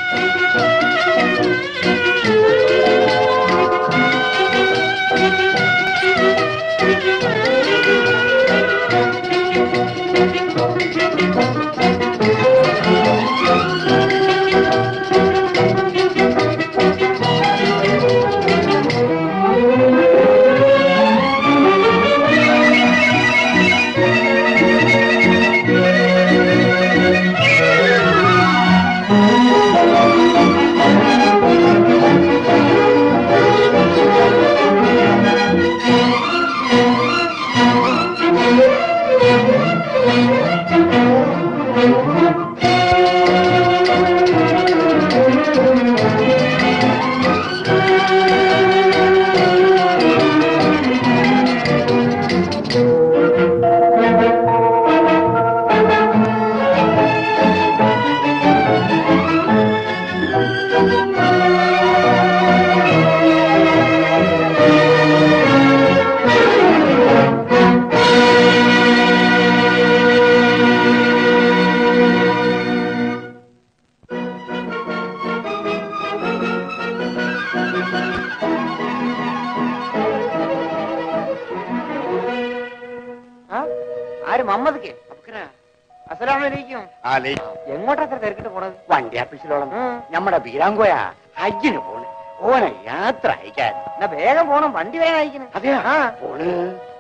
ആ? ആര് മമ്മദ്ക്ക് അസലാമലൈക്കും ആലേ എങ്ങോട്ടാ അത്ര തിരക്കിട്ട് പോണത് വണ്ടി ആഫീസിലോളം ഉം. നമ്മുടെ ബീരാങ്കോയ ഹജ്ജിന് പോണ് ഓനെ യാത്ര അയക്കാൻ എന്നാ വേഗം പോണം വണ്ടി വേഗം അയക്കണേ അതെയാ ആ. പോണ്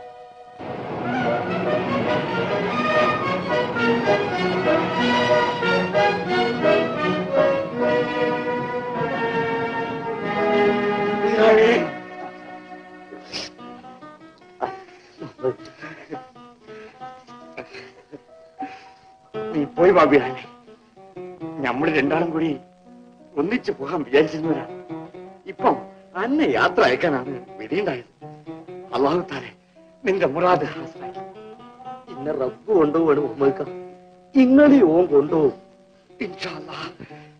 ബീരാണി. നീ പോയി വാ ബീരാണി നമ്മള് രണ്ടാളും കൂടി ഒന്നിച്ചു പോകാൻ വിചാരിച്ചിരുന്നവരാ ഇപ്പം അന്നെ യാത്ര അയക്കാനാണ് വിധിയുണ്ടായത് അള്ളാഹു താരെ നിന്റെ മുറാദ് ഹാസനാക്കി ഇന്നെ റബ്ബ് കൊണ്ടുപോകണം ഉമ്മക്ക ഇങ്ങളെ ഓൻ കൊണ്ടുപോകും ഇൻഷാ അല്ലാഹ്.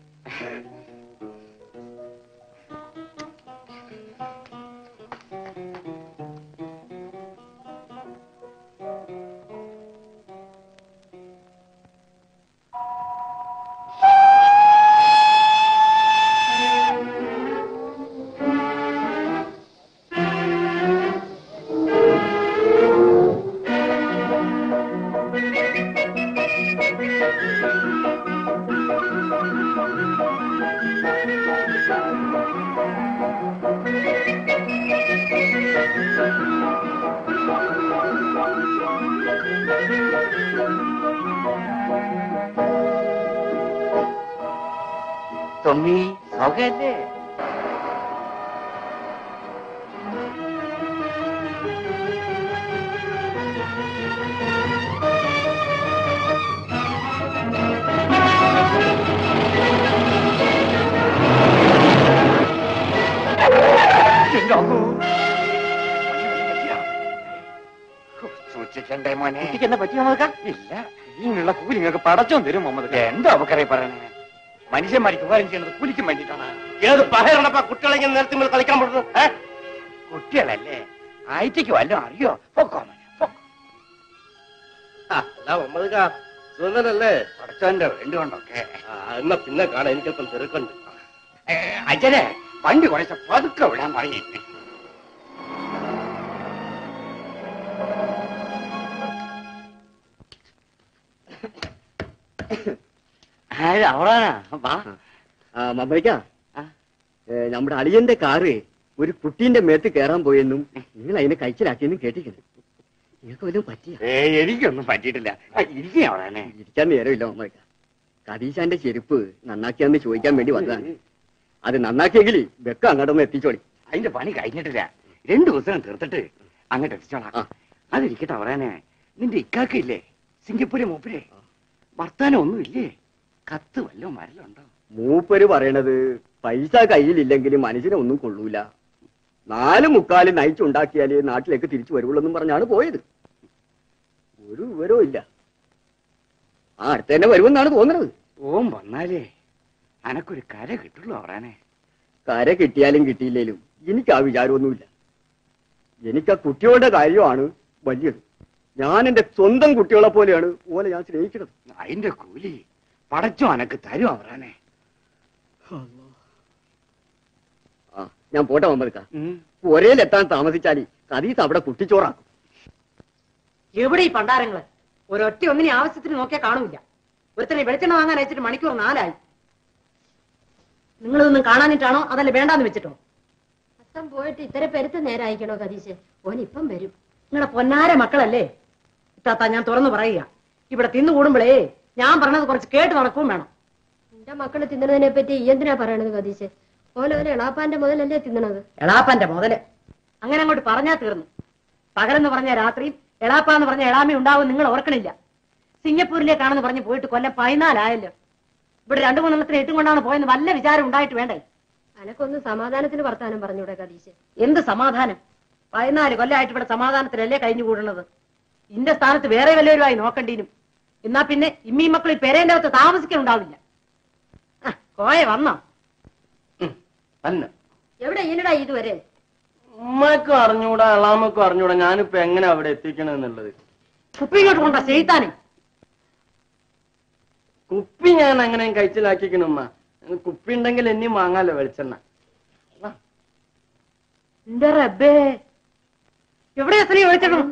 തൊമ്മി സൗഖ്യല്ലേ എന്റെ അമ്മോ. സൂക്ഷിക്കണ്ടേ മോനെ കുട്ടിക്ക് എന്താ പറ്റി മമ്മദ്ക്ക ഇല്ല ഇതിനുള്ള കൂലി നിങ്ങൾക്ക് പടച്ചോൻ തരും മുഹമ്മദ് എന്താ അവക്കറിയ പറയണേ മനുഷ്യന്മാർക്ക് ഉപകാരം ചെയ്യുന്നത് കൂലിക്കും വേണ്ടിയിട്ടാണ് ഏത് പഹരണപ്പ കുട്ടികളെ ഇങ്ങനെ നിരത്തി മേൽ കളിക്കാൻ പറ്റുന്നു ഏ? കുട്ടികളല്ലേ ആയിട്ടേക്ക് വല്ലതും അറിയോ പൊക്കോ മോനെ, പൊക്കോ. ആ, അല്ല ഉമ്മക്ക സുന്ദരല്ലേ പടച്ചോന്റെ വേണ്ടുകൊണ്ടൊക്കെ ആ, എന്നാ പിന്നെ കാണാൻ എനിക്കപ്പം തിരക്കുണ്ട് ഏ, അജരെ വണ്ടി കുറച്ച് പതുക്കെ വിടാൻ പറയും ആര് അവളാണാ വാ മമ്മയ്ക്ക ആ. നമ്മുടെ അളിയന്റെ കാറ് ഒരു കുട്ടീന്റെ മേത്ത് കയറാൻ പോയെന്നും നിങ്ങൾ അതിനെ കഴിച്ചിലാക്കിയെന്നും കേട്ടിട്ടുണ്ട് നിങ്ങൾക്ക് വല്ലതും പറ്റിയ ഏ എനിക്കൊന്നും പറ്റിയിട്ടില്ല ഇരിക്കും അവിടെ ഇരിക്കാൻ നേരമില്ല മമ്മയ്ക്ക കദീശാന്റെ ചെരുപ്പ് നന്നാക്കിയാന്ന് ചോദിക്കാൻ വേണ്ടി വന്നതാണ് അത് നന്നാക്കിയെങ്കിൽ വെക്ക അങ്ങോട്ടൊന്ന് എത്തിച്ചോളി അതിന്റെ പണി കഴിഞ്ഞിട്ടില്ല രണ്ടു ദിവസം തീർത്തിട്ട് അങ്ങോട്ട് എത്തിച്ചോളാം ആ. അതിരിക്കട്ടെ പറയാനേ നിന്റെ ഇക്കാക്കില്ലേ സിംഗപ്പൂര് മൂപ്പരെ വർത്താനം ഒന്നുമില്ലേ കത്ത് വല്ലോ മരലുണ്ടോ മൂപ്പര് പറയണത് പൈസ കയ്യിലില്ലെങ്കിൽ മനുഷ്യനെ ഒന്നും കൊള്ളൂല നാല് മുക്കാല് നയിച്ചുണ്ടാക്കിയാലേ നാട്ടിലേക്ക് തിരിച്ചു വരുള്ളൂ എന്നും പറഞ്ഞാണ് പോയത് ഒരു വിവരവും ഇല്ല ആ അടുത്ത് തന്നെ വരുമെന്നാണ് തോന്നുന്നത് ഓം വന്നാലേ അനക്കൊരു കര കിട്ടുള്ളൂ അവറാനെ കര കിട്ടിയാലും കിട്ടിയില്ലേലും എനിക്ക് ആ വിചാരമൊന്നുമില്ല എനിക്ക് ആ കുട്ടികളുടെ കാര്യമാണ് വലിയത് ഞാൻ എന്റെ സ്വന്തം കുട്ടികളെ പോലെയാണ് ഓലെ ഞാൻ സ്നേഹിക്കുന്നത് അതിന്റെ കൂലി പടച്ചോ അനക്ക് തരും അവറാനെ ആ ഞാൻ പോട്ടെ മമ്മദ്ക്ക ഒരേലെത്താൻ താമസിച്ചാല് കതീസ് അവിടെ കുട്ടിച്ചോറാക്കും എവിടെ ഈ പണ്ടാരങ്ങള് ഒരൊറ്റ ഒന്നിനെ ആവശ്യത്തിന് നോക്കിയാൽ കാണൂല ഒരുത്തനെ വെളിച്ചെണ്ണ വാങ്ങാൻ അയച്ചിട്ട് മണിക്കൂർ നാലായി നിങ്ങളിതൊന്നും കാണാനിട്ടാണോ അതല്ല വേണ്ടാന്ന് വെച്ചിട്ടോ അച്ഛൻ പോയിട്ട് ഇത്ര പെരുത്ത് നേരം അയക്കണോ കതീശ് ഓൻ ഇപ്പം വരും നിങ്ങളുടെ പൊന്നാര മക്കളല്ലേ ഇത്താത്ത ഞാൻ തുറന്നു പറയുക ഇവിടെ തിന്നു കൂടുമ്പോഴേ ഞാൻ പറഞ്ഞത് കുറച്ച് കേട്ട് നടക്കുകയും വേണം എന്റെ മക്കള് തിന്നണതിനെ പറ്റി ഈ എന്തിനാ പറയണത് കതീശ് ഓലോലെ എളാപ്പാന്റെ മുതലല്ലേ തിന്നണത് എളാപ്പന്റെ മുതല് അങ്ങനെ അങ്ങോട്ട് പറഞ്ഞാ തീർന്നു പകലെന്ന് പറഞ്ഞ രാത്രിയും എളാപ്പ എന്ന് പറഞ്ഞ എളാമ ഉണ്ടാവും നിങ്ങൾ ഓർക്കണില്ല സിംഗപ്പൂരിലേക്കാണെന്ന് പറഞ്ഞ് പോയിട്ട് കൊല്ലം പതിനാലായല്ലോ ഇവിടെ രണ്ടു മൂന്നെണ്ണത്തിന് എട്ടും കൊണ്ടാണ് പോയെന്ന് വല്ല വിചാരം ഉണ്ടായിട്ട് വേണ്ടേ അനക്കൊന്ന് സമാധാനത്തിന് വർത്താനം പറഞ്ഞൂടെ കതീശ് എന്ത് സമാധാനം പതിനാല് കൊല്ലമായിട്ട് ഇവിടെ സമാധാനത്തിലല്ലേ കഴിഞ്ഞു കൂടുന്നത് ഇന്റെ സ്ഥാനത്ത് വേറെ വല്ലവരുമായി നോക്കണ്ടീനും എന്നാ പിന്നെ ഇമ്മീ മക്കൾ ഈ പെരേന്റെ അകത്ത് താമസിക്കാനുണ്ടാവില്ല ആ, കോയ വന്നോ അല്ല എവിടെ ഈനടാ ഇതുവരെ ഉമ്മക്കും അറിഞ്ഞൂടാ അളാമക്കും അറിഞ്ഞൂടാ ഞാനിപ്പോ എങ്ങനെ അവിടെ എത്തിക്കണെന്നുള്ളത് കുപ്പി ഇങ്ങോട്ട് കൊണ്ട ചെയ്താനെ കുപ്പി ഞാൻ അങ്ങനെ കഴിച്ചിലാക്കിക്കണ ഉമ്മ കുപ്പി ഉണ്ടെങ്കിൽ എന്നെയും വാങ്ങാലോ വെളിച്ചെണ്ണ എന്റെ റബ്ബേ എവിടെ എത്രയും ഒഴിച്ചണം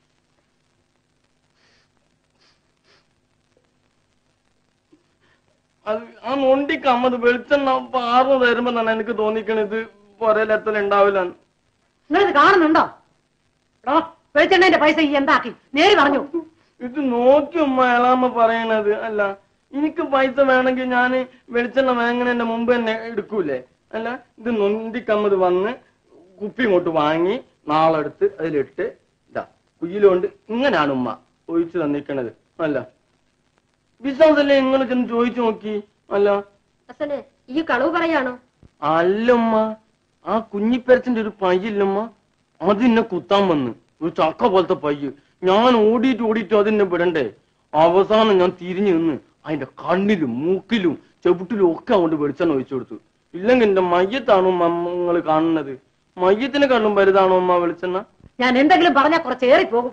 അത് ആ നൊണ്ടിക്ക് അമ്മത് വെളിച്ചെണ്ണ പാർന്നു തരുമ്പോ തന്നെ എനിക്ക് തോന്നിക്കണത് പൊരയിലെത്തൽ ഉണ്ടാവില്ല നിങ്ങളിത് കാണുന്നുണ്ടോ എടോ, വെളിച്ചെണ്ണന്റെ പൈസ ഈ എന്താക്കി നേരി പറഞ്ഞു ഇത് നോക്കി ഉമ്മ എളാമ്മ പറയണത് അല്ല എനിക്ക് പൈസ വേണമെങ്കിൽ ഞാൻ വെളിച്ചെണ്ണ വാങ്ങണതിന്റെ മുമ്പ് തന്നെ എടുക്കൂലേ അല്ല ഇത് നൊണ്ടിക്കമ്മത് വന്ന് കുപ്പി ഇങ്ങോട്ട് വാങ്ങി നാളെടുത്ത് അതിലിട്ട് ഇതാ കുയിലുകൊണ്ട് ഇങ്ങനെയാണ് ഉമ്മ ഒഴിച്ചു തന്നിക്കണത് അല്ല വിശ്വാസല്ലേ നിങ്ങൾ ചെന്ന് ചോദിച്ചു നോക്കി അല്ല അച്ഛനെ ഈ കളവ് പറയാണോ അല്ലമ്മ ആ കുഞ്ഞിപ്പരച്ചന്റെ ഒരു പയ്യില്ലമ്മ അതിന്നെ കുത്താൻ വന്ന് ഒരു ചക്ക പോലത്തെ പയ്യ് ഞാൻ ഓടിയിട്ട് ഓടിയിട്ട് അതിനെ വിടണ്ടേ അവസാനം ഞാൻ തിരിഞ്ഞു നിന്ന് അതിന്റെ കണ്ണിലും മൂക്കിലും ചെവിട്ടിലും ഒക്കെ അങ്ങോട്ട് വെളിച്ചെണ്ണ ഒഴിച്ചു കൊടുത്തു ഇല്ലെങ്കിൽ എന്റെ മയ്യത്താണോ നിങ്ങൾ കാണുന്നത് മയ്യത്തിനെക്കാളും വലുതാണോ അമ്മ വെളിച്ചെണ്ണ ഞാൻ എന്തെങ്കിലും പറഞ്ഞാൽ കുറച്ച് ഏറി പോകും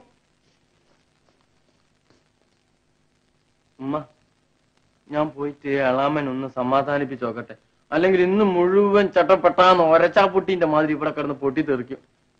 ഉമ്മ ഞാൻ പോയിട്ട് എളാമൻ ഒന്ന് സമാധാനിപ്പിച്ച് നോക്കട്ടെ അല്ലെങ്കിൽ ഇന്ന് മുഴുവൻ ചട്ടപ്പെട്ടാന്ന് ഒരച്ചാപ്പൊട്ടീന്റെ മാതിരി ഇവിടെ കിടന്ന് പൊട്ടി തെറിക്കും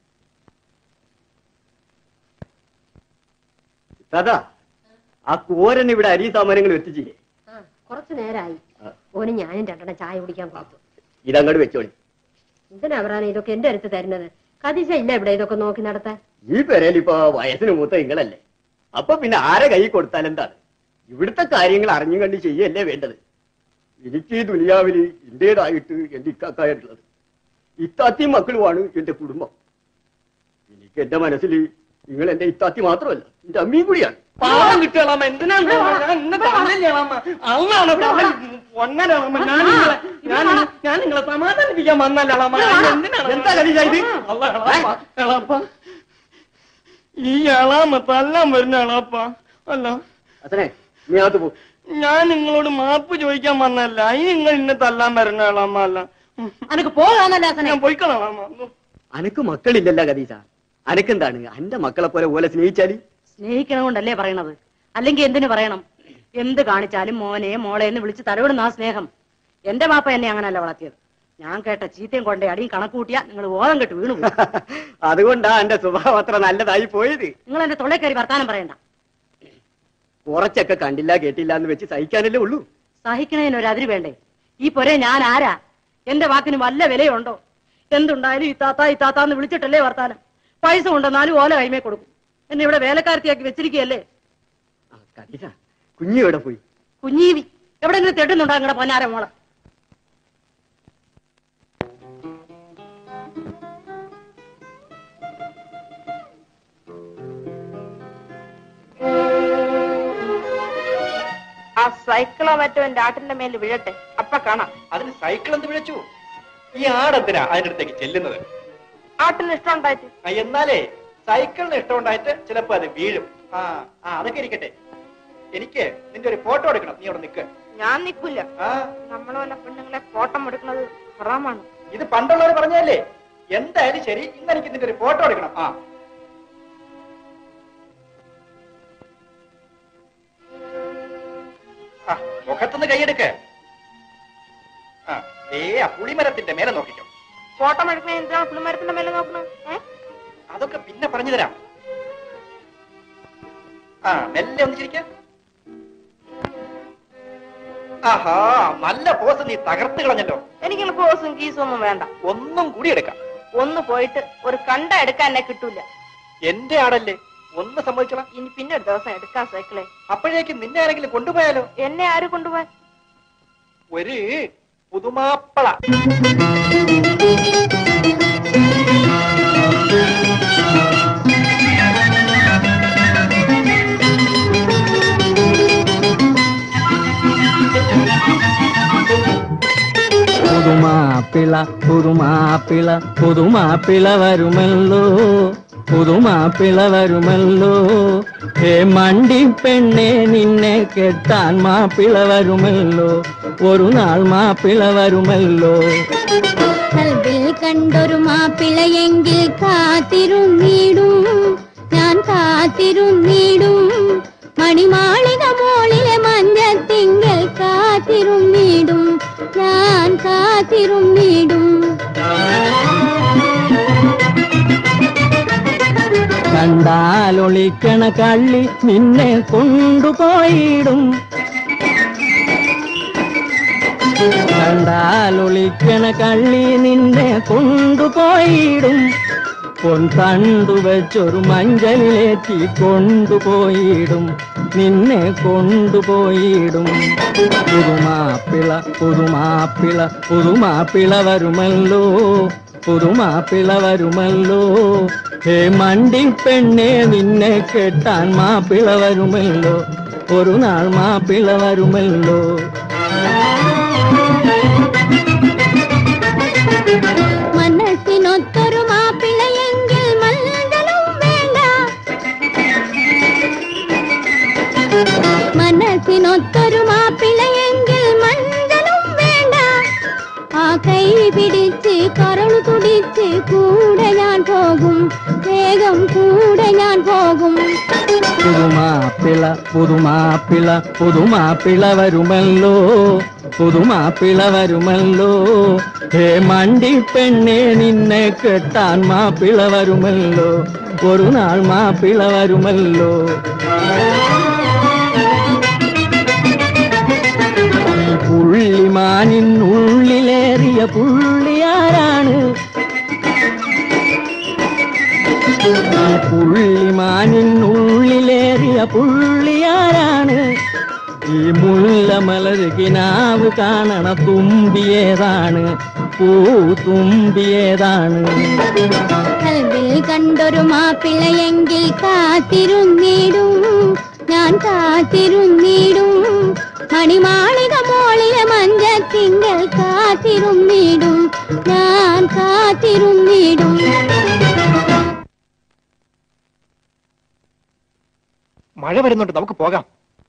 ദാദാ ആ കോരൻ ഇവിടെ അരി സാമാനങ്ങൾ എത്തിച്ചില്ലേ ആ കുറച്ചു നേരായി ഓന് ഞാനും രണ്ടെണ്ണം ചായ കുടിക്കാൻ കൊടുത്തു ഇതങ്ങോട്ട് വെച്ചോളി എന്തിനാ അവരാണ് ഇതൊക്കെ എന്റെ അടുത്ത് തരുന്നത് കതീശ ഇല്ല ഇവിടെ ഇതൊക്കെ നോക്കി നടത്താൻ ഈ പെരയിൽ ഇപ്പൊ വയസ്സിന് മൂത്ത നിങ്ങളല്ലേ അപ്പൊ പിന്നെ ആരെ കൈ കൊടുത്താൽ എന്താണ് ഇവിടുത്തെ കാര്യങ്ങൾ അറിഞ്ഞും കണ്ട് ചെയ്യല്ലേ വേണ്ടത് എനിക്ക് ഈ ദുനിയാവിൽ ഇന്ത്യയുടേതായിട്ട് എന്റെ ഇക്കാക്കായിട്ടുള്ളത് ഇത്താത്തിയും മക്കളുമാണ് എന്റെ കുടുംബം എനിക്ക് എന്റെ മനസ്സിൽ നിങ്ങൾ എന്റെ ഇത്താത്തി മാത്രമല്ല എന്റെ അമ്മയും കൂടിയാണ് പാവം കിട്ടിയാളാമ എന്തിനാണ് ഞാൻ ഇന്നെ തന്നില്ലാളാമ അന്നാണ് പൊന്നലാളാമ ഞാൻ നിങ്ങളെ ഞാൻ ഞാൻ നിങ്ങളെ സമാധാനിപ്പിക്കാൻ വന്നല്ലാളാമ എന്തിനാണ് എന്താ കലീജ ഇത്? അല്ല, എളാപ്പ, എളാപ്പ ഈ എളാമ തല്ലാൻ വരുന്ന എളാപ്പ അല്ല അച്ഛനെ നീ അകത്ത് പോ ഞാൻ നിങ്ങളോട് മാപ്പ് ചോദിക്കാൻ വന്നല്ല ഈ നിങ്ങൾ ഇന്നെ തല്ലാൻ വരുന്ന എളാമ അല്ല ഉം. അനക്ക് പോകാന്നല്ല അസനെ ഞാൻ പോയിക്കളാമ അനക്ക് മക്കളില്ലല്ല കദീസ അനക്കെന്താണ് അന്റെ മക്കളെ പോലെ ഓലെ സ്നേഹിച്ചാല് സ്നേഹിക്കണം കൊണ്ടല്ലേ പറയണത് അല്ലെങ്കിൽ എന്തിനു പറയണം എന്ത് കാണിച്ചാലും മോനെ മോളെ എന്ന് വിളിച്ച് തലവിടുന്ന ആ സ്നേഹം എന്റെ മാപ്പ എന്നെ അങ്ങനല്ല വളർത്തിയത് ഞാൻ കേട്ട ചീത്തയും കൊണ്ടേ അടിയും കണക്ക് കൂട്ടിയാ നിങ്ങൾ ഓതം കെട്ട് വീണു പോകും. അതുകൊണ്ടാ എന്റെ സ്വഭാവം അത്ര നല്ലതായി പോയത് നിങ്ങൾ എന്റെ തൊള്ളേ കയറി വർത്താനം പറയണ്ട കുറച്ചൊക്കെ കണ്ടില്ല കേട്ടില്ല എന്ന് വെച്ച് സഹിക്കാനല്ലേ ഉള്ളൂ സഹിക്കണതിന് ഒരു അതിര് വേണ്ടേ ഈ പൊരെ ഞാൻ ആരാ എന്റെ വാക്കിന് വല്ല വിലയുണ്ടോ എന്തുണ്ടായാലും ഇത്താത്ത ഇത്താത്ത എന്ന് വിളിച്ചിട്ടല്ലേ വർത്താനം പൈസ കൊണ്ടെന്നാലും ഓല കൈമേ കൊടുക്കും എന്നെ ഇവിടെ വേലക്കാരത്തിയാക്കി വെച്ചിരിക്കുകയല്ലേ ആ, കദീസ കുഞ്ഞു എവിടെ പോയി കുഞ്ഞീവി എവിടെങ്കിലും തെട്ടുന്നുണ്ടോ നിങ്ങളുടെ പൊന്നാര മോളെ ആ സൈക്കിളോ മറ്റോ എന്റെ ആട്ടിന്റെ മേൽ വീഴട്ടെ അപ്പ കാണാം അതിന് സൈക്കിൾ എന്ത് വിളിച്ചു ഈ ആടെന്തിനാ അതിനടുത്തേക്ക് ചെല്ലുന്നത് ആട്ടിന് ഇഷ്ടം ഉണ്ടായിട്ട് ആ, എന്നാലേ സൈക്കിളിന് ഇഷ്ടമുണ്ടായിട്ട് ചിലപ്പോ അത് വീഴും ആ ആ അതൊക്കെ ഇരിക്കട്ടെ എനിക്ക് നിന്റെ ഒരു ഫോട്ടോ എടുക്കണം നീ അവിടെ നിൽക്ക് ഞാൻ നിക്കൂല ആ നമ്മളെ പോലെ പെണ്ണുങ്ങളെ ഫോട്ടം എടുക്കുന്നത് ഹറാമാണ് ഇത് പണ്ടുള്ളവർ പറഞ്ഞല്ലേ എന്തായാലും ശരി ഇന്ന് എനിക്ക് നിന്റെ ഒരു ഫോട്ടോ എടുക്കണം ആ ആ, മുഖത്തുനിന്ന് കൈയെടുക്ക ആ ദേ ആ പുളിമരത്തിന്റെ മേലെ നോക്കിക്കോ ഫോട്ടോ എടുക്കണ എന്തിനാണ് പുളിമരത്തിന്റെ മേലെ നോക്കണത് ഏ അതൊക്കെ പിന്നെ പറഞ്ഞു തരാം ആ മെല്ലെ ഒന്ന് ചിരിക്കാം ആഹാ നല്ല പോസ് നീ തകർത്ത് കളഞ്ഞല്ലോ എനിക്കിങ്ങനെ പോസും കീസും ഒന്നും വേണ്ട ഒന്നും കൂടി എടുക്കാം ഒന്ന് പോയിട്ട് ഒരു കണ്ട എടുക്കാൻ എന്നെ കിട്ടൂല എന്റെ ആടല്ലേ ഒന്ന് സമ്മതിച്ചോളാം ഇനി പിന്നെ ഒരു ദിവസം എടുക്കാൻ സൈക്കിളെ അപ്പോഴേക്കും നിന്നെ ആരെങ്കിലും കൊണ്ടുപോയാലോ എന്നെ ആര് കൊണ്ടുപോവാൻ ഒരു പുതുമാപ്പള പുതുമാപ്പിള പുതുമാപ്പിള പുതുമാപ്പിള വരുമല്ലോ പുതുമാപ്പിള വരുമല്ലോ ഹേ മണ്ടി പെണ്ണെ നിന്നെ കെട്ടാൻ മാപ്പിള വരുമല്ലോ ഒരു നാൾ മാപ്പിള വരുമല്ലോ കൽവിൽ കണ്ടൊരു മാപ്പിളയെങ്കിൽ കാത്തിരുന്നിടും ഞാൻ കാത്തിരുന്നിടും മണിമാളിക മോളിലെ മഞ്ഞത്തിങ്കൽ കാത്തിരുന്നിടും ഞാൻ കാത്തിരുന്നിടും കണ്ടാലൊളിക്കണ കള്ളി നിന്നെ കൊണ്ടുപോയിടും കണ്ടാലൊളിക്കണ കള്ളി നിന്നെ കൊണ്ടുപോയിടും പൊൻതണ്ടു വെച്ചൊരു മഞ്ചലിലേറ്റി കൊണ്ടുപോയിടും നിന്നെ കൊണ്ടുപോയിടും പുതുമാപ്പിള പുതുമാപ്പിള പുതുമാപ്പിള വരുമല്ലോ പുതുമാപ്പിള വരുമല്ലോ ഹേ മണ്ടി പെണ്ണെ നിന്നെ കെട്ടാൻ മാപ്പിള വരുമല്ലോ ഒരു നാൾ മാപ്പിള വരുമല്ലോ മനസ്സിനൊത്തൊരു മാപ്പിളയെങ്കിൽ മല്ലലും വേണ്ട മനസ്സിനൊത്തൊരു മാപ്പിളയെങ്കിൽ മഞ്ചലും വേണ്ട ആ കൈ പിടിച്ച് കരളു തുടിച്ച് കൂടെ ഞാൻ പോകും വേഗം കൂടെ ഞാൻ പോകും പുതുമാപ്പിള പുതുമാപ്പിള പുതുമാപ്പിള വരുമല്ലോ പുതുമാപ്പിള വരുമല്ലോ ഹേ മണ്ടി പെണ്ണെ നിന്നെ കെട്ടാൻ മാപ്പിള വരുമല്ലോ ഒരു നാൾ മാപ്പിള വരുമല്ലോ ഈ പുള്ളിമാനിൻ ഉള്ളിലേറിയ പുള്ളിയാരാണ് ഈ പുള്ളിമാനിൻ ഉള്ളിലേറിയ പുള്ളിയാരാണ് ഈ മുല്ലമലര് കിനാവ് കാണണ തുമ്പിയേതാണ് പൂ തുമ്പിയേതാണ് കൽവിൽ കണ്ടൊരു മാപ്പിളയെങ്കിൽ കാത്തിരുന്നിടും ഞാൻ കാത്തിരുന്നിടും മണിമാളിക മോളിലെ മഞ്ചത്തിങ്കൽ കാത്തിരുന്നിടും ഞാൻ കാത്തിരുന്നിടും മഴ വരുന്നുണ്ട് നമുക്ക് പോകാം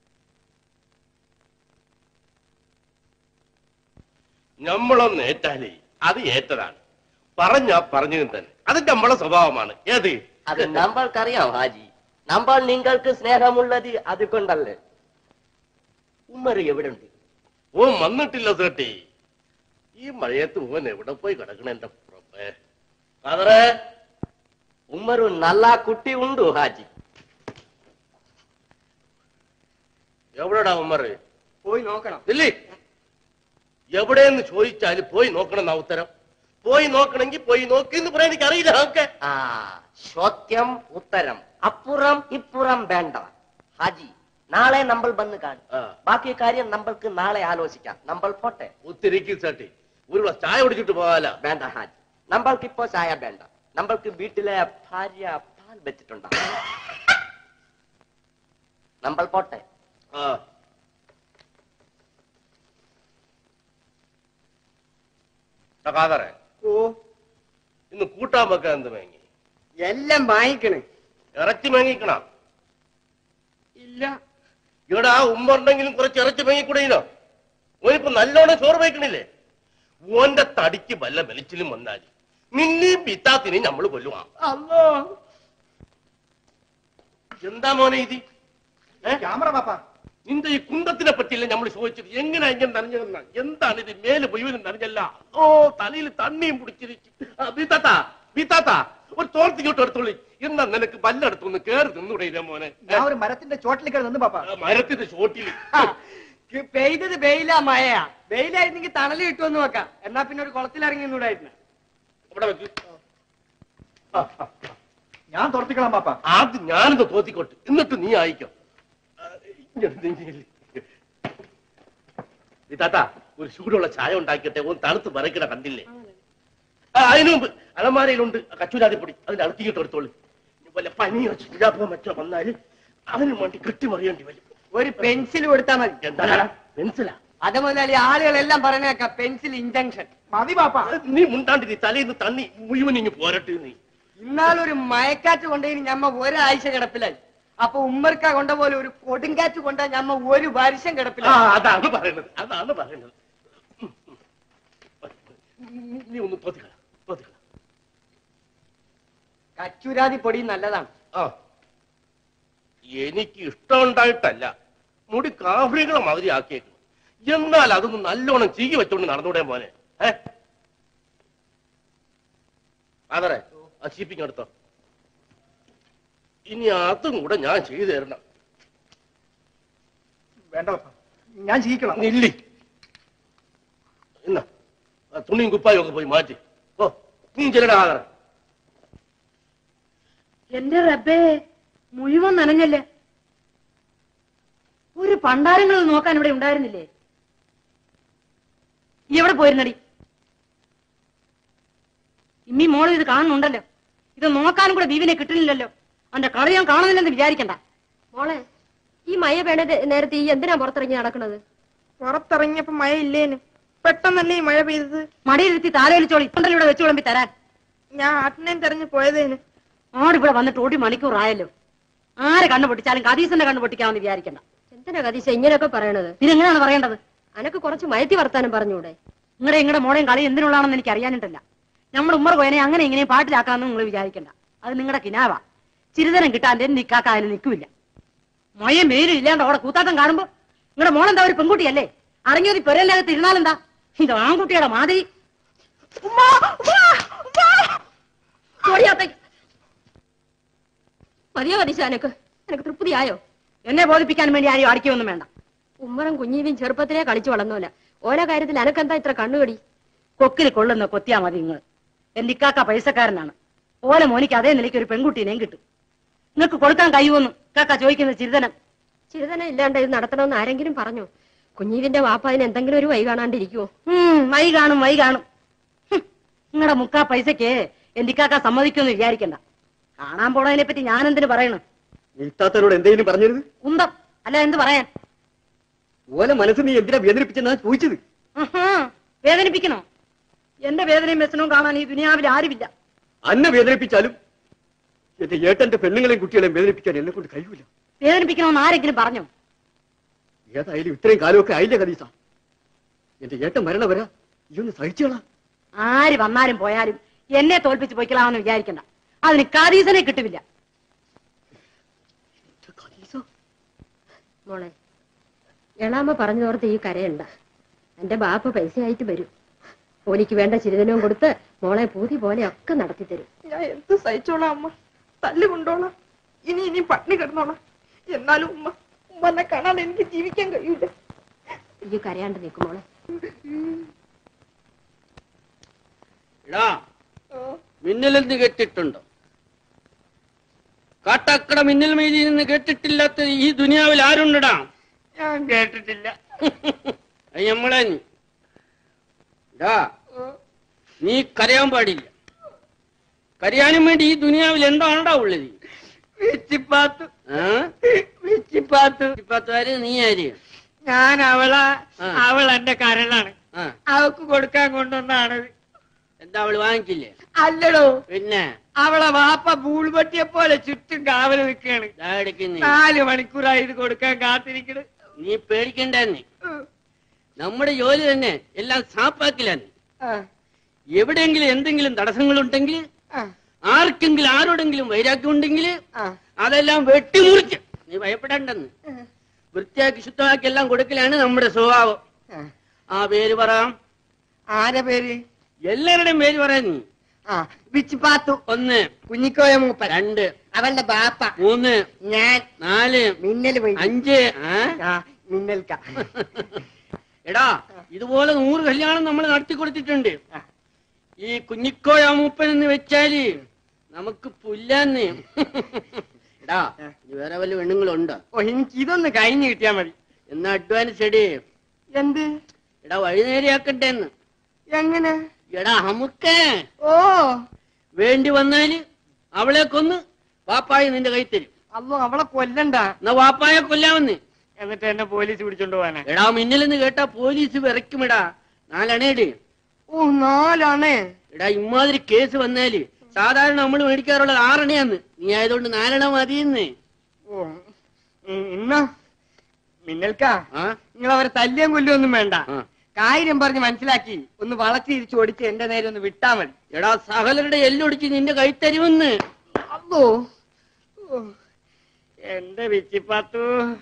നമ്മളൊന്ന് ഏറ്റാലേ അത് ഏറ്റതാണ് പറഞ്ഞാ പറഞ്ഞു തന്നെ അത് നമ്മളെ സ്വഭാവമാണ് ഏത് അത് നമ്മൾക്കറിയാം ഹാജി നമ്മൾ നിങ്ങൾക്ക് സ്നേഹമുള്ളത് അതുകൊണ്ടല്ലേ ഉമ്മറ് എവിടെ ഉണ്ട് ഓൻ വന്നിട്ടില്ല സേട്ടി ഈ മഴയത്ത് ഓൻ എവിടെ പോയി കിടക്കണ എന്റെ പുറമെ അതറേ ഉമ്മറു നല്ല കുട്ടി ഉണ്ടു ഹാജി എവിടെടാ ഉമ്മറ് പോയി നോക്കണം ഇല്ലേ എവിടെയെന്ന് ചോദിച്ചാല് പോയി നോക്കണം എന്നാ ഉത്തരം പോയി നോക്കണമെങ്കിൽ പോയി നോക്കി എന്ന് പറയാൻ എനിക്ക് അറിയില്ല ഒക്കെ ആ ചോദ്യം ഉത്തരം അപ്പുറം ഇപ്പുറം വേണ്ട ഹാജി നാളെ നമ്മൾ വന്ന് കാണും ആ. ബാക്കി കാര്യം നമ്മൾക്ക് നാളെ ആലോചിക്കാം നമ്മൾ പോട്ടെ ഒത്തിരിക്ക് സേട്ടി ഒരു ഗ്ലാസ് ചായ കുടിച്ചിട്ട് പോകാല വേണ്ട ഹാജി നമ്മൾക്ക് ഇപ്പോ ചായ വേണ്ട നമ്മൾക്ക് വീട്ടിലെ ഭാര്യ പാൽ വെച്ചിട്ടുണ്ട് നമ്മൾ പോട്ടെ ആ കാതറേ ഓ ഇന്ന് കൂട്ടാൻ വെക്കാൻ എന്ത് മേങ്ങി എല്ലാം വാങ്ങിക്കണ് ഇറച്ചി മേങ്ങിക്കണം ഇല്ല ഇവിടെ ആ ഉമ്മറുണ്ടെങ്കിലും കുറച്ച് ഇറച്ചി മേങ്ങിക്കൂടെയില്ലോ ഓനിപ്പോ നല്ലോണം ചോറ് വയ്ക്കണില്ലേ ഓന്റെ തടിക്ക് വല്ല വെളിച്ചിലും വന്നാൽ നിന്നെയും പിത്താത്തിനെയും നമ്മൾ കൊല്ലുവാ അല്ലോ എന്താ മോനെ ഇത് ഏ? ക്യാമറ പാപ്പ നിന്റെ ഈ കുന്തത്തിനെ പറ്റിയല്ലേ നമ്മൾ ചോദിച്ചത് എങ്ങനെ ഇങ്ങനെ നനഞ്ഞതെന്ന എന്താണ് ഇത് മേല് മുഴുവനും നനഞ്ഞല്ല ഓ തലയിൽ തണ്ണിയും പിടിച്ചിരിക്കും ആ, ബീത്താത്ത ബീത്താത്ത ഒരു തോർത്തിങ്ങോട്ട് എടുത്തോളി എന്നാ നിനക്ക് ബല്ലെടുത്തൊന്ന് കേറി നിന്നൂടെ മോനെ ഞാൻ ഒരു മരത്തിന്റെ ചോട്ടിലേക്ക് നിന്ന് പാപ്പ ആ, മരത്തിന്റെ ചോട്ടിൽ പെയ്തത് വെയിലാ മഴയാ വെയിലായിരുന്നെങ്കിൽ തണല് കിട്ടുമെന്ന് വെക്കാം എന്നാ പിന്നെ ഒരു കുളത്തിലിറങ്ങി നിന്നൂടായിരുന്നു അവിടെ വെക്ക് ആ, ആ. ഞാൻ തുറത്തിക്കണം പാപ്പ ആദ്യം ഞാനത് തോത്തിക്കോട്ടെ എന്നിട്ട് നീ അയക്കോ ഇതാത്താ ഒരു ചൂടുള്ള ചായ ഉണ്ടാക്കിട്ടെ ഒന്ന് തണുത്ത് വിറയ്ക്കണ കണ്ടില്ലേ ആ, അതിനു മുമ്പ് അലമാരയിലുണ്ട് കച്ചൂരാതിപ്പൊടി അതിന്റെ അടുത്തിങ്ങോട്ട് എടുത്തോളൂ ഇനി വല്ല പനിയോ ചൂടാപ്പോ മറ്റോ വന്നാല് അതിനു വേണ്ടി കെട്ടിമറിയേണ്ടി വരും ഒരു പെൻസിൽ കൊടുത്താ മതി എന്താ പെൻസിലാ അത് മുതലാളി ആളുകളെല്ലാം പറഞ്ഞേക്കാം പെൻസിൽ ഇഞ്ചക്ഷൻ മതി പാപ്പ നീ മുണ്ടാണ്ടി നീ തലേന്ന് തണ്ണി മുഴുവൻ ഇങ്ങ് പോരട്ടെ നീ ഇന്നാളൊരു മയക്കാറ്റ് കൊണ്ടുപോയി ഞമ്മ ഒരാഴ്ച കിടപ്പിലായി അപ്പൊ ഉമ്മർക്ക കൊണ്ട പോലെ ഒരു കൊടുങ്കാറ്റ് കൊണ്ടാ ഞമ്മ ഒരു വർഷം ആ കിടപ്പിലായി അതാണ് പറയുന്നത് അതാണ് പറയുന്നത് ഉം, ഉം. നീ ഒന്ന് തോത്തിക്കള തോത്തിക്കള കച്ചൂരാതി പൊടി നല്ലതാണ് ആ എനിക്ക് ഇഷ്ടമുണ്ടായിട്ടല്ല മുടി കാഫ്രികളെ മാതിരി ആക്കിയേക്കും എന്നാൽ അതൊന്ന് നല്ലോണം ചീകി വെച്ചോണ്ട് നടന്നൂടെ മോനെ ഏ അതറേ ആ ചീപ്പിങ് എടുത്തോ ഇനി അതും കൂടെ ഞാൻ ചെയ്തു തരണം വേണ്ട പാപ്പ ഞാൻ ജീവിക്കണം നില്ലി എന്നാ ആ തുണിയും കുപ്പായും ഒക്കെ പോയി മാറ്റി ഓ നീ ചെല്ലടാ ആദറ എന്റെ റബ്ബേ മുഴുവൻ നനഞ്ഞല്ലേ ഒരു പണ്ടാരങ്ങൾ നോക്കാൻ ഇവിടെ ഉണ്ടായിരുന്നില്ലേ ഈ എവിടെ പോയിരുന്നടി ഇമ്മി മോളും ഇത് കാണുന്നുണ്ടല്ലോ ഇത് നോക്കാനും കൂടെ ബീവിനെ കിട്ടുന്നില്ലല്ലോ അവന്റെ കളി ഞാൻ കാണുന്നില്ലെന്ന് വിചാരിക്കണ്ട മോളെ ഈ മയ വേണ നേരത്തെ ഈ എന്തിനാ പുറത്തിറങ്ങി നടക്കണത് പുറത്തിറങ്ങിയപ്പോ മഴ ഇല്ലേനും പെട്ടെന്നല്ലേ ഈ മഴ പെയ്തത് മടിയിലിരുത്തി താലോലിച്ചോളി ഉണ്ടല്ലോ ഇവിടെ വെച്ച് വിളമ്പി തരാൻ ഞാൻ ആട്ടിനെയും തെരഞ്ഞു പോയതേന് ആടിവിടെ വന്നിട്ട് ഒരു മണിക്കൂറായല്ലോ ആരെ കണ്ണു പൊട്ടിച്ചാലും കതീസിന്റെ കണ്ണു പൊട്ടിക്കാമെന്ന് വിചാരിക്കണ്ട എന്തിനാ കതീശ ഇങ്ങനെയൊക്കെ പറയണത് ഇതെങ്ങനെയാണ് പറയേണ്ടത് അനക്ക് കുറച്ച് മയത്തി വർത്താനം പറഞ്ഞൂടെ നിങ്ങളുടെ നിങ്ങളുടെ മോളെയും കളി എന്തിനുള്ളതാണെന്ന് എനിക്ക് അറിയാനിട്ടല്ല നമ്മുടെ ഉമ്മർ പോയനെ അങ്ങനെ ഇങ്ങനെയും പാട്ടിലാക്കാമെന്ന് നിങ്ങൾ വിചാരിക്കണ്ട അത് നിങ്ങളുടെ കിനാവ ചിരിതനം കിട്ടാൻ നിക്കാക്ക അതിന് നിൽക്കില്ല മൊയ മേലും ഇല്ലാണ്ട് അവിടെ കൂത്താട്ടം കാണുമ്പോ നിങ്ങളുടെ മോളെന്താ ഒരു പെൺകുട്ടിയല്ലേ അറിഞ്ഞത് പെരല്ലാകത്ത് ഇരുന്നാലെന്താ ഇത് ആൺകുട്ടിയുടെ മാതിരി ഓടിയാത്തേക്ക്. മതിയോ കതീശ എനക്ക് എനക്ക് തൃപ്തിയായോ എന്നെ ബോധിപ്പിക്കാൻ വേണ്ടി ആരും അടിക്കൊന്നും വേണ്ട ഉമ്മറും കുഞ്ഞീവിയും ചെറുപ്പത്തിലേ കളിച്ചു വളർന്നോല ഓരോ കാര്യത്തിൽ അനക്കെന്താ ഇത്ര കണ്ണുകടി കൊക്കിൽ കൊള്ളുന്ന കൊത്തിയാ മതി നിങ്ങൾ എന്റെ ഇക്കാക്ക പൈസക്കാരനാണ് ഓലെ മോനിക്ക് അതേ നിലയ്ക്ക് ഒരു പെൺകുട്ടീനെയും കിട്ടും നിങ്ങൾക്ക് കൊടുക്കാൻ കഴിയുമെന്നും കാക്ക ചോദിക്കുന്നത് ചിരിതനം ചിരിതന ഇല്ലാണ്ട് ഇത് നടത്തണമെന്ന് ആരെങ്കിലും പറഞ്ഞു കുഞ്ഞീവിന്റെ വാപ്പ അതിന് എന്തെങ്കിലും ഒരു വൈ കാണാണ്ടിരിക്കുവോ ഉം, വൈ കാണും വൈ കാണും നിങ്ങളുടെ മുക്കാ പൈസക്ക് എന്റെ ഇക്കാക്ക സമ്മതിക്കുമെന്ന് വിചാരിക്കണ്ട കാണാൻ പോണതിനെ പറ്റി ഞാൻ എന്തിനു പറയണം ഇത്താത്തനോട് എന്തെങ്കിലും പറഞ്ഞിരുന്നു കുന്തം അല്ല എന്ത് പറയാൻ ഓലെ മനസ്സ് നീ എന്തിനാ വേദനിപ്പിച്ചെന്നാ ചോദിച്ചത് ആഹാ, വേദനിപ്പിക്കണോ എന്റെ വേദനയും വ്യസനവും കാണാൻ ഈ ദുനിയാവിൽ ആരുമില്ല അന്നെ വേദനിപ്പിച്ചാലും എന്റെ ഏട്ടന്റെ പെണ്ണുങ്ങളെയും കുട്ടികളെയും വേദനിപ്പിക്കാൻ എന്നെ കൊണ്ട് കഴിയൂല വേദനിപ്പിക്കണമെന്ന് ആരെങ്കിലും പറഞ്ഞോ ഏതായാലും ഇത്രയും കാലമൊക്കെ ആയില്ലേ കദീസ എന്റെ ഏട്ടൻ മരണ വരാ ഈ ഒന്ന് സഹിച്ചോളാം ആര് വന്നാലും പോയാലും എന്നെ തോൽപ്പിച്ച് പൊയ്ക്കലാമെന്ന് വിചാരിക്കണ്ട അതിന് കാരീസനെ കിട്ടുമില്ല മോളെ എളാമ്മ പറഞ്ഞതോർത്ത് ഈ കരയണ്ട എന്റെ ബാപ്പ പൈസയായിട്ട് വരും ഓലിക്ക് വേണ്ട ചിരിതനവും കൊടുത്ത് മോളെ പൂതി പോലെ ഒക്കെ നടത്തി തരും ഞാൻ എന്ത് സഹിച്ചോളാം അമ്മ തല്ല് കൊണ്ടോളാം ഇനി ഇനി പട്ടിണി കിടന്നോളാം എന്നാലും ഉമ്മ ഉമ്മനെ കാണാൻ എനിക്ക് ജീവിക്കാൻ കഴിയൂല ഈ കരയാണ്ട് നിൽക്കും മോളെ എടാ മിന്നലെന്ന് കേട്ടിട്ടുണ്ടോ കാട്ടാക്കട മിന്നൽ മീതി നിന്ന് കേട്ടിട്ടില്ലാത്ത ഈ ദുനിയാവിൽ ആരുണ്ടടാ ഞാൻ കേട്ടിട്ടില്ല അത് നമ്മളെ നീ. എടാ നീ കരയാൻ പാടില്ല കരയാനും വേണ്ടി ഈ ദുനിയാവിൽ എന്താണ്ടാ ഉള്ളത് വെച്ചിപ്പാത്തു ആ? വെച്ചിപ്പാത്തു ഇപ്പത്തെ ആര് നീ ആര് ഞാൻ അവളെ ആ. അവൾ എന്റെ കരളാണ് ആ അവക്ക് കൊടുക്കാൻ കൊണ്ടുവന്നാണത് എന്താ അവള് വാങ്ങിക്കില്ലേ അല്ലടോ പിന്നെ അവളെ വാപ്പ ബൂൾപട്ടിയെ പോലെ ചുറ്റും കാവല് നിൽക്കാണ് ദാ എടുക്കുന്നേ നാല് മണിക്കൂറായി ഇത് കൊടുക്കാൻ കാത്തിരിക്കണ് നീ പേടിക്കണ്ടെന്ന് നമ്മുടെ ജോലി തന്നെ എല്ലാം സാപ്പാക്കിലാണ് ആ, എവിടെയെങ്കിലും എന്തെങ്കിലും തടസ്സങ്ങളുണ്ടെങ്കിൽ ആ, ആർക്കെങ്കിലും ആരോടെങ്കിലും വൈരാഗ്യം ഉണ്ടെങ്കിൽ ആ. അതെല്ലാം വെട്ടിമുറിച്ച് നീ ഭയപ്പെടണ്ടെന്ന് വൃത്തിയാക്കി ശുദ്ധമാക്കി എല്ലാം കൊടുക്കലാണ് നമ്മുടെ സ്വഭാവം ആ പേര് പറ ആരെ പേര് എല്ലാവരുടെയും പേര് പറയാ നീ ആ വിച്ച് പാത്തു ഒന്ന് കുഞ്ഞിക്കോയ മൂപ്പൻ രണ്ട് അവളുടെ ബാപ്പ മൂന്ന് ഞാൻ നാല് മിന്നൽ പോയി അഞ്ച് ആ? ആ മിന്നൽക്ക എടാ ഇതുപോലെ നൂറ് കല്യാണം നമ്മൾ നടത്തി കൊടുത്തിട്ടുണ്ട് ഈ കുഞ്ഞിക്കോയ മൂപ്പൻ എന്ന് വെച്ചാല് നമുക്ക് പുല്ലാന്ന് എടാ ഇനി വേറെ വല്ല പെണ്ണുങ്ങളുണ്ടോ ഓ എനിക്ക് ഇതൊന്ന് കഴിഞ്ഞു കിട്ടിയാ മതി എന്നാ അഡ്വാൻസ് എടി എന്ത് എടാ വഴി നേരെയാക്കട്ടെ എന്ന് എങ്ങനെ എടാ നമുക്കേ ഓ വേണ്ടി വന്നാല് അവളെ കൊന്ന് വാപ്പായി നിന്റെ കൈ തരും അല്ലോ അവളെ കൊല്ലണ്ട എന്നാ വാപ്പായെ കൊല്ലാമെന്ന് എന്നിട്ട് എന്നെ പോലീസ് പിടിച്ചോണ്ട് പോവാനാ എടാ മിന്നലെന്ന് കേട്ടാ പോലീസ് വിറയ്ക്കുമെടാ നാലണേട് ഓ നാലാണേ എടാ ഇമാതിരി കേസ് വന്നാല് സാധാരണ നമ്മൾ മേടിക്കാറുള്ളത് ആറണയാന്ന് നീ ആയതുകൊണ്ട് നാലെണ്ണ മതിയെന്ന് ഓ ഉം, എന്നാ മിന്നൽക്ക ആ നിങ്ങൾ അവരെ തല്ലിയും കൊല്ലൊന്നും വേണ്ട ആ. കാര്യം പറഞ്ഞ് മനസ്സിലാക്കി ഒന്ന് വളച്ച് തിരിച്ചു ഓടിച്ച് എന്റെ നേരെ ഒന്ന് വിട്ടാ മതി എടാ സകലരുടെ എല്ലൊടിച്ച് നിന്റെ കൈ തരുമെന്ന് അല്ലോ ഓ, എന്റെ വിച്ചിപ്പാത്തു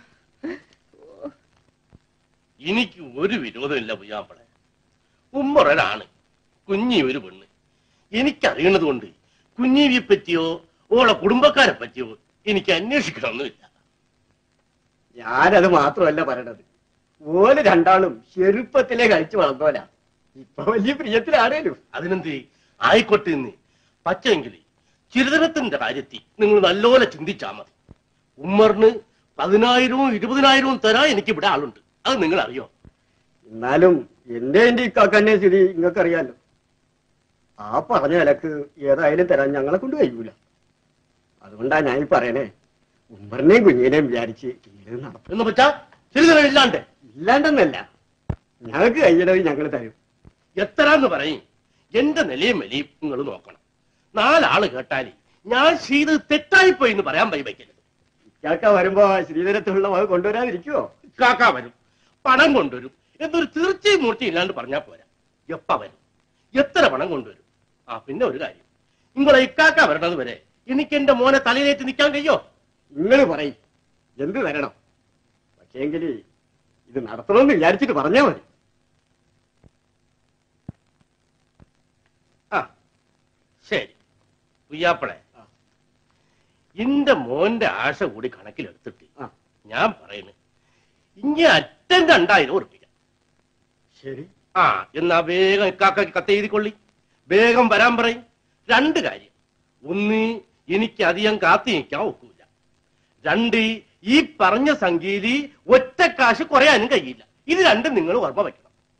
എനിക്ക് ഒരു വിരോധമില്ല പുയ്യാമ്പളെ ഉമ്മറൊരാണ് കുഞ്ഞി ഒരു പെണ്ണ് എനിക്കറിയണത് കൊണ്ട് കുഞ്ഞിനെ പറ്റിയോ ഓളെ കുടുംബക്കാരെ പറ്റിയോ എനിക്ക് അന്വേഷിക്കണമെന്നില്ല ഞാനത് മാത്രമല്ല പറയണത് ഓല് രണ്ടാളും ചെറുപ്പത്തിലെ കഴിച്ചു വളർന്നോല ഇപ്പൊ വലിയ പ്രിയത്തിലാണേലും അതിനെന്ത് ആയിക്കോട്ടെ എന്ന് പച്ചെങ്കിൽ ചിരുതനത്തിന്റെ കാര്യത്തിൽ നിങ്ങൾ നല്ലോലെ ചിന്തിച്ചാ മതി ഉമ്മറിന് പതിനായിരവും ഇരുപതിനായിരവും തരാൻ എനിക്ക് ഇവിടെ ആളുണ്ട് അത് നിങ്ങൾ അറിയോ എന്നാലും എന്റെ എന്റെ ഇക്കാക്കന്നെ സ്ഥിതി നിങ്ങൾക്കറിയാലോ ആ പറഞ്ഞ വിലക്ക് ഏതായാലും തരാൻ ഞങ്ങളെ കൊണ്ട് കഴിയൂല അതുകൊണ്ടാ ഞാൻ ഈ പറയണേ ഉമ്മറിനെയും കുഞ്ഞിനെയും വിചാരിച്ച് ഇത് നടത്തും എന്ന് വെച്ചാ ചിരുതനം ഇല്ലാണ്ട് ഇല്ലാണ്ടെന്നല്ല ഞങ്ങൾക്ക് കഴിയണത് ഞങ്ങൾ തരും എത്രാന്ന് പറയും എന്റെ നിലയും വിലയും നിങ്ങൾ നോക്കണം നാലാള് കേട്ടാല് ഞാൻ ചെയ്ത് തെറ്റായിപ്പോയി എന്ന് പറയാൻ പൈ വയ്ക്കരുത് ഇക്കാക്ക വരുമ്പോ ശ്രീധരത്തുള്ള വക കൊണ്ടുവരാതിരിക്കുവോ കാക്ക വരും പണം കൊണ്ടുവരും എന്നൊരു തീർച്ചയും മൂർച്ചയും ഇല്ലാണ്ട് പറഞ്ഞാ പോരാ എപ്പ വരും എത്ര പണം കൊണ്ടുവരും ആ പിന്നെ ഒരു കാര്യം നിങ്ങളെ ഇക്കാക്ക വരണത് വരെ എനിക്ക് എന്റെ മോനെ തലയിലേറ്റ് നിൽക്കാൻ കഴിയോ നിങ്ങൾ പറയും എന്ത് തരണം പക്ഷേങ്കിൽ ഇത് നടത്തണമെന്ന് വിചാരിച്ചിട്ട് പറഞ്ഞാ മതി ആ ശരി പുയ്യാപ്പളെ എന്റെ മോന്റെ ആശ കൂടി കണക്കിലെടുത്തിട്ട് ആ. ഞാൻ പറയുന്നു ഇനി അറ്റം രണ്ടായിരം ഉറപ്പിക്കാം ശരി ആ എന്നാ വേഗം ഇക്കാക്ക കത്തെഴുതിക്കൊള്ളി വേഗം വരാൻ പറയും രണ്ട് കാര്യം ഒന്ന് എനിക്ക് അധികം കാത്തി നിൽക്കാൻ ഒക്കൂല രണ്ട് ഈ പറഞ്ഞ സംഖ്യയിൽ ഒറ്റ കാശ് കുറയാനും കഴിയില്ല ഇത് രണ്ടും നിങ്ങൾ ഓർമ്മ വയ്ക്കണം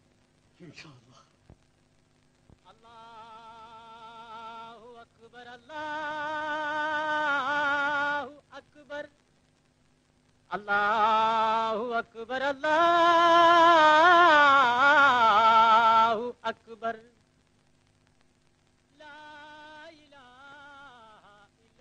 അല്ലാഹു അക്ബർ അല്ലാഹു അക്ബർ ലാ ഇലാഹ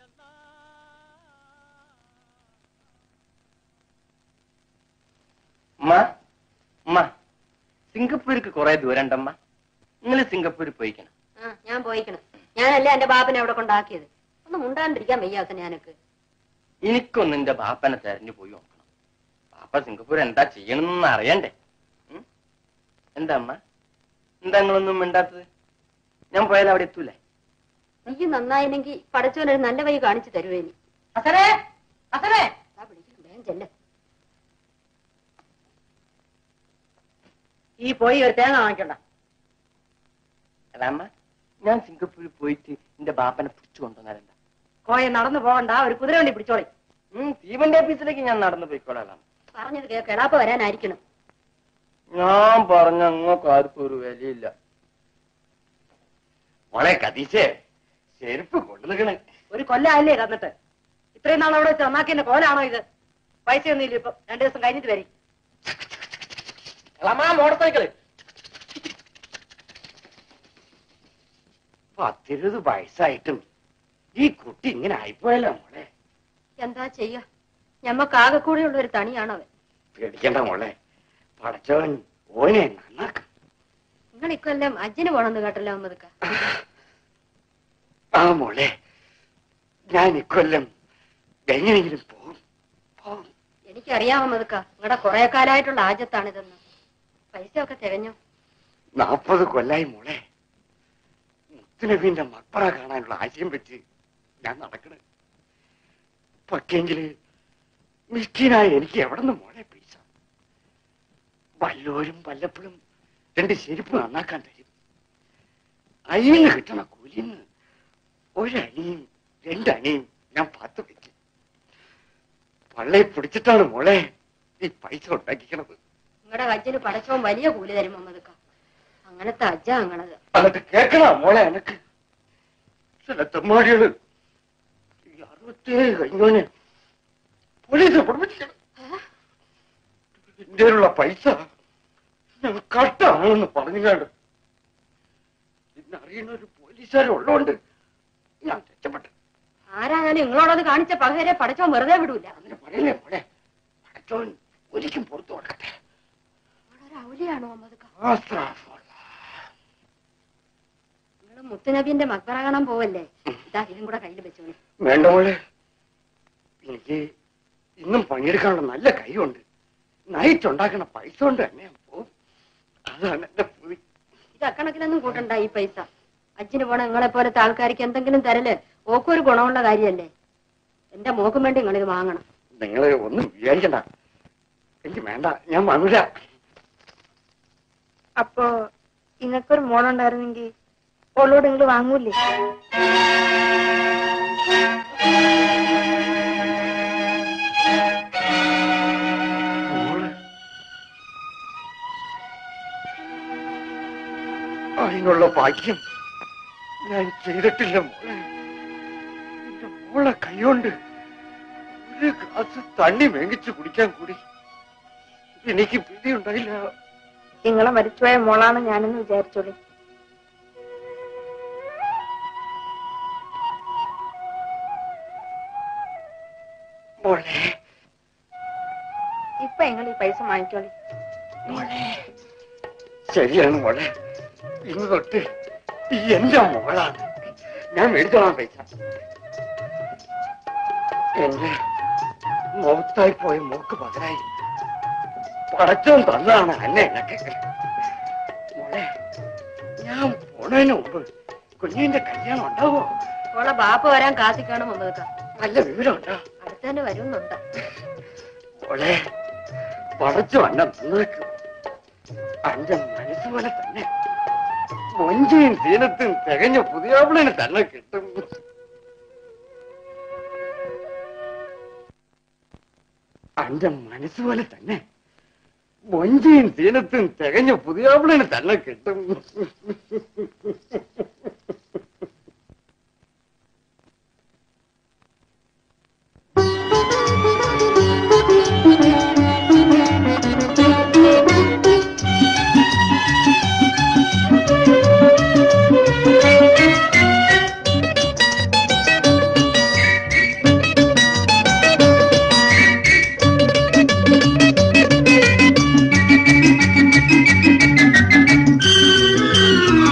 അമ്മ അമ്മ സിംഗപ്പൂർക്ക് കുറെ ദൂരണ്ടമ്മ നിങ്ങൾ സിംഗപ്പൂർ പോയിക്കണം ആ ഞാൻ പോയിക്കണം ഞാനല്ലേ എന്റെ ബാപ്പനെ അവിടെ കൊണ്ടാക്കിയത് ഒന്ന് മുണ്ടാണ്ടിരിക്കാൻ വയ്യാത്ത ഞാനൊക്കെ എനിക്കൊന്ന് എന്റെ ബാപ്പനെ തെരഞ്ഞു പോയി നോക്കണം ബാപ്പ സിംഗപ്പൂർ എന്താ ചെയ്യണമെന്ന് അറിയണ്ടേ ഉം? എന്താ അമ്മ എന്താ നിങ്ങളൊന്നും മിണ്ടാത്തത് ഞാൻ പോയാൽ അവിടെ എത്തൂലേ നീ നന്നായില്ലെങ്കിൽ പടച്ചോനൊരു നല്ല വഴി കാണിച്ചു തരുവേനി അസരേ അസരേ വേഗം ചെല്ല് ഈ പോയി ഒരു തേങ്ങ വാങ്ങിക്കണ്ട അല്ല അമ്മ ഞാൻ സിംഗപ്പൂരിൽ പോയിട്ട് എന്റെ ബാപ്പനെ പിടിച്ചു കൊണ്ടുവന്നാലെന്താ കോയെ നടന്നു പോകണ്ട ഒരു കുതിര വണ്ടി പിടിച്ചോളി ഉം തീവണ്ടി ഓഫീസിലേക്ക് ഞാൻ നടന്നു പോയിക്കോളാം പറഞ്ഞത് കേൾക്ക് എളാപ്പ വരാനായിരിക്കണം ഞാൻ പറഞ്ഞ അങ്ങോട്ട് ആർക്കും ഒരു വിലയില്ല മോളെ കതീശേ ചെരുപ്പ് കൊണ്ടുനിൽക്കണേ ഒരു കൊല്ലല്ലേ തന്നിട്ട് ഇത്രയും നാൾ അവിടെ വെച്ച് നന്നാക്കിന്റെ കോലാണോ ഇത് പൈസ ഒന്നും ഇല്ല ഇപ്പൊ രണ്ടു ദിവസം കഴിഞ്ഞിട്ട് വരി മോട്ടർ സൈക്കിള് പത്തിരുപത് വയസ്സായിട്ടും ഈ കുട്ടി ഇങ്ങനെ ആയിപ്പോയല്ലോ മോളെ എന്താ ചെയ്യ ഞമ്മക്ക് ആകെ കൂടെയുള്ള ഒരു തണിയാണവൻ പേടിക്കണ്ട മോളെ പടച്ചവൻ ഓനെ നന്നാക്കും നിങ്ങൾ ഇക്കൊല്ലം അജ്ജിന് പോണെന്ന് കേട്ടല്ലോ അമ്മതുക്ക ആ മോളെ ഞാൻ ഇക്കൊല്ലം എങ്ങനെയെങ്കിലും പോകും പോകും എനിക്കറിയാമോ മതുക്ക നിങ്ങളുടെ കുറെ കാലമായിട്ടുള്ള ആജത്താണിതെന്ന് പൈസ ഒക്കെ തികഞ്ഞോ നാൽപ്പത് കൊല്ലായി മോളെ മുത്തുനബീന്റെ മക്ബറ കാണാനുള്ള ആശയം വെച്ച് ഞാൻ നടക്കണേ പക്ഷെങ്കില് മിസ്കീനായ എനിക്ക് എവിടെ നിന്ന് മോളെ പൈസ വല്ലോരും വല്ലപ്പോഴും രണ്ട് ചെരുപ്പ് നന്നാക്കാൻ തരും അയിന്ന് കിട്ടണ കൂലിന്ന് ഒരണിയും രണ്ടണിയും ഞാൻ പാത്തു വെക്കും പള്ളയെ പിടിച്ചിട്ടാണ് മോളെ ഈ പൈസ ഉണ്ടാക്കിക്കണത് നിങ്ങളുടെ ഹജ്ജിന് പടച്ചോൻ വലിയ കൂലി തരും മമ്മതുക്ക അങ്ങനത്തെ അജ്ജ അങ്ങനത് എന്നിട്ട് കേക്കണ മോളെ എനക്ക് ചില തെമ്മാടികള് ഈ അറുപത്തേഴ് കഴിഞ്ഞോനെ പോലീസ് പഠിപ്പിക്കണം ഇന്ത്യയിലുള്ള പൈസ ഞാൻ കട്ടാണെന്ന് പറഞ്ഞുകാണ്ട് ഇന്ന് അറിയുന്ന ഒരു പോലീസുകാരുള്ളതുകൊണ്ട് ഞാൻ രക്ഷപ്പെട്ടു ആരായാലും നിങ്ങളോടൊന്ന് കാണിച്ച പകരെ പടച്ചോൻ വെറുതെ വിടൂല അങ്ങനെ പറയലേ മോളെ പടച്ചോൻ ഒരിക്കും പുറത്തു കൊടുക്കട്ടെ നിങ്ങളൊരു ഔലിയാണോ മമ്മതുക്ക ആസ്ത്രാഫുള്ള. നിങ്ങൾ മുത്തുനബീന്റെ മക്ബറ കാണാൻ പോവല്ലേ ഇതാ ഇതും കൂടെ കയ്യിൽ വെച്ചോളി വേണ്ട മോളെ എനിക്ക് ഇന്നും പണിയെടുക്കാനുള്ള നല്ല കൈയുണ്ട് നയിറ്റ് ഉണ്ടാക്കുന്ന പൈസ കൊണ്ട് തന്നെ ഞാൻ പോവും അതാണ് എന്റെ പൂതി ഇത് അക്കണക്കിലൊന്നും കൂട്ടണ്ട ഈ പൈസ അച്ഛന് പോണ നിങ്ങളെ പോലത്തെ ആൾക്കാർക്ക് എന്തെങ്കിലും തരല് ഓക്കൊരു ഗുണമുള്ള കാര്യല്ലേ എന്റെ മോക്കും വേണ്ടി നിങ്ങളിത് വാങ്ങണം നിങ്ങൾ ഒന്നും വിചാരിക്കണ്ട എനിക്ക് വേണ്ട ഞാൻ വാങ്ങൂല അപ്പോ ഇങ്ങക്കൊരു മോളുണ്ടായിരുന്നെങ്കിൽ ഓളോട് നിങ്ങൾ വാങ്ങൂലേ മോള് അതിനുള്ള ഭാഗ്യം ഞാൻ ചെയ്തിട്ടില്ല മോളെ എന്റെ മോളെ കൈകൊണ്ട് ഒരു ഗ്ലാസ് തണ്ണി മേങ്ങിച്ചു കുടിക്കാൻ കൂടി എനിക്ക് പിടി ഉണ്ടായില്ല നിങ്ങളെ മരിച്ചുപോയ മോളാണ് ഞാനെന്ന് വിചാരിച്ചോളി മോളെ ഇപ്പൊ നിങ്ങൾ ഈ പൈസ വാങ്ങിക്കോളി മോളെ ശരിയാണ് മോളെ ഇന്ന് തൊട്ട് ഈ എന്റെ മോളാണ് ഞാൻ മേടിച്ചോളാം പൈസ എന്റെ മുഖത്തായി പോയ മൂക്ക് പകരായി പടച്ചോൻ തന്നതാണ് എന്നെ എനക്ക് മോളെ ഞാൻ പോണതിന് മുമ്പ് കുഞ്ഞിന്റെ കല്യാണം ഉണ്ടാവോ ഓളെ ബാപ്പ വരാൻ കാത്തിക്കാണ് മമ്മതുക്ക നല്ല വിവരമുണ്ടോ അടുത്ത് തന്നെ വരുന്നുണ്ട് മോളെ പടച്ചു അന്നെ നന്നാക്കും അന്റെ മനസ്സ് പോലെ തന്നെ മൊഞ്ചിയും തീനത്തും തികഞ്ഞ പുതിയാപ്പിളിന് തന്നെ കിട്ടും അന്റെ മനസ്സ് പോലെ തന്നെ മൊഞ്ചിയും തീനത്തും തികഞ്ഞ പുതിയാപ്പിളിന് തന്നെ കിട്ടും Thank you.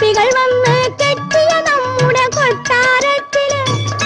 ഗോപികൾ വന്ന് കെട്ടിയ നമ്മുടെ കൊട്ടാരത്തില്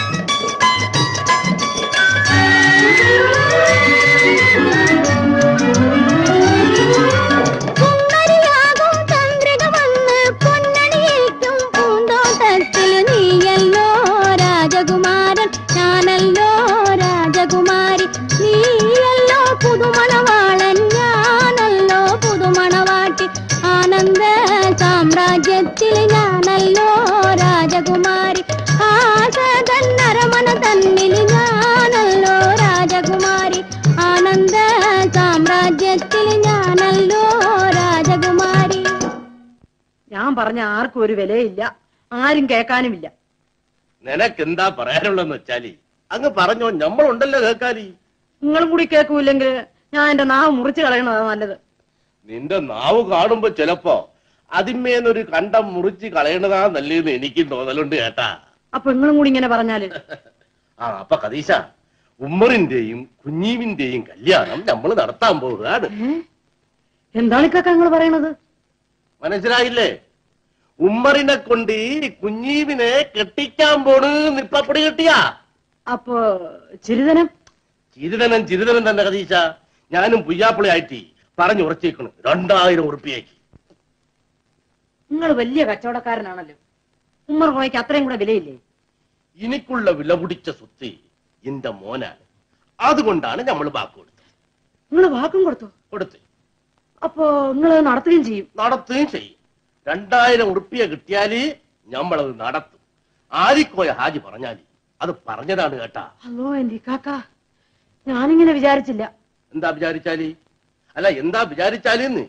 കുമ്മരിയാകും ചന്ദ്രിക വന്ന് പൊന്നണിയേറ്റും പൂന്തോട്ടത്തിൽ നീയല്ലോ രാജകുമാരൻ ഞാനല്ലോ രാജകുമാരി നീയല്ലോ പുതുമണവാളൻ ഞാനല്ലോ പുതുമണവാട്ടി ആനന്ദ സാമ്രാജ്യത്തിൽ ഞാനല്ലോ രാജകുമാരി ആസതൻ അരമന തന്നിൽ ഞാനല്ലോ രാജകുമാരി ആനന്ദ സാമ്രാജ്യത്തിൽ ഞാനല്ലോ രാജകുമാരി ഞാൻ പറഞ്ഞ ആർക്കും ഒരു വിലയില്ല ആരും കേൾക്കാനുമില്ല നിനക്കെന്താ പറയാനുള്ളതെന്ന് വെച്ചാല് അങ്ങ് പറഞ്ഞോ നമ്മളുണ്ടല്ലോ കേക്കാലി നിങ്ങളും കൂടി കേൾക്കൂല്ലെങ്കിൽ ഞാൻ എന്റെ നാവ് മുറിച്ചു കളയണതാ നല്ലത് നിന്റെ നാവ് കാണുമ്പോ ചിലപ്പോ അതിന്മേന്നൊരു കണ്ടം മുറിച്ച് കളയണതാ നല്ലതെന്ന് എനിക്കും തോന്നലുണ്ട് കേട്ടാ അപ്പൊ നിങ്ങളും കൂടി ഇങ്ങനെ പറഞ്ഞാല് ആ അപ്പൊ കതീശ ഉമ്മറിന്റെയും കുഞ്ഞീവിന്റെയും കല്യാണം നമ്മൾ നടത്താൻ പോവുകയാണ് എന്താണ് ഇക്കൊക്കെ നിങ്ങൾ പറയണത് മനസ്സിലായില്ലേ ഉമ്മറിനെ കൊണ്ട് കുഞ്ഞീവിനെ കെട്ടിക്കാൻ പോണ് നിപ്പപ്പടി കെട്ടിയാ അപ്പൊ ചിരിതനം ചിരിതനം ചിരിതനം തന്നെ കതീശ ഞാനും പുയ്യാപ്പിളയായിട്ട് പറഞ്ഞു ഉറച്ചേക്കണു രണ്ടായിരം ഉറുപ്പിയേക്ക് നിങ്ങൾ വലിയ കച്ചവടക്കാരനാണല്ലോ ഉമ്മർ കോയ്ക്ക് അത്രയും കൂടെ വിലയില്ലേ എനിക്കുള്ള വില പിടിച്ച സ്വത്ത് എന്റെ മോനാണ് അതുകൊണ്ടാണ് നമ്മൾ വാക്ക് കൊടുത്തത് നിങ്ങൾ വാക്കും കൊടുത്തു കൊടുത്ത് അപ്പോ നിങ്ങൾ നടത്തുകയും ചെയ്യും നടത്തുകയും ചെയ്യും രണ്ടായിരം ഉറുപ്പിയ കിട്ടിയാല് നമ്മളത് നടത്തും ആരിക്കോയ ഹാജി പറഞ്ഞാല് അത് പറഞ്ഞതാണ് കേട്ടാ അല്ലോ എന്റെ കാക്ക ഞാനിങ്ങനെ വിചാരിച്ചില്ല എന്താ വിചാരിച്ചാല് അല്ല എന്താ വിചാരിച്ചാലെന്ന്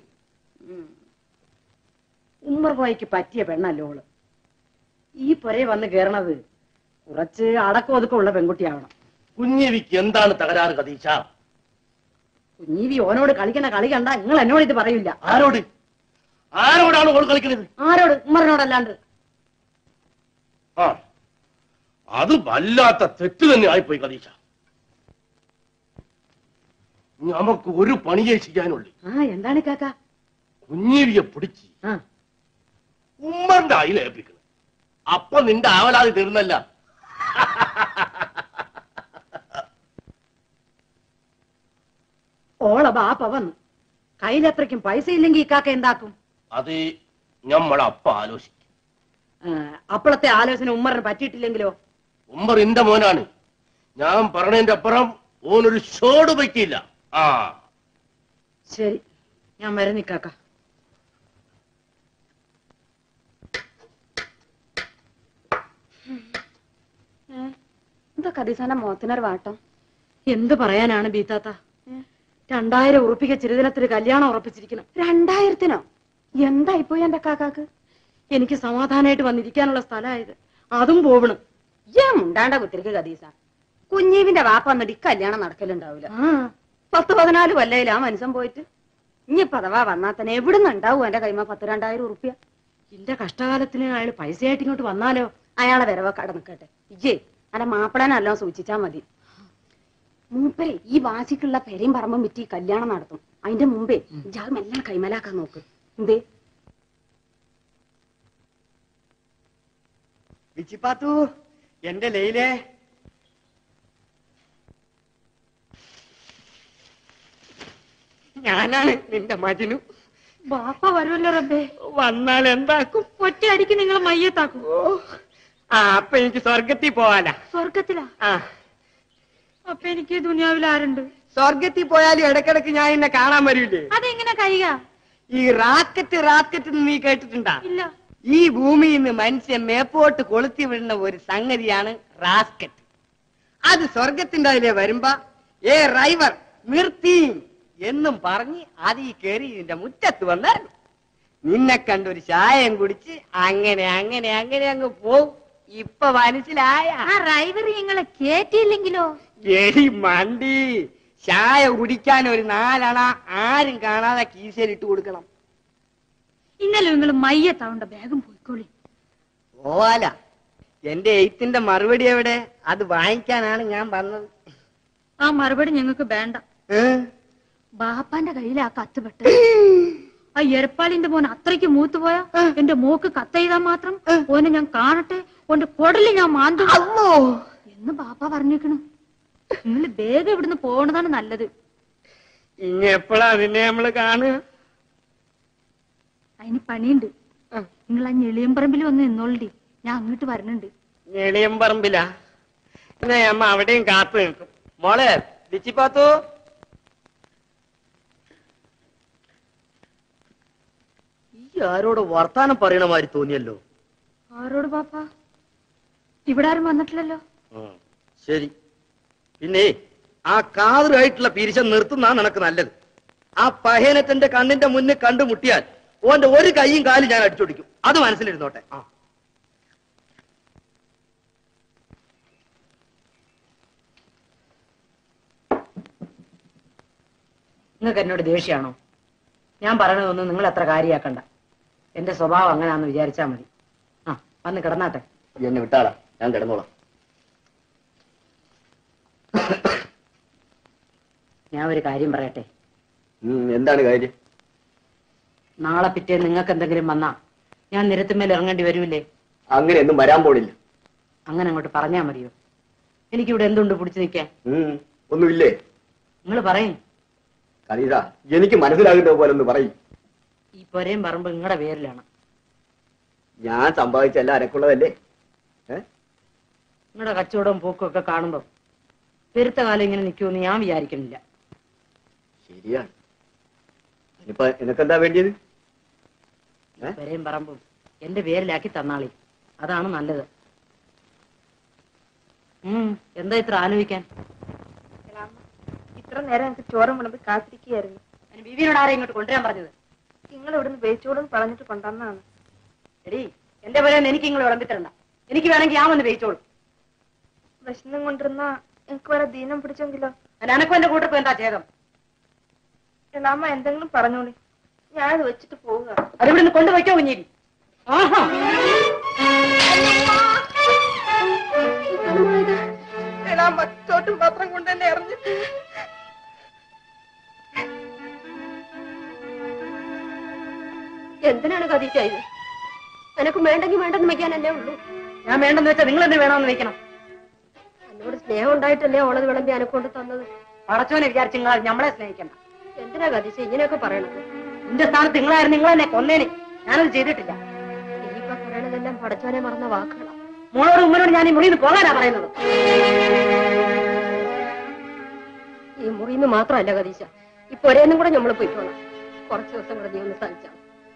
ഉമ്മർ കോയ്ക്ക് പറ്റിയ പെണ്ണല്ലോ ഓള് ഈ പുരയെ വന്ന് കേറണത് കുറച്ച് അടക്കം ഒതുക്കമുള്ള പെൺകുട്ടിയാവണം കുഞ്ഞിവിക്ക് എന്താണ് തകരാറ് കതീശ കുഞ്ഞീവി ഓനോട് കളിക്കണ കളി കണ്ട നിങ്ങൾ എന്നോട് ഇത് പറയില്ല ആരോട് ആരോടാണ് ഓൾ കളിക്കുന്നത് ആരോട് ഉമ്മറിനോടല്ലാണ്ട് ആ അത് വല്ലാത്ത തെറ്റ് തന്നെ ആയിപ്പോയി കതീശ നമുക്ക് ഒരു പണിയെ ചെയ്യാനുള്ളൂ ആ എന്താണ് കാക്ക കുഞ്ഞീവിയെ പിടിച്ച് ആ ഉമ്മന്റെ അയില ഏൽപ്പിക്കണം അപ്പൊ നിന്റെ ആവലാതി തീർന്നല്ല ഓള ബാപ്പ വന്നു കയ്യിലത്രയ്ക്കും പൈസ ഇല്ലെങ്കിൽ ഈ കാക്ക എന്താക്കും അത് ഞമ്മളെ അപ്പ ആലോചിക്കും ആ, അപ്പോഴത്തെ ആലോചന ഉമ്മറിന് പറ്റിയിട്ടില്ലെങ്കിലോ ഉമ്മർ എന്റെ മോനാണ് ഞാൻ പറഞ്ഞതിന്റെ അപ്പുറം ഓനൊരു ഷോട് പറ്റിയില്ല ആ ശരി ഞാൻ വരെ നിക്കാക്ക എന്താ കദീസാന്റെ മുഖത്തിനൊരു വാട്ടം എന്ത് പറയാനാണ് ബീത്താത്ത രണ്ടായിരം ഉറപ്പിക്ക ചിരുദിനത്തിന് കല്യാണം ഉറപ്പിച്ചിരിക്കണം രണ്ടായിരത്തിനോ എന്തായിപ്പോയി എന്റെ കാക്കാക്ക് എനിക്ക് സമാധാനമായിട്ട് വന്നിരിക്കാനുള്ള സ്ഥലമായത് അതും പോവണം ഏ മുണ്ടാണ്ട കുത്തിരിക്ക് കദീസ കുഞ്ഞീവിന്റെ വാപ്പ വന്നിട്ട് ഈ കല്യാണം നടക്കലുണ്ടാവില്ല ആ പത്ത് പതിനാല് കൊല്ലയില് ആ മനുഷ്യൻ പോയിട്ട് ഇനിയിപ്പൊ അഥവാ വന്നാ തന്നെ എവിടുന്ന് ഉണ്ടാവും എന്റെ കൈമ പത്ത് രണ്ടായിരം ഉറുപ്പ്യ എന്റെ കഷ്ടകാലത്തിന് അയാൾ പൈസയായിട്ട് ഇങ്ങോട്ട് വന്നാലോ അയാളെ വരവൊക്കെ അവിടെ നിൽക്കട്ടെ ഇജ്ജേ അല്ല മാപ്പിളനെല്ലാം സൂചിച്ചാ മതി മൂപ്പരെ ഈ വാശിക്കുള്ള പെരയും പറമ്പും വിറ്റ് ഈ കല്യാണം നടത്തും അതിന്റെ മുമ്പേ ഇയാൾ മെല്ലെ കൈമലാക്കാൻ നോക്ക് എന്തേ വിച്ചിപ്പാത്തു എന്റെ ലൈലേ ഞാനാണ് നിന്റെ മജനു ബാപ്പ വരുമല്ലോ റബ്ബേ വന്നാൽ എന്താക്കും ഒറ്റയടിക്ക് നിങ്ങൾ മയ്യത്താക്കും ആ അപ്പൊ എനിക്ക് സ്വർഗത്തിൽ പോവാനാ സ്വർഗത്തിലാ ആ അപ്പൊ എനിക്ക് ഈ ദുനിയാവിൽ ആരുണ്ട് സ്വർഗത്തിൽ പോയാലും ഇടക്കിടക്ക് ഞാൻ എന്നെ കാണാൻ വരൂലേ അതെങ്ങനെ കഴിയുക ഈ റാക്കറ്റ് റാക്കറ്റ് എന്ന് നീ കേട്ടിട്ടുണ്ടാ ഇല്ല ഈ ഭൂമിയിൽ നിന്ന് മനുഷ്യൻ മേപ്പോട്ട് കൊളുത്തി വിടുന്ന ഒരു സംഗതിയാണ് റാസ്കറ്റ് അത് സ്വർഗത്തിന്റെ അതിലെ വരുമ്പോ ഏ ഡ്രൈവർ നിർത്തി എന്നും പറഞ്ഞ് അതിൽ കയറി ഇതിന്റെ മുറ്റത്ത് വന്നാൽ നിന്നെ കണ്ടൊരു ചായം കുടിച്ച് അങ്ങനെ അങ്ങനെ അങ്ങനെ അങ്ങ് പോവും ഇപ്പൊ മനസ്സിലായ ആ ഡ്രൈവർ ഞങ്ങളെ കേറ്റിയില്ലെങ്കിലോ എടി മണ്ടി ചായ കുടിക്കാൻ ഒരു നാലണ ആരും കാണാതെ കീശയിലിട്ട് കൊടുക്കണം ഇന്നലെ നിങ്ങൾ മയ്യത്താവണ്ട വേഗം പോയിക്കോളി പോവാല എന്റെ എയ്ത്തിന്റെ മറുപടി എവിടെ അത് വാങ്ങിക്കാനാണ് ഞാൻ വന്നത് ആ മറുപടി ഞങ്ങൾക്ക് വേണ്ട ഏ? ബാപ്പാന്റെ കയ്യിൽ ആ കത്ത് പെട്ട് ആ എരപ്പാളിന്റെ മോൻ അത്രയ്ക്ക് മൂത്തു പോയാ എന്റെ മോക്ക് കത്തെഴുതാൻ മാത്രം ഓനെ ഞാൻ കാണട്ടെ ഓന്റെ കൊടല് ഞാൻ മാന്തു എന്ന് ബാപ്പ പറഞ്ഞേക്കണ് നിങ്ങൾ വേഗം ഇവിടുന്ന് പോണതാണ് നല്ലത് ഇനി എപ്പോഴാ നിന്നെ നമ്മള് കാണുക അതിന് പണിയുണ്ട് നിങ്ങൾ ആ ഞെളിയമ്പറമ്പിൽ വന്ന് നിന്നോളണ്ടി ഞാൻ അങ്ങോട്ട് വരണുണ്ട് ഞെളിയം പറമ്പിലാ എന്നാ അമ്മ അവിടെയും കാത്തു നിൽക്കും മോളെ ലിച്ചിപ്പാത്തു ഈ ആരോട് വർത്താനം പറയണ മാതിരി തോന്നിയല്ലോ ആരോട് ബാപ്പ ഇവിടെ ആരും വന്നിട്ടില്ലല്ലോ ശരി പിന്നെ ആ കാതറായിട്ടുള്ള പിരിശം നിർത്തുന്നതാണ് നിനക്ക് നല്ലത് ആ പഹേനത്തിന്റെ കണ്ണിന്റെ മുന്നിൽ കണ്ടുമുട്ടിയാൽ ഓന്റെ ഒരു കൈയും കാലും ഞാൻ അടിച്ചോടിക്കും അത് മനസ്സിലിരുന്നോട്ടെ ആ നിങ്ങൾക്ക് എന്നോട് ദേഷ്യമാണോ ഞാൻ പറയണതൊന്നും നിങ്ങൾ അത്ര കാര്യാക്കണ്ട എന്റെ സ്വഭാവം അങ്ങനെയാന്ന് വിചാരിച്ചാ മതി ആ വന്ന് കിടന്നാട്ടെ എന്നെ വിട്ടാളാ ഞാൻ കിടന്നോളാം ഞാൻ ഒരു കാര്യം പറയട്ടെ ഉം, എന്താണ് കാര്യം നാളെ പിറ്റേ നിങ്ങൾക്ക് എന്തെങ്കിലും വന്നാ ഞാൻ നിരത്തുമേൽ ഇറങ്ങേണ്ടി വരൂലേ അങ്ങനെയൊന്നും വരാൻ പോണില്ല അങ്ങനെ അങ്ങോട്ട് പറഞ്ഞാ മതിയോ എനിക്കിവിടെ എന്തുണ്ട് പിടിച്ചു നിൽക്കാൻ ഉം, ഒന്നുമില്ലേ നിങ്ങൾ പറയും കലീത എനിക്ക് മനസ്സിലാകുന്ന പോലെ ഒന്ന് പറയും ഈ പൊരയും പറമ്പ് നിങ്ങളുടെ പേരിലാണ് ഞാൻ സമ്പാദിച്ച എല്ലാം അനക്കുള്ളതല്ലേ ഏ നിങ്ങളുടെ കച്ചവടവും പോക്കും ഒക്കെ കാണുമ്പോ പെരുത്ത കാലം ഇങ്ങനെ നിൽക്കുമെന്ന് ഞാൻ വിചാരിക്കുന്നില്ല ശരിയാണ് ഇനിയിപ്പൊ നിനക്കെന്താ വേണ്ടിയത് ഈ പെരയും പറമ്പും എന്റെ പേരിലാക്കി തന്നാളി അതാണ് നല്ലത് ഉം എന്താ ഇത്ര ആലോചിക്കാൻ ഇത്ര നേരം എനിക്ക് ചോറും വിളമ്പി കാത്തിരിക്കുകയായിരുന്നു അതിന് ബീവിനോട് ആരെയും ഇങ്ങോട്ട് കൊണ്ടുവരാൻ പറഞ്ഞത് നിങ്ങൾ ഇവിടുന്ന് വേച്ചോടും പറഞ്ഞിട്ട് കൊണ്ടുവന്നാണ് എടി എന്റെ പേരെന്ന് എനിക്ക് നിങ്ങൾ വിളമ്പിത്തരണ്ട എനിക്ക് വേണമെങ്കിൽ ഞാൻ വന്ന് വെയിച്ചോളൂ വിശന്നും കൊണ്ടിരുന്ന എനിക്ക് വരെ ദീനം പിടിച്ചെങ്കിലോ അനക്കും എന്റെ കൂട്ടർക്കും എന്താ ഛേദം എളാമ്മ എന്തെങ്കിലും പറഞ്ഞോളി ഞാനത് വെച്ചിട്ട് പോവുക അതിവിടുന്ന് കൊണ്ടുപോയിക്കോ കുഞ്ഞേരി ആഹാ എളാമ്മ ചോട്ടും പാത്രം കൊണ്ട് തന്നെ എറിഞ്ഞു എന്തിനാണ് കതീച്ച ഇത് എനക്ക് വേണ്ടെങ്കിൽ വേണ്ടെന്ന് വെക്കാനല്ലേ ഉള്ളൂ ഞാൻ വേണ്ടെന്ന് വെച്ചാൽ നിങ്ങൾ എന്ത് വേണമെന്ന് വെക്കണം എന്നോട് സ്നേഹം ഉണ്ടായിട്ടല്ലേ ഓളത് വിളമ്പി അനക്കൊണ്ട് തന്നത് പടച്ചോനെ വിചാരിച്ച് നിങ്ങൾ ഞമ്മളെ സ്നേഹിക്കണ്ട എന്തിനാ കതീച്ച ഇങ്ങനെയൊക്കെ പറയണത് എന്റെ സ്ഥാനത്ത് നിങ്ങളായിരുന്നു നിങ്ങൾ എന്നെ കൊന്നേനെ ഞാനത് ചെയ്തിട്ടില്ല ഇനിയിപ്പോ പറയണതെല്ലാം പടച്ചോനെ മറന്ന വാക്കുകളാ മോളോട് ഉമ്മനോട് ഞാൻ ഈ മുറിയിൽ നിന്ന് പോകാനാ പറയുന്നത് ഈ മുറിന്ന് മാത്രമല്ല കതീശ ഈ പൊരേന്നും കൂടെ നമ്മൾ പോയിക്കോളാം കുറച്ച് ദിവസം കൂടെ നീ ഒന്ന് സഹിച്ചാൽ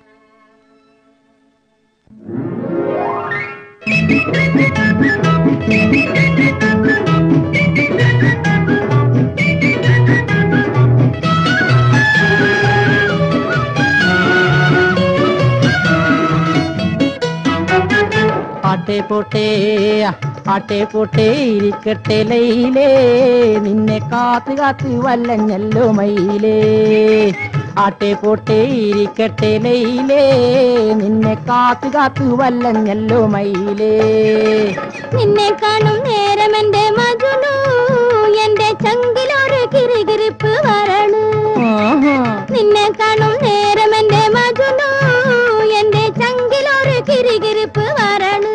ആട്ടെ പോട്ടെ ആട്ടെ പോട്ടെ ഇരിക്കട്ടെ ലൈലേ നിന്നെ കാത്ത് കാത്ത് വല്ലഞ്ഞല്ലോ മയിലേ ആട്ടെ പോട്ടെ ഇരിക്കട്ടെ ലൈലേ നിന്നെ കാത്ത് കാത്ത് വല്ലഞ്ഞല്ലോ മയിലേ നിന്നെ കാണും നേരം എന്റെ മജുനു എന്റെ ചങ്കിലൊരു കിരികിരിപ്പ് വരണു നിന്നെ കാണും നേരം എന്റെ മജുനു എന്റെ ചങ്കിലൊരു കിരികിരിപ്പ് വരണു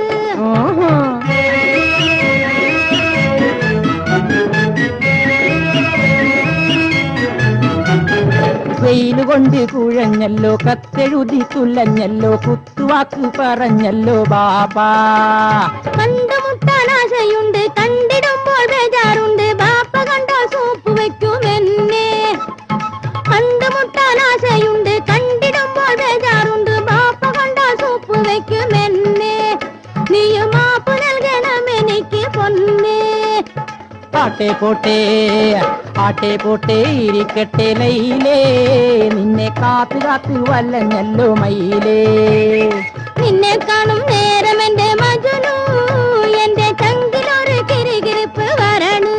വെയില് കൊണ്ട് കുഴഞ്ഞല്ലോ കത്തെഴുതി തുല്ലഞ്ഞല്ലോ കുത്തുവാക്ക് പറഞ്ഞല്ലോ ബാബാ കണ്ടുമുട്ടാൻ ആശയുണ്ട് കണ്ടിടുമ്പോൾ ബേജാറുണ്ട് ബാപ്പ കണ്ടാൽ സൂപ്പ് വെക്കും എന്നെ കണ്ടുമുട്ടാൻ ആശയുണ്ട് കണ്ടിടുമ്പോൾ ബേജാറുണ്ട് ബാപ്പ കണ്ടാൽ സൂപ്പ് വെക്കും എന്നെ നീയും മാപ്പ് നൽകണം എനിക്ക് പൊന്നേ ആട്ടെ പോട്ടെ ആട്ടെ പോട്ടെ ഇരിക്കട്ടെ ലൈലേ നിന്നെ കാത്ത് കാത്ത് വല്ലഞ്ഞല്ലോ മയിലേ നിന്നെ കാണും നേരം എന്റെ മജുനു എന്റെ ചങ്കിലൊരു കിരികിരിപ്പ് വരണു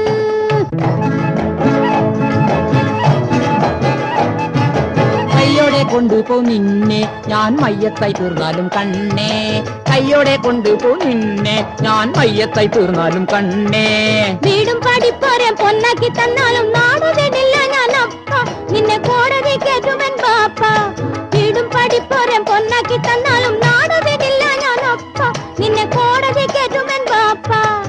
കയ്യോടെ കൊണ്ടുപോ നിന്നെ ഞാൻ മയ്യത്തായി തീർന്നാലും കണ്ണേ കയ്യോടെ കൊണ്ടുപോ നിന്നെ ഞാൻ മയ്യത്തായി തീർന്നാലും കണ്ണേ വീടും പഠിപ്പോരെ പൊന്നാക്കി തന്നാലും നാട് വിടില്ല ഞാൻ അപ്പ നിന്നെ കോടതി കേറ്റുമൻ ബാപ്പ വീടും നന്നാക്കി തന്നാലും നാട് വിടില്ല ഞാനൊപ്പ നിന്നെ കോടതി കയറ്റുമെൻ ബാപ്പ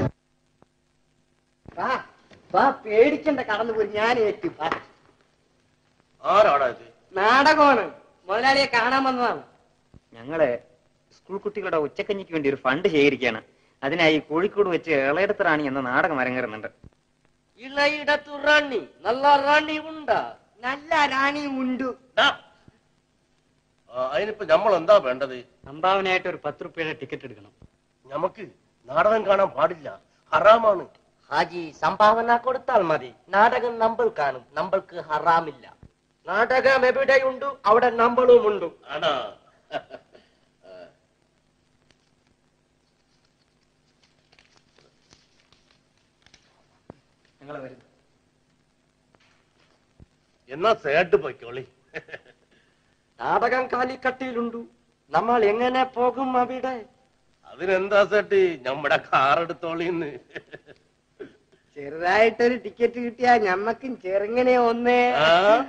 വാ വാ പേടിക്കണ്ട കടന്നു പോയി ഞാൻ ഏറ്റ് വാ ആരാടാ ഇത് നാടകമാണ് മുതലാളിയെ കാണാൻ വന്നതാണ് ഞങ്ങള് സ്കൂൾ കുട്ടികളുടെ ഉച്ചക്കഞ്ഞിക്ക് വേണ്ടി ഒരു ഫണ്ട് ശേഖരിക്കുകയാണ് അതിനായി കോഴിക്കോട് വെച്ച് ഇളയടത്ത് റാണി എന്ന നാടകം അരങ്ങേറുന്നുണ്ട് ഇളയിടത്തു റാണി നല്ല റാണി ഉണ്ടാ നല്ല റാണി ഉണ്ട് ആ, അതിനിപ്പോ നമ്മൾ എന്താ വേണ്ടത് സംഭാവനയായിട്ട് ഒരു പത്ത് റുപ്യയുടെ ടിക്കറ്റ് എടുക്കണം നമുക്ക് നാടകം കാണാൻ പാടില്ല ഹറാമാണ് ഹാജി സംഭാവന കൊടുത്താൽ മതി നാടകം നമ്മൾ കാണും നമ്മൾക്ക് ഹറാമില്ല നാടകം എവിടെയുണ്ട് അവിടെ നമ്മളും ഉണ്ട് ആണോ ഞങ്ങൾ വരുന്നു എന്നാ സേട്ട് പൊയ്ക്കോളി നാടകം കാലിക്കട്ടിയിലുണ്ട് നമ്മൾ എങ്ങനെ പോകും അവിടെ അതിനെന്താ സേട്ട് നമ്മുടെ കാർ എടുത്തോളിന്ന് ചെറുതായിട്ടൊരു ടിക്കറ്റ് കിട്ടിയാ ഞമ്മക്കും ചെറുങ്ങനെ ഒന്നേ ആ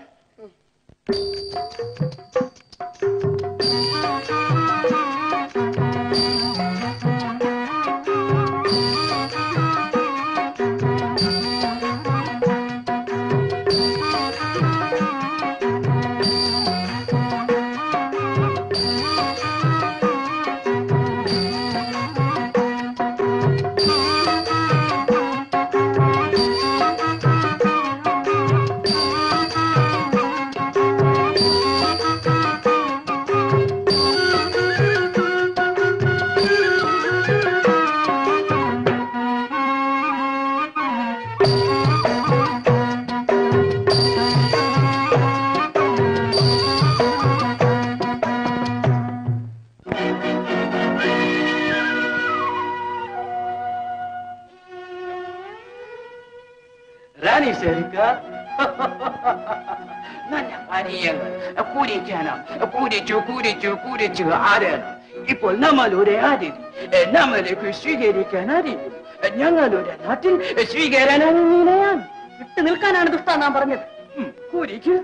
റാണി ശരിക്ക നല്ല പനിയങ്ങൾ കുരിക്കണം കുരിച്ചു കുരിച്ചു കുരിച്ചു ആരണം ഇപ്പോൾ നമ്മൾ ഒരു അതിഥി നമ്മൾക്ക് സ്വീകരിക്കാൻ അറിയും ഞങ്ങളുടെ നാട്ടിൽ സ്വീകരണമാണ് വിട്ടു നിൽക്കാനാണ് ദുഷ്ട നാം പറഞ്ഞത് കൂരിക്ക്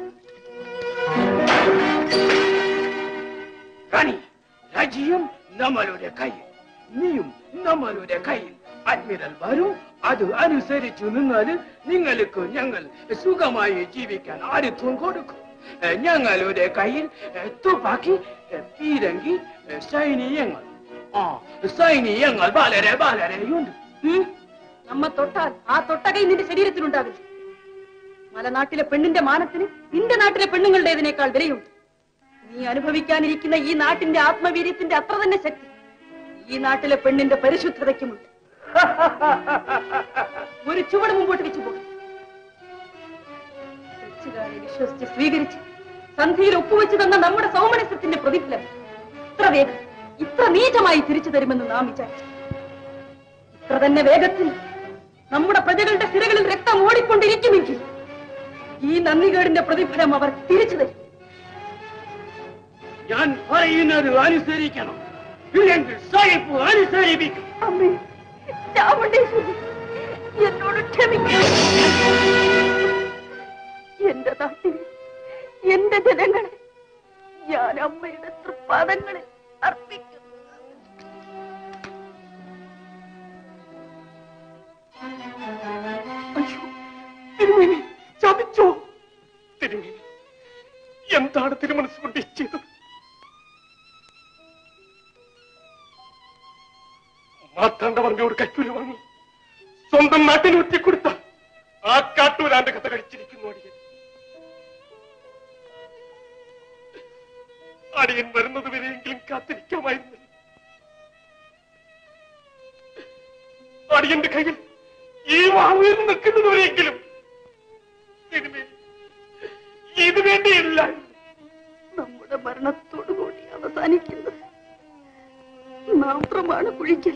റാണി രാജ്യം നമ്മളുടെ കയ്യിൽ നീയും നമ്മളുടെ കയ്യിൽ അഡ്മിറൽ വരും അത് അനുസരിച്ചു നിന്നാൽ നിങ്ങൾക്ക് ഞങ്ങൾ സുഖമായി ജീവിക്കാൻ ആരുത്വം കൊടുക്കും ഏ, ഞങ്ങളുടെ കയ്യിൽ ഏ, തുപ്പാക്കി ഏ, പീരങ്കി ഏ, സൈനിയങ്ങൾ ആ സൈനിയങ്ങൾ വളരെ വളരെയുണ്ട് ഉം. നമ്മ തൊട്ടാൽ ആ തൊട്ടകை നിന്റെ ശരീരത്തിലുണ്ടാവില്ല മലനാട്ടിലെ പെണ്ണിന്റെ മാനത്തിന് നിന്റെ നാട്ടിലെ പെണ്ണുങ്ങളുടേതിനേക്കാൾ വിലയുണ്ട് നീ അനുഭവിക്കാനിരിക്കുന്ന ഈ നാട്ടിന്റെ ആത്മവീര്യത്തിന്റെ അത്ര തന്നെ ശക്തി ഈ നാട്ടിലെ പെണ്ണിന്റെ പരിശുദ്ധതയ്ക്കുമുണ്ട് ഒരു ചുവട് മുമ്പോട്ട് വെച്ചു പോകും തെച്ചുകാരെ വിശ്വസിച്ച് സ്വീകരിച്ച് സന്ധിയിൽ ഒപ്പുവെച്ച് തന്ന നമ്മുടെ സൗമനസ്യത്തിന്റെ പ്രതിഫലം ഇത്ര വേഗം ഇത്ര നീചമായി തിരിച്ചു തരുമെന്ന് നാം വിചാരിച്ചു ഇത്ര തന്നെ വേഗത്തിൽ നമ്മുടെ പ്രജകളുടെ സിരകളിൽ രക്തം ഓടിക്കൊണ്ടിരിക്കുമെങ്കിൽ ഈ നന്ദികേടിന്റെ പ്രതിഫലം അവർ തിരിച്ചു തരും ഞാൻ പറയുന്നത് അനുസരിക്കണം ഇല്ലെങ്കിൽ സായിപ്പ് അനുസരിപ്പിക്കും അമ്മേ ചാമുണ്ടേശ്വരി എന്നോട് ക്ഷമിക്കണം എന്റെ നാട്ടിൽ എന്റെ ജനങ്ങളെ ഞാൻ അമ്മയുടെ തൃപ്പാദങ്ങളെ അർപ്പിക്കുന്നു അയ്യോ തിരുമേനി ചതിച്ചോ തിരുമേനി എന്താണ് തിരുമനസ് കൊണ്ട് ഈ ചെയ്തത് മാത്താണ്ടവർമ്മയോട് കൈക്കൂലി വാങ്ങി സ്വന്തം നാട്ടിൽ ഒറ്റിക്കൊടുത്ത ആ കാട്ടൂരാന്റെ കഥ കഴിച്ചിരിക്കുന്നു അടിയൻ അടിയൻ വരുന്നത് വരെയെങ്കിലും കാത്തിരിക്കാമായിരുന്നു അടിയന്റെ കയ്യിൽ ഈ വാങ്ങുയർന്ന് നിൽക്കുന്നത് വരെയെങ്കിലും തിരുമേനി ഇത് വേണ്ടിയില്ല നമ്മുടെ മരണത്തോടുകൂടി അവസാനിക്കുന്നത് നാം പ്രമാണ കുഴിക്കൽ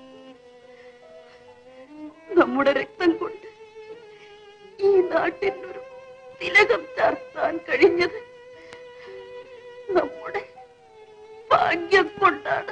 നമ്മുടെ രക്തം കൊണ്ട് ഈ നാട്ടിനൊരു തിലകം ചാർത്താൻ കഴിഞ്ഞത് നമ്മുടെ ഭാഗ്യം കൊണ്ടാണ്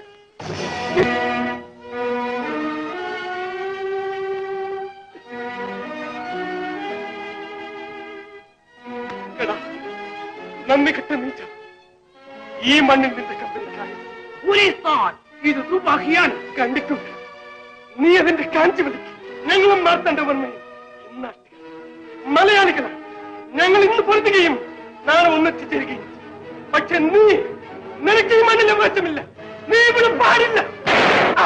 എടാ നന്ദി കിട്ട നീച്ച ഈ മണ്ണിൽ നിന്റെ കമ്പനിക്കാരൻ ഇത് തുപാഹിയാൻ കണ്ടിട്ടുണ്ട് നീ അതിന്റെ കാഞ്ചി വിളിക്കും ഞങ്ങളും മാർത്തണ്ട വന്നേ മലയാളികളാണ് ഞങ്ങൾ ഇന്ന് പൊരുത്തുകയും നാളെ ഒന്നിച്ചു ചേരുകയും ചെയ്യും. പക്ഷെ നീ നിനക്ക് ഈ മണ്ണിൽ അവകാശമില്ല നീ ഇവിടെ പാടില്ല ആ.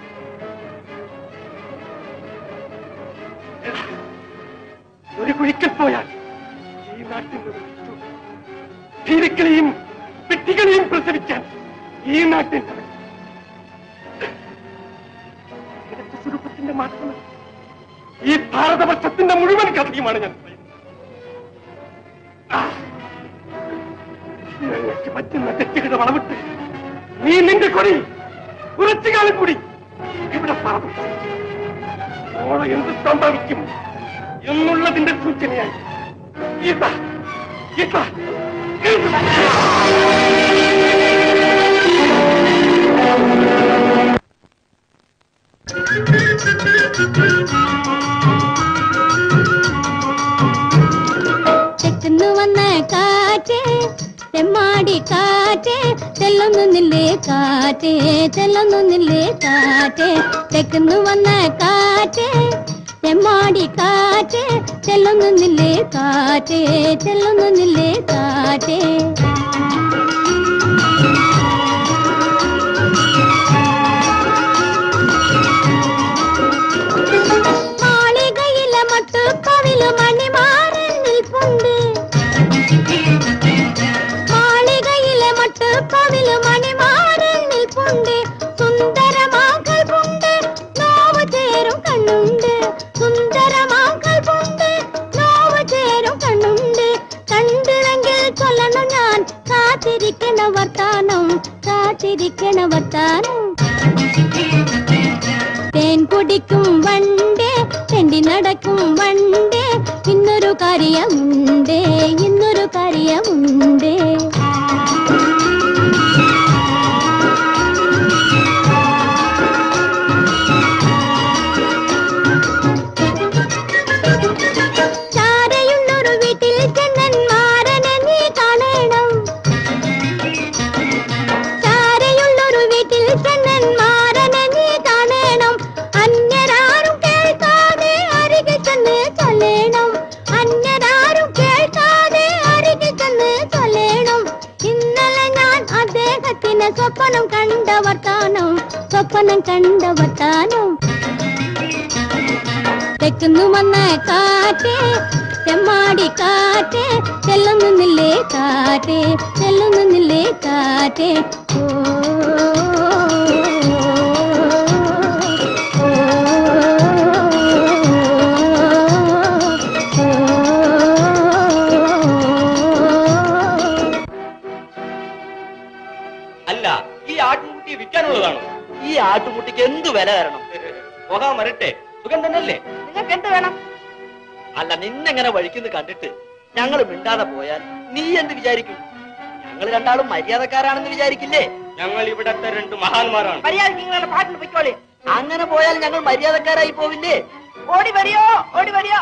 ഒരു കുഴിക്കൽ പോയാൽ ഈ നാട്ടിൽ നിന്ന് വിട്ടു. ഭീരുക്കളെയും വെട്ടികളെയും പ്രസവിക്കാൻ ഈ നാട്ടിൽ നിന്ന് നിനക്ക് സ്വരൂപത്തിന്റെ മാത്രമല്ല ഈ ഭാരതവർഷത്തിന്റെ മുഴുവൻ കഥയുമാണ് ഞാൻ പറയുന്നത് ആ. ഞങ്ങൾക്ക് പറ്റുന്ന തെറ്റുകളുടെ വളവിട്ട് നീ നിന്റെ കൊടി കുറച്ചു കാലം കൂടി ഇവിടെ പറഞ്ഞു ഓളെ എന്ത് സംഭവിക്കും എന്നുള്ളതിന്റെ സൂചനയായി ഇതാ ഇതാ തെക്കുന്നു വന്ന കാറ്റ് തെമ്മാടി കാറ്റ് തെല്ലൊന്നു നില്ലേ കാറ്റ് തെല്ലൊന്നു നില്ലേ കാറ്റ് തെക്കുന്നു വന്ന കാറ്റ് തെമ്മാടി കാറ്റ് തെല്ലൊന്നു നില്ലേ കാറ്റ് തെല്ലൊന്നു നില്ലേ കാറ്റ് മാളികയിലെ മട്ടുക്കവില് മണിമാരൻ നിൽപ്പുണ്ട് മാളികയിലെ മട്ടുക്കവില് മണിമാരൻ നിൽപ്പുണ്ട് സുന്ദരമാക്കൾ പുണ്ട് നോവ് ചേരും കണ്ണുണ്ട് സുന്ദരമാക്കൾ പുണ്ട് നോവ് ചേരും കണ്ണുണ്ട് കണ്ടില്ലെങ്കിൽ കൊല്ലണം ഞാൻ കാത്തിരിക്കണ വർത്താനം കാത്തിരിക്കണ വർത്താനം തേൻ കുടിക്കും വണ്ടേ തെണ്ടി നടക്കും വണ്ടേ ഇന്നൊരു കാര്യമുണ്ട് ഇന്നൊരു കാര്യമുണ്ട് ചാരയുള്ളൊരു വീട്ടിൽ ചെന്നന്മാരനെ നീ കാണണം ചാരയുള്ളൊരു വീട്ടിൽ ചെന്നന്മാരനെ നീ കാണണം അന്യരാരും കേൾക്കാതെ അരികിൽ ചെന്ന് ചൊല്ലണം അന്യരാരും കേൾക്കാതെ അരികിൽ ചെന്ന് ചൊല്ലണം ഇന്നലെ ഞാൻ അദ്ദേഹത്തിന് സ്വപ്നം കണ്ട വർത്താനം സ്വപ്നം കണ്ട വർത്താനം തെക്കുന്നു വന്ന കാറ്റ് ചെമ്മാടി കാറ്റ് ചെല്ലുന്നു നില്ലേ കാറ്റ് ചെല്ലുന്നു നില്ലേ കാറ്റ് ഓ അല്ല ഈ ആട്ടുമുട്ടി വിൽക്കാനുള്ളതാണോ ഈ ആട്ടുമുട്ടിക്ക് എന്ത് വില തരണം പോകാൻ വരട്ടെ സുഖം തന്നെയല്ലേ നിങ്ങൾക്ക് എന്ത് വേണം അല്ല നിന്നെങ്ങനെ വഴിക്കുന്നു കണ്ടിട്ട് ഞങ്ങൾ മിണ്ടാതെ പോയാൽ നീ എന്ത് വിചാരിക്കും ഞങ്ങൾ രണ്ടാളും മര്യാദക്കാരാണെന്ന് വിചാരിക്കില്ലേ ഞങ്ങൾ ഇവിടത്തെ രണ്ട് മഹാന്മാരാണ് മര്യാദയ്ക്ക് നിങ്ങളെ പാട്ടിന് പൊയ്ക്കോളി അങ്ങനെ പോയാൽ ഞങ്ങൾ മര്യാദക്കാരായി പോവില്ലേ ഓടി വരിയോ ഓടി വരിയോ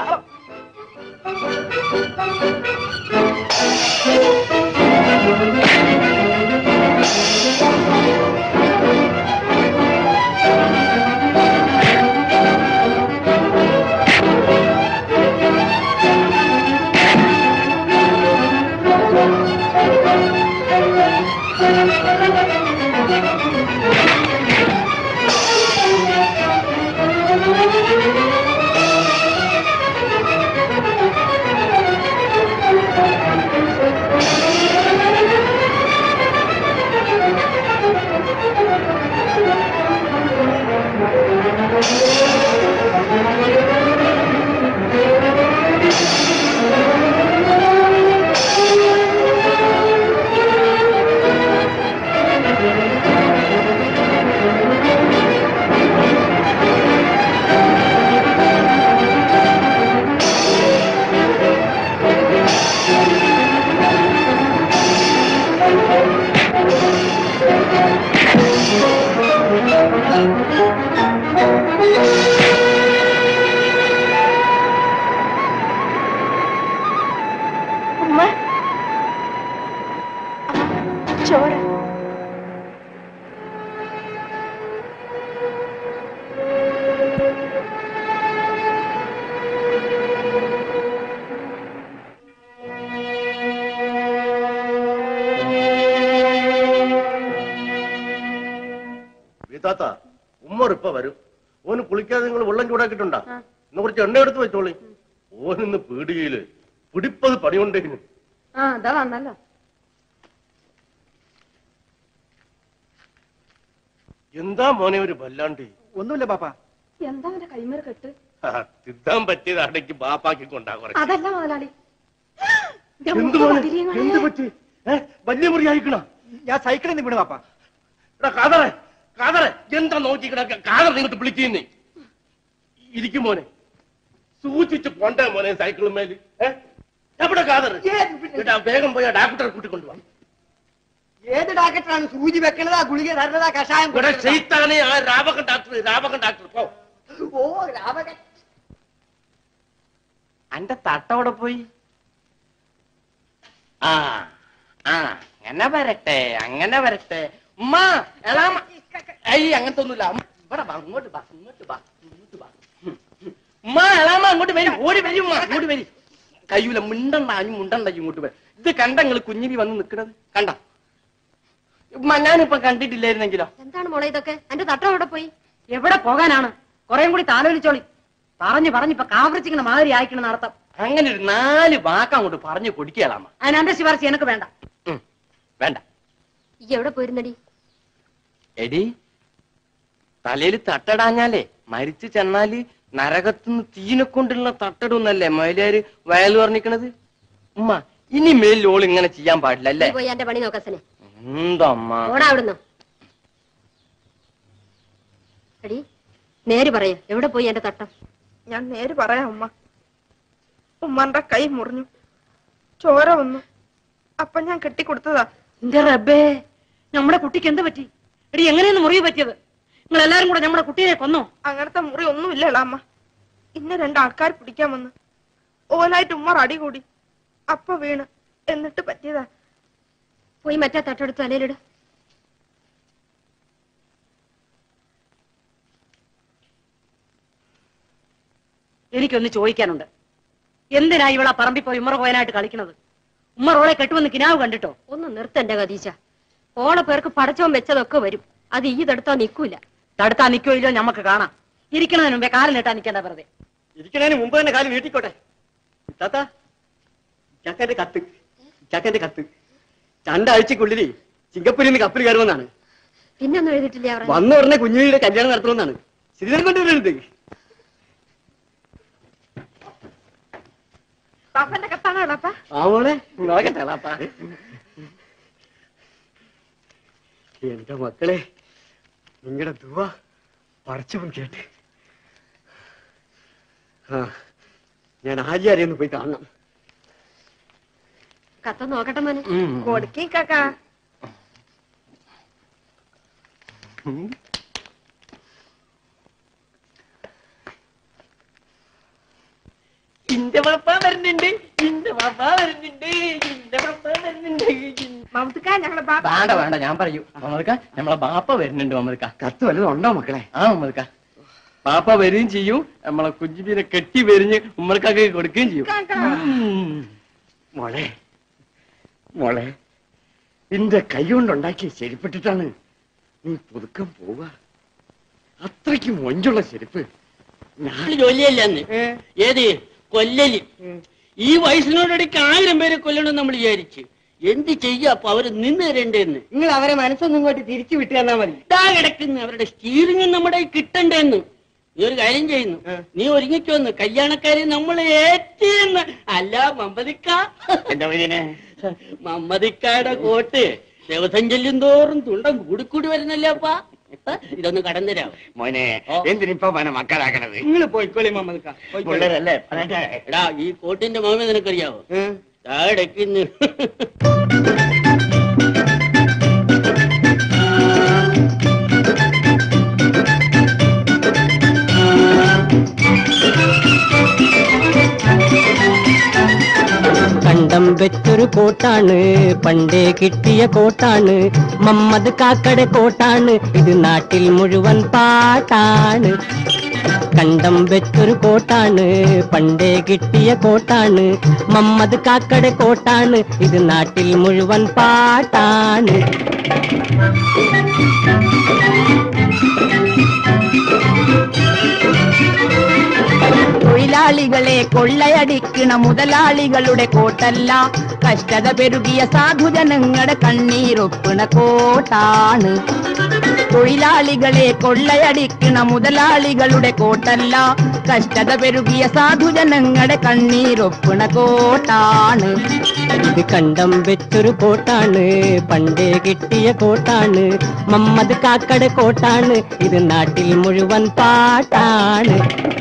ഉമ്മ ചോര ഇത്താത്ത ഉമ്മർ ഇപ്പൊ വരും ഓന് കുളിക്കാതെ നിങ്ങൾ വെള്ളം ചൂടാക്കിയിട്ടുണ്ടാ ഇന്ന് കുറച്ച് എണ്ണ എടുത്ത് വെച്ചോളി ഓനിന്ന് പീടികയില് പിടിപ്പത് പണിയുണ്ടേനു ആ അതാ വന്നല്ലോ എന്താ മോനെ ഒരു വല്ലാണ്ട് ഒന്നുമില്ല പാപ്പ എന്താ അവന്റെ കൈമേൽ കെട്ട് ആ, തിദ്ദാൻ പറ്റിയതാണെങ്കിൽ ബാപ്പാക്കി കൊണ്ടാ കുറച്ച് അതല്ല മുതലാളി എന്ത് മോനെ എന്ത് പറ്റി ഏ വലിയ മുറി അയക്കണ ഞാൻ സൈക്കിളിൽ നിന്ന് വീണ് പാപ്പ എടാ കാതറെ കാതറെ എന്താ നോക്കിക്കണ കാതർ നിങ്ങോട്ട് വിളിക്കുന്നേ ഇരിക്കും മോനെ സൂചിച്ച് പോണ്ടേ മോനെ സൈക്കിളും മേല് ഏ എവിടെ കാതർ എടാ വേഗം പോയി ആ ഡാക്ടറെ കൂട്ടിക്കൊണ്ടുവാ ഏത് ഡാക്ടറാണ് സൂചി വെക്കണതാ ഗുളിക തരണതാ കഷായം ഇവിടെ ചെയ്ത്താനെ ആ രാവകൻ ഡാക്ടർ രാവകൻ ഡാക്ടർ പോ ഓ രാമകൻ അന്റെ തട്ടവിടെ പോയി ആ ആ അങ്ങനെ വരട്ടെ അങ്ങനെ വരട്ടെ ഉമ്മ എളാമ ഐ അങ്ങനത്തെ ഒന്നുമില്ല ഉമ്മ, ഇവിടെ വാ ഇങ്ങോട്ട് വാ ഇങ്ങോട്ട് വാ ഇങ്ങോട്ട് വാ ഉം, ഉം. ഉമ്മ എളാമ അങ്ങോട്ട് വരും ഓടി വരും ഉമ്മ അങ്ങോട്ട് വരും കയ്യൂല മിണ്ടണ്ട അഞ്ഞു മുണ്ടണ്ട ഇങ്ങോട്ട് വരും ഇത് കണ്ട നിങ്ങൾ കുഞ്ഞിരി വന്ന് നിക്കണത് കണ്ട ഉമ്മ ഞാനിപ്പൊ കണ്ടിട്ടില്ലായിരുന്നെങ്കിലോ എന്താണ് മോളെ ഇതൊക്കെ എന്റെ തട്ടം എവിടെ പോയി എവിടെ പോകാനാണ് കുറേം കൂടി താലോലിച്ചോളി പറഞ്ഞു പറഞ്ഞു ഇപ്പൊ കാവറിച്ചിങ്ങനെ മാതിരി അയക്കണം നടത്തം അങ്ങനെ ഒരു നാല് വാക്ക് അങ്ങോട്ട് പറഞ്ഞു കൊടുക്കുകയാളാമ അതിന് എന്റെ ശിവാർച്ചി എനക്ക് വേണ്ട വേണ്ട ഈ എവിടെ പോയിരുന്നടി എടി തലയിൽ തട്ടടാഞ്ഞാലേ മരിച്ചു ചെന്നാല് നരകത്തുനിന്ന് തീനെ കൊണ്ടുള്ള തട്ടടുന്നല്ലേ മയിലാര് വയൽ പറഞ്ഞിക്കണത് ഉമ്മ ഇനി മേലിൽ ഓൾ ഇങ്ങനെ ചെയ്യാൻ പാടില്ല അല്ലേ നീ പോയി എന്റെ പണി നോക്കസനെ എന്താ അമ്മ ഓടാ അവിടുന്ന് എടി നേര് പറയ എവിടെ പോയി എന്റെ തട്ടം ഞാൻ നേര് പറയാം ഉമ്മ ഉമ്മാന്റെ കൈ മുറിഞ്ഞു ചോര വന്നു അപ്പൊ ഞാൻ കെട്ടിക്കൊടുത്തതാ എന്റെ റബ്ബേ നമ്മുടെ കുട്ടിക്ക് എന്ത് പറ്റി എടി എങ്ങനെയൊന്ന് മുറിവ് പറ്റിയത് നിങ്ങൾ എല്ലാരും കൂടെ നമ്മുടെ കുട്ടീനെ കൊന്നോ അങ്ങനത്തെ മുറി ഒന്നുമില്ല അമ്മ ഇന്നെ രണ്ടാൾക്കാർ പിടിക്കാൻ വന്ന് ഓനായിട്ട് ഉമ്മർ അടി കൂടി അപ്പൊ വീണ് എന്നിട്ട് പറ്റിയതാ പോയി മറ്റേ തട്ടെടുത്ത് തലയിലിട് എനിക്കൊന്ന് ചോദിക്കാനുണ്ട് എന്തിനാ ഇവളാ പറമ്പിൽ പോയി ഉമ്മറ പോയനായിട്ട് കളിക്കണത് ഉമ്മർ ഓളെ കെട്ടുവന്ന് കിനാവ് കണ്ടിട്ടോ ഒന്ന് നിർത്തന്റെ കതീശ ഓളെ പേർക്ക് പടച്ചോൻ വെച്ചതൊക്കെ വരും അത് ഈ തടുത്താ നിക്കൂല തടുത്താ നിക്കോ ഇല്ലോ ഞമ്മക്ക് കാണാം ഇരിക്കണതിന് മുമ്പേ കാലം നീട്ടാൻ നിക്കണ്ട വെറുതെ ഇരിക്കണതിന് മുമ്പ് തന്നെ കാല് നീട്ടിക്കോട്ടെ താത്ത ചക്കന്റെ കത്ത് ചക്കന്റെ കത്ത് രണ്ടാഴ്ചക്കുള്ളിൽ സിംഗപ്പൂരിൽ നിന്ന് കപ്പൽ കയറുമെന്നാണ് പിന്നെ ഒന്നും എഴുതിയിട്ടില്ല അവർ വന്ന ഉടനെ കുഞ്ഞുവിയുടെ കല്യാണം നടത്തണമെന്നാണ് ശ്രീധരൻ കൊണ്ടുവരരുത് പാപ്പന്റെ കത്താണോ എളാപ്പ ആവോളെ നോക്കട്ടെ എളാപ്പാ. എന്റെ മക്കളെ നിങ്ങളുടെ ദുവ പറിച്ചു കേട്ട് ആ ഞാൻ ആര്യാരെ ഒന്ന് പോയി കാണണം കത്ത നോക്കട്ടെ മോനെ കൊടുക്കേ കാക്കാ ഇന്റെ പാപ്പ വരുന്നുണ്ട് ഇന്റെ പാപ്പ വരുന്നുണ്ട് ഇന്റെ പാപ്പ വരുന്നുണ്ട് മമതുക്ക ഞങ്ങളെ ബാപ്പ വേണ്ട വേണ്ട ഞാൻ പറയൂ മമ്മദ്ക്ക നമ്മളെ ബാപ്പ വരുന്നുണ്ട് മമ്മദ്ക്ക കത്ത് വല്ലതും ഉണ്ടോ മക്കളെ ആ മമ്മദ്ക്ക പാപ്പ വരികയും ചെയ്യും നമ്മളെ കുഞ്ഞിനെ കെട്ടി വരിഞ്ഞ് ഉമ്മർക്കൊക്കെ കൊടുക്കുകയും ചെയ്യും ഉം. മോളെ മോളെ നിന്റെ കൈ കൊണ്ടുണ്ടാക്കിയ ചെരുപ്പിട്ടിട്ടാണ് നീ പുതുക്കം പോവുക അത്രയ്ക്ക് മൊഞ്ചുള്ള ചെരുപ്പ് നാല് ജോലിയല്ലെന്ന് ഏത് കൊല്ലല് ഈ വയസ്സിനോടടിക്ക് ആയിരം പേരെ കൊല്ലണം നമ്മൾ വിചാരിച്ച് എന്ത് ചെയ്യാ അപ്പൊ അവര് നിന്ന് തരണ്ടേന്ന് നിങ്ങൾ അവരെ മനസ്സൊന്നും ഇങ്ങോട്ട് തിരിച്ചു വിട്ടു തന്നാ മതി ഇതാ കിടക്കുന്നു അവരുടെ സ്റ്റീറിംഗ് നമ്മുടെ കയ്യിൽ കിട്ടണ്ടേന്ന് നീ ഒരു കാര്യം ചെയ്യുന്നു നീ ഒരുങ്ങിക്കോന്ന് കല്യാണക്കാരെ നമ്മൾ ഏറ്റിന്ന് അല്ല മമ്മദിക്ക എന്റെ മകനെ മമ്മദിക്കായുടെ കോട്ട് ദിവസം ചെല്ലും തോറും തുണ്ടം കൂടിക്കൂടി വരുന്നല്ലേ അപ്പാ ഇതൊന്ന് കടന്നുതരാം മോനെ എന്തിനിപ്പോ മന മക്കളാക്കണത് നിങ്ങൾ പോയിക്കോളി മമ്മദിക്ക പിള്ളേരല്ലേ എടാ ഈ കോട്ടിന്റെ മാമ നിനക്കറിയാവോ താഴെക്കുന്നു കണ്ടം വെച്ചൊരു കോട്ടാണ് പണ്ടേ കിട്ടിയ കോട്ടാണ് മമ്മദ് കാക്കടെ കോട്ടാണ് ഇത് നാട്ടിൽ മുഴുവൻ പാട്ടാണ് കണ്ടം വെച്ചൊരു കോട്ടാണ് പണ്ടേ കിട്ടിയ കോട്ടാണ് മമ്മദ് കാക്കടെ കോട്ടാണ് ഇത് നാട്ടിൽ മുഴുവൻ പാട്ടാണ് തൊഴിലാളികളെ കൊള്ളയടിക്കണ മുതലാളികളുടെ കോട്ടല്ല കഷ്ടത പെരുകിയ സാധുജനങ്ങളുടെ കണ്ണീരൊപ്പണ കോട്ടാണ് തൊഴിലാളികളെ കൊള്ളയടിക്കണ മുതലാളികളുടെ കോട്ടല്ല കഷ്ടത പെരുകിയ സാധുജനങ്ങളുടെ കണ്ണീരൊപ്പണ കോട്ടാണ് ഇത് കണ്ടം വെച്ചൊരു കോട്ടാണ് പണ്ടേ കിട്ടിയ കോട്ടാണ് മമ്മദ് കാക്കട കോട്ടാണ് ഇത് നാട്ടിൽ മുഴുവൻ പാട്ടാണ്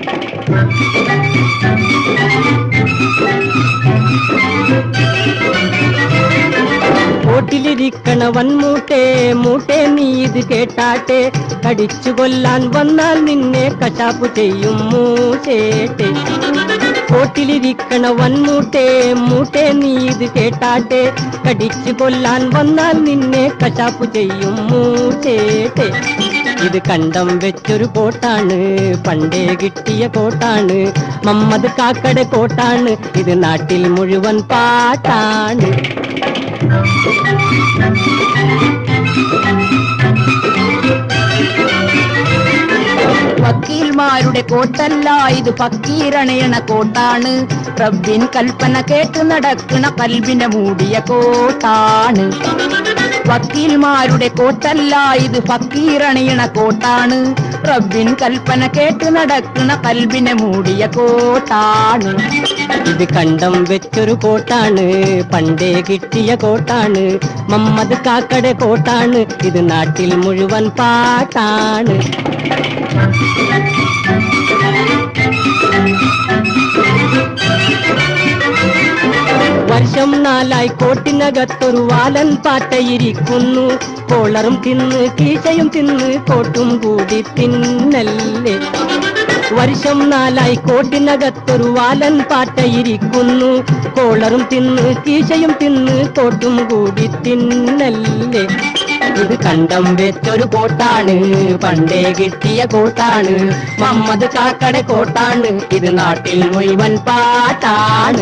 കോട്ടിലിരിക്കണ വൻമൂട്ടെ മൂട്ടെ നീ ഇത് കേട്ടാട്ടെ കടിച്ചു കൊല്ലാൻ വന്നാൽ നിന്നെ കശാപ്പ് ചെയ്യും മൂച്ചേട്ടെ കോട്ടിലിരിക്കണ വൻമൂട്ടെ മൂട്ടെ നീ ഇത് കേട്ടാട്ടെ കടിച്ചു കൊല്ലാൻ വന്നാൽ നിന്നെ കശാപ്പ് ചെയ്യും മൂച്ചേട്ടെ ഇത് കണ്ടം വെച്ചൊരു കോട്ടാണ് പണ്ടേ കിട്ടിയ കോട്ടാണ് മമ്മദ് കാക്കട കോട്ടാണ് ഇത് നാട്ടിൽ മുഴുവൻ പാട്ടാണ് വക്കീൽമാരുടെ കോട്ടല്ല ഇത് ഫക്കീരണയണ കോട്ടാണ് റബ്ബിൻ കൽപ്പന കേട്ട് നടക്കണ കൽബിനെ മൂടിയ കോട്ടാണ് വക്കീൽമാരുടെ കോട്ടല്ല ഇത് ഫക്കീരണയണ കോട്ടാണ് റബ്ബിൻ കൽപ്പന കേട്ട് നടക്കണ കൽബിനെ മൂടിയ കോട്ടാണ് ഇത് കണ്ടം വെച്ചൊരു കോട്ടാണ് പണ്ടേ കിട്ടിയ കോട്ടാണ് മമ്മദ് കാക്കട കോട്ടാണ് ഇത് നാട്ടിൽ മുഴുവൻ പാട്ടാണ് വർഷം നാലായി കോട്ടിനകത്തൊരു വാലൻ പാട്ടയിരിക്കുന്നു കോളറും തിന്ന് കീശയും തിന്ന് കോട്ടും കൂടി തിന്നല്ലേ വർഷം നാലായി കോട്ടിനകത്തൊരു വാലൻ പാട്ടയിരിക്കുന്നു കോളറും തിന്ന് കീശയും തിന്ന് കോട്ടും കൂടി തിന്നല്ലേ ഇത് കണ്ടം വെച്ചൊരു കോട്ടാണ് പണ്ടേ കിട്ടിയ കോട്ടാണ് മമ്മദ് കാക്കട കോട്ടാണ് ഇത് നാട്ടിൽ മുഴുവൻ പാട്ടാണ്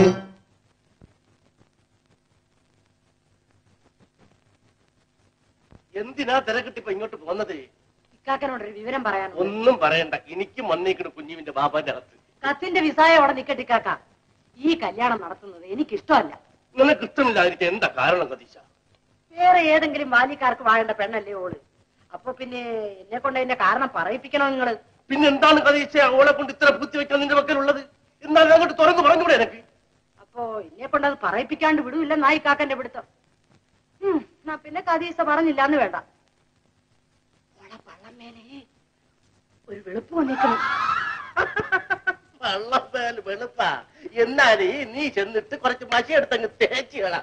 എന്തിനാ തിരക്കിട്ടിപ്പോ ഇങ്ങോട്ട് പോന്നത് ഇക്കാക്കനോടൊരു വിവരം പറയാനുണ്ട് ഒന്നും പറയണ്ട എനിക്കും വന്നേക്കണ കുഞ്ഞുവിന്റെ ബാബാന്റെ അകത്ത് കത്തിന്റെ വിസായ അവിടെ നിക്കട്ടെ ഇക്കാക്ക ഈ കല്യാണം നടത്തുന്നത് എനിക്കിഷ്ടമല്ല നിനക്ക് ഇഷ്ടമില്ലാതിരിക്കാൻ എന്താ കാരണം സതീശ വേറെ ഏതെങ്കിലും ബാല്യക്കാർക്ക് വാഴേണ്ട പെണ്ണല്ലേ ഓള് അപ്പൊ പിന്നെ എന്നെ കൊണ്ട് അതിന്റെ കാരണം പറയിപ്പിക്കണോ നിങ്ങള് പിന്നെ എന്താണ് കതീശ അവളെ കൊണ്ട് ഇത്ര പൂത്തി വെക്കാൻ നിന്റെ പക്കലുള്ളത് എന്നാൽ അങ്ങോട്ട് തുറന്നു പറഞ്ഞൂടെ എനക്ക് അപ്പൊ എന്നെ കൊണ്ട് അത് പറയിപ്പിക്കാണ്ട് വിടൂല്ല നായി കാക്കന്റെ പിടുത്തം ഉം, എന്നാ പിന്നെ കദീസ പറഞ്ഞില്ല എന്ന് വേണ്ട ഓളെ പള്ളമേലെ ഒരു വെളുപ്പ് വന്നിരിക്കണം വള്ളപ്പേൽ വെളുപ്പാ എന്നാലേ നീ ചെന്നിട്ട് കുറച്ച് മഷി എടുത്തങ്ങ് തേച്ച് കളാം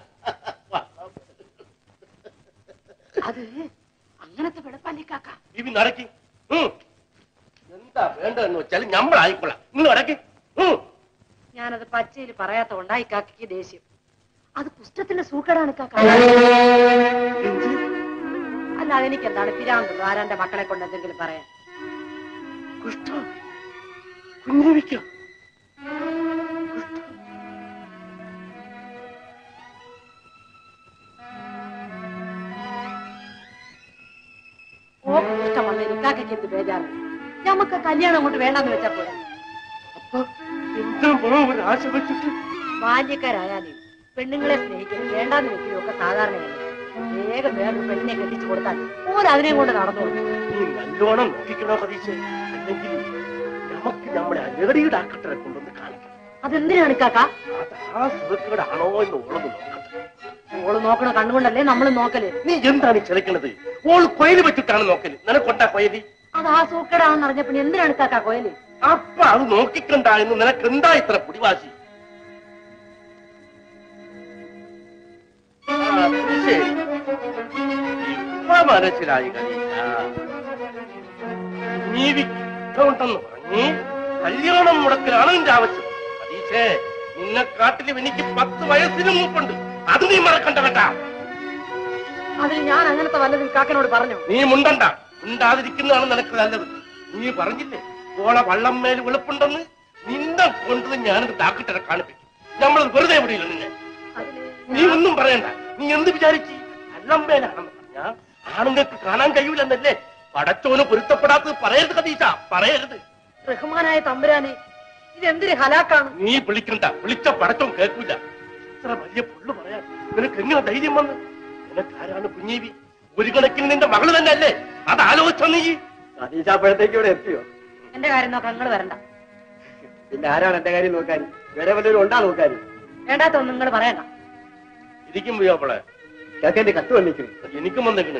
അത് അങ്ങനത്തെ വെളുപ്പല്ലേ കാക്ക ബിബി നടക്കി എന്താ വേണ്ടതെന്ന് വെച്ചാൽ ഞമ്മളായിക്കൊള്ളാം നിങ്ങൾ നടക്കി ഞാനത് പച്ചയിൽ പറയാത്ത കൊണ്ടായി കാക്കയ്ക്ക് ദേഷ്യം അത് പുസ്തകത്തിന്റെ സൂക്കടാണ് കാക്ക അല്ല അതെനിക്ക് എന്താണ് പിരാന്ത് ആരാന്റെ മക്കളെ കൊണ്ട് എന്തെങ്കിലും പറയാൻ കുഞ്ഞിരിക്കോ ഓ ഇഷ്ടം വന്ന ഇക്കാക്കയ്ക്ക് എന്ത് ബേജാറ് നമുക്ക് കല്യാണം അങ്ങോട്ട് വേണ്ടെന്ന് വെച്ചാ പോലെ എന്താ മോൻ ഒരു ആശ വെച്ചിട്ട് ബാല്യക്കാരായാലും പെണ്ണുങ്ങളെ സ്നേഹിക്കലും വേണ്ടാന്ന് വെക്കലും ഒക്കെ സാധാരണയല്ലേ വേഗം വേറൊരു പെണ്ണിനെ കെട്ടിച്ചു കൊടുത്താൽ ഓൻ അതിനെയും കൊണ്ട് നടന്നു നീ നല്ലോണം നോക്കിക്കണോ സതീശ് അല്ലെങ്കിൽ നമുക്ക് നമ്മുടെ അനേടിയുടെ ആക്കട്ടറെ കൊണ്ടൊന്ന് കാണിക്കണം അതെന്തിനാണ് കാക്ക അത് ആ സുഖക്കേടാണോ എന്ന് ഓളൊന്ന് നോക്കട്ടെ ഓള് നോക്കണ കണ്ണുകൊണ്ടല്ലേ നമ്മൾ നോക്കല് നീ എന്താണ് ഈ ചിലക്കണത് ഓൾ കൊയല് വെച്ചിട്ടാണ് നോക്കല് നിനക്കൊണ്ടാ കൊയലി അത് ആ സൂക്കേടാണെന്ന് അറിഞ്ഞ പിന്നെ എന്തിനാണ് കാക്ക കോയല് അപ്പൊ അത് നോക്കിക്കണ്ട എന്ന് നിനക്ക് എന്താ ഇത്ര പിടിവാശി ആ, അത് ശരി. ഇപ്പൊ മനസ്സിലായി കലീഷ നീ വിട്ടുണ്ടെന്ന് പറഞ്ഞ് കല്യാണം മുടക്കലാണ് നിന്റെ ആവശ്യം കലീഷേ നിന്നെ കാട്ടിലും എനിക്ക് പത്ത് വയസ്സിന് മൂപ്പുണ്ട് അത് നീ മറക്കണ്ട കേട്ടാ അതിന് ഞാൻ അങ്ങനത്തെ വല്ലതും കാക്കനോട് പറഞ്ഞു നീ മുണ്ടണ്ട മുണ്ടാതിരിക്കുന്നതാണ് നിനക്ക് നല്ലത് നീ പറഞ്ഞില്ലേ ഓളെ വള്ളം മേൽ വെളുപ്പുണ്ടെന്ന് നിന്നെ കൊണ്ടത് ഞാനത് ഡാക്ടറെ കാണിപ്പിക്കും നമ്മൾ വെറുതെ വിടില്ല നിന്നെ നീ ഒന്നും പറയണ്ട നീ എന്ത് വിചാരിച്ചു വള്ളം മേലാണെന്ന് പറഞ്ഞാ ആണുങ്ങൾക്ക് കാണാൻ കഴിയൂലെന്നല്ലേ പടച്ചോന് പൊരുത്തപ്പെടാത്തത് പറയരുത് കതീശ പറയരുത് റഹ്മാനായ തമ്പുരാനെ ഇതെന്തൊരു ഹലാക്കാണ് നീ വിളിക്കണ്ട വിളിച്ച പടച്ചവും കേൾക്കൂല ഇത്ര വലിയ പുള്ളു പറയാൻ നിനക്ക് എങ്ങനെ ധൈര്യം വന്ന് നിനക്ക് ആരാണ് കുഞ്ഞീവി ഒരു കണക്കിന് നിന്റെ മകള് തന്നെ അല്ലേ അത് ആലോചിച്ച നീ സതീശാപ്പഴത്തേക്ക് ഇവിടെ എത്തിയോ എന്റെ കാര്യം നോക്കാൻ നിങ്ങൾ വരണ്ട പിന്നെ ആരാണ് എന്റെ കാര്യം നോക്കാൻ വേറെ വല്ലവരും ഉണ്ടാ നോക്കാൻ വേണ്ടാത്തൊന്നും നിങ്ങൾ പറയണ്ട ഇരിക്കും പോയോപ്പളെ ചാക്കന്റെ കത്ത് വന്നിക്കുന്നു എനിക്കും വന്നേക്കണ്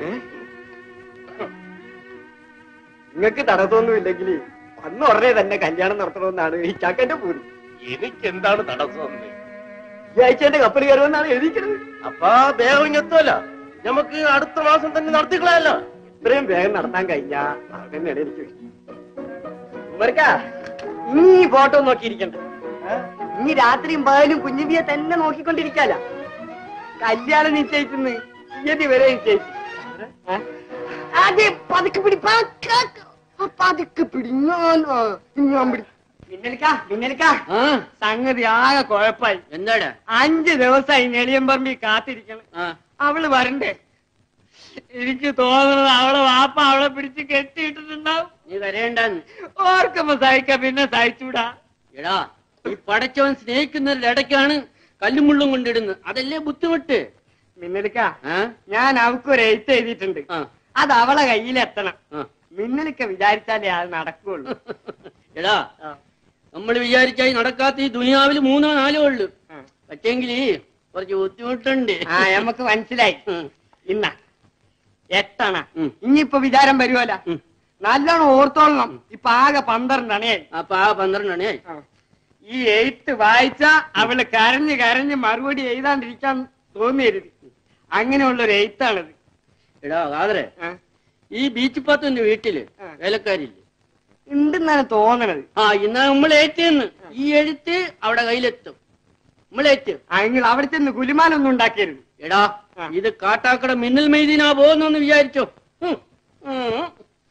നിങ്ങൾക്ക് തടസ്സമൊന്നും ഇല്ലെങ്കിൽ അന്ന് ഉടനെ തന്നെ കല്യാണം നടത്തണമെന്നാണ് ഈ ചാക്കന്റെ പൂരി എനിക്ക് എന്താണ് തടസ്സം ഈ ആഴ്ച എന്റെ കപ്പൽ കയറുമെന്നാണ് എഴുതിക്കുന്നത് അപ്പൊ വേഗം ഇങ്ങെത്തുമല്ല നമുക്ക് അടുത്ത മാസം തന്നെ നടത്തിക്കളയല്ലോ ഇത്രയും വേഗം നടത്താൻ കഴിഞ്ഞാ അതന്നെയാണ് എനിക്ക് ഉമ്മർക്കാ നീ ഫോട്ടോ നോക്കിയിരിക്കണ്ട ഇനി രാത്രിയും പകലും കുഞ്ഞുബിയെ തന്നെ നോക്കിക്കൊണ്ടിരിക്കാല കല്യാണം നിശ്ചയിക്കുന്നു തീയതി വരെ നിശ്ചയിച്ചു ഏ? അതെ പതുക്കെ പിടി പതുക്കെ, പതുക്കെ പിടി ഞാൻ ആ, ഞാൻ പിടി മിന്നലിക്ക മിന്നലിക്ക സംഗതി ആകെ കുഴപ്പായി എന്താടാ അഞ്ച് ദിവസമായി നെളിയമ്പറമ്പി കാത്തിരിക്കണം അവള് വരണ്ടേ എനിക്ക് തോന്നുന്നത് അവളെ വാപ്പ അവളെ പിടിച്ച് കെട്ടിയിട്ടിട്ടുണ്ടാവും നീ വരേണ്ടെന്ന് ഓർക്കുമ്പോ സഹിക്ക പിന്നെ സഹിച്ചൂടാ എടാ ഈ പടച്ചവൻ സ്നേഹിക്കുന്നവരുടെ ഇടയ്ക്കാണ് കല്ലും മുള്ളും കൊണ്ടിടുന്നത് അതല്ലേ ബുദ്ധിമുട്ട് മിന്നലിക്ക ഞാൻ അവക്കൊരു എഴുത്ത് എഴുതിയിട്ടുണ്ട് അത് അവളെ കയ്യിലെത്തണം മിന്നലിക്ക വിചാരിച്ചാലേ അത് നടക്കുള്ളൂ എടാ നമ്മൾ വിചാരിച്ചായി നടക്കാത്ത ഈ ദുനിയാവിൽ മൂന്നോ നാലോ ഉള്ളു പറ്റെങ്കിൽ കുറച്ച് ബുദ്ധിമുട്ടുണ്ട് ആ നമുക്ക് മനസ്സിലായി ഇന്ന എട്ടണ ഇനിയിപ്പൊ വിചാരം വരുമല്ല നല്ലോണം ഓർത്തോളണം ഇപ്പൊ ആകെ പന്ത്രണ്ടണയായി അപ്പൊ ആ പന്ത്രണ്ടണയായി ഈ എഴുത്ത് വായിച്ച അവള് കരഞ്ഞ് കരഞ്ഞ് മറുപടി എഴുതാണ്ടിരിക്കാൻ തോന്നിയരുത് അങ്ങനെയുള്ള ഒരു എഴുത്താണിത് എടാ കാതറെ ഈ ബീച്ച് പാത്തിന്റെ വീട്ടില് വേലക്കാരില്ലേ ഉണ്ടെന്നാണ് തോന്നണത് ആ ഇന്നാ നമ്മൾ ഏറ്റെന്ന് ഈ എഴുത്ത് അവിടെ കയ്യിലെത്തും നമ്മളേറ്റ് നിങ്ങൾ അവിടെ ചെന്ന് കുലുമാനൊന്നും ഉണ്ടാക്കരുത് എടാ ഇത് കാട്ടാക്കട മിന്നൽ മെയ്തിനാ പോകുന്നു വിചാരിച്ചോ ഉം. ഉം.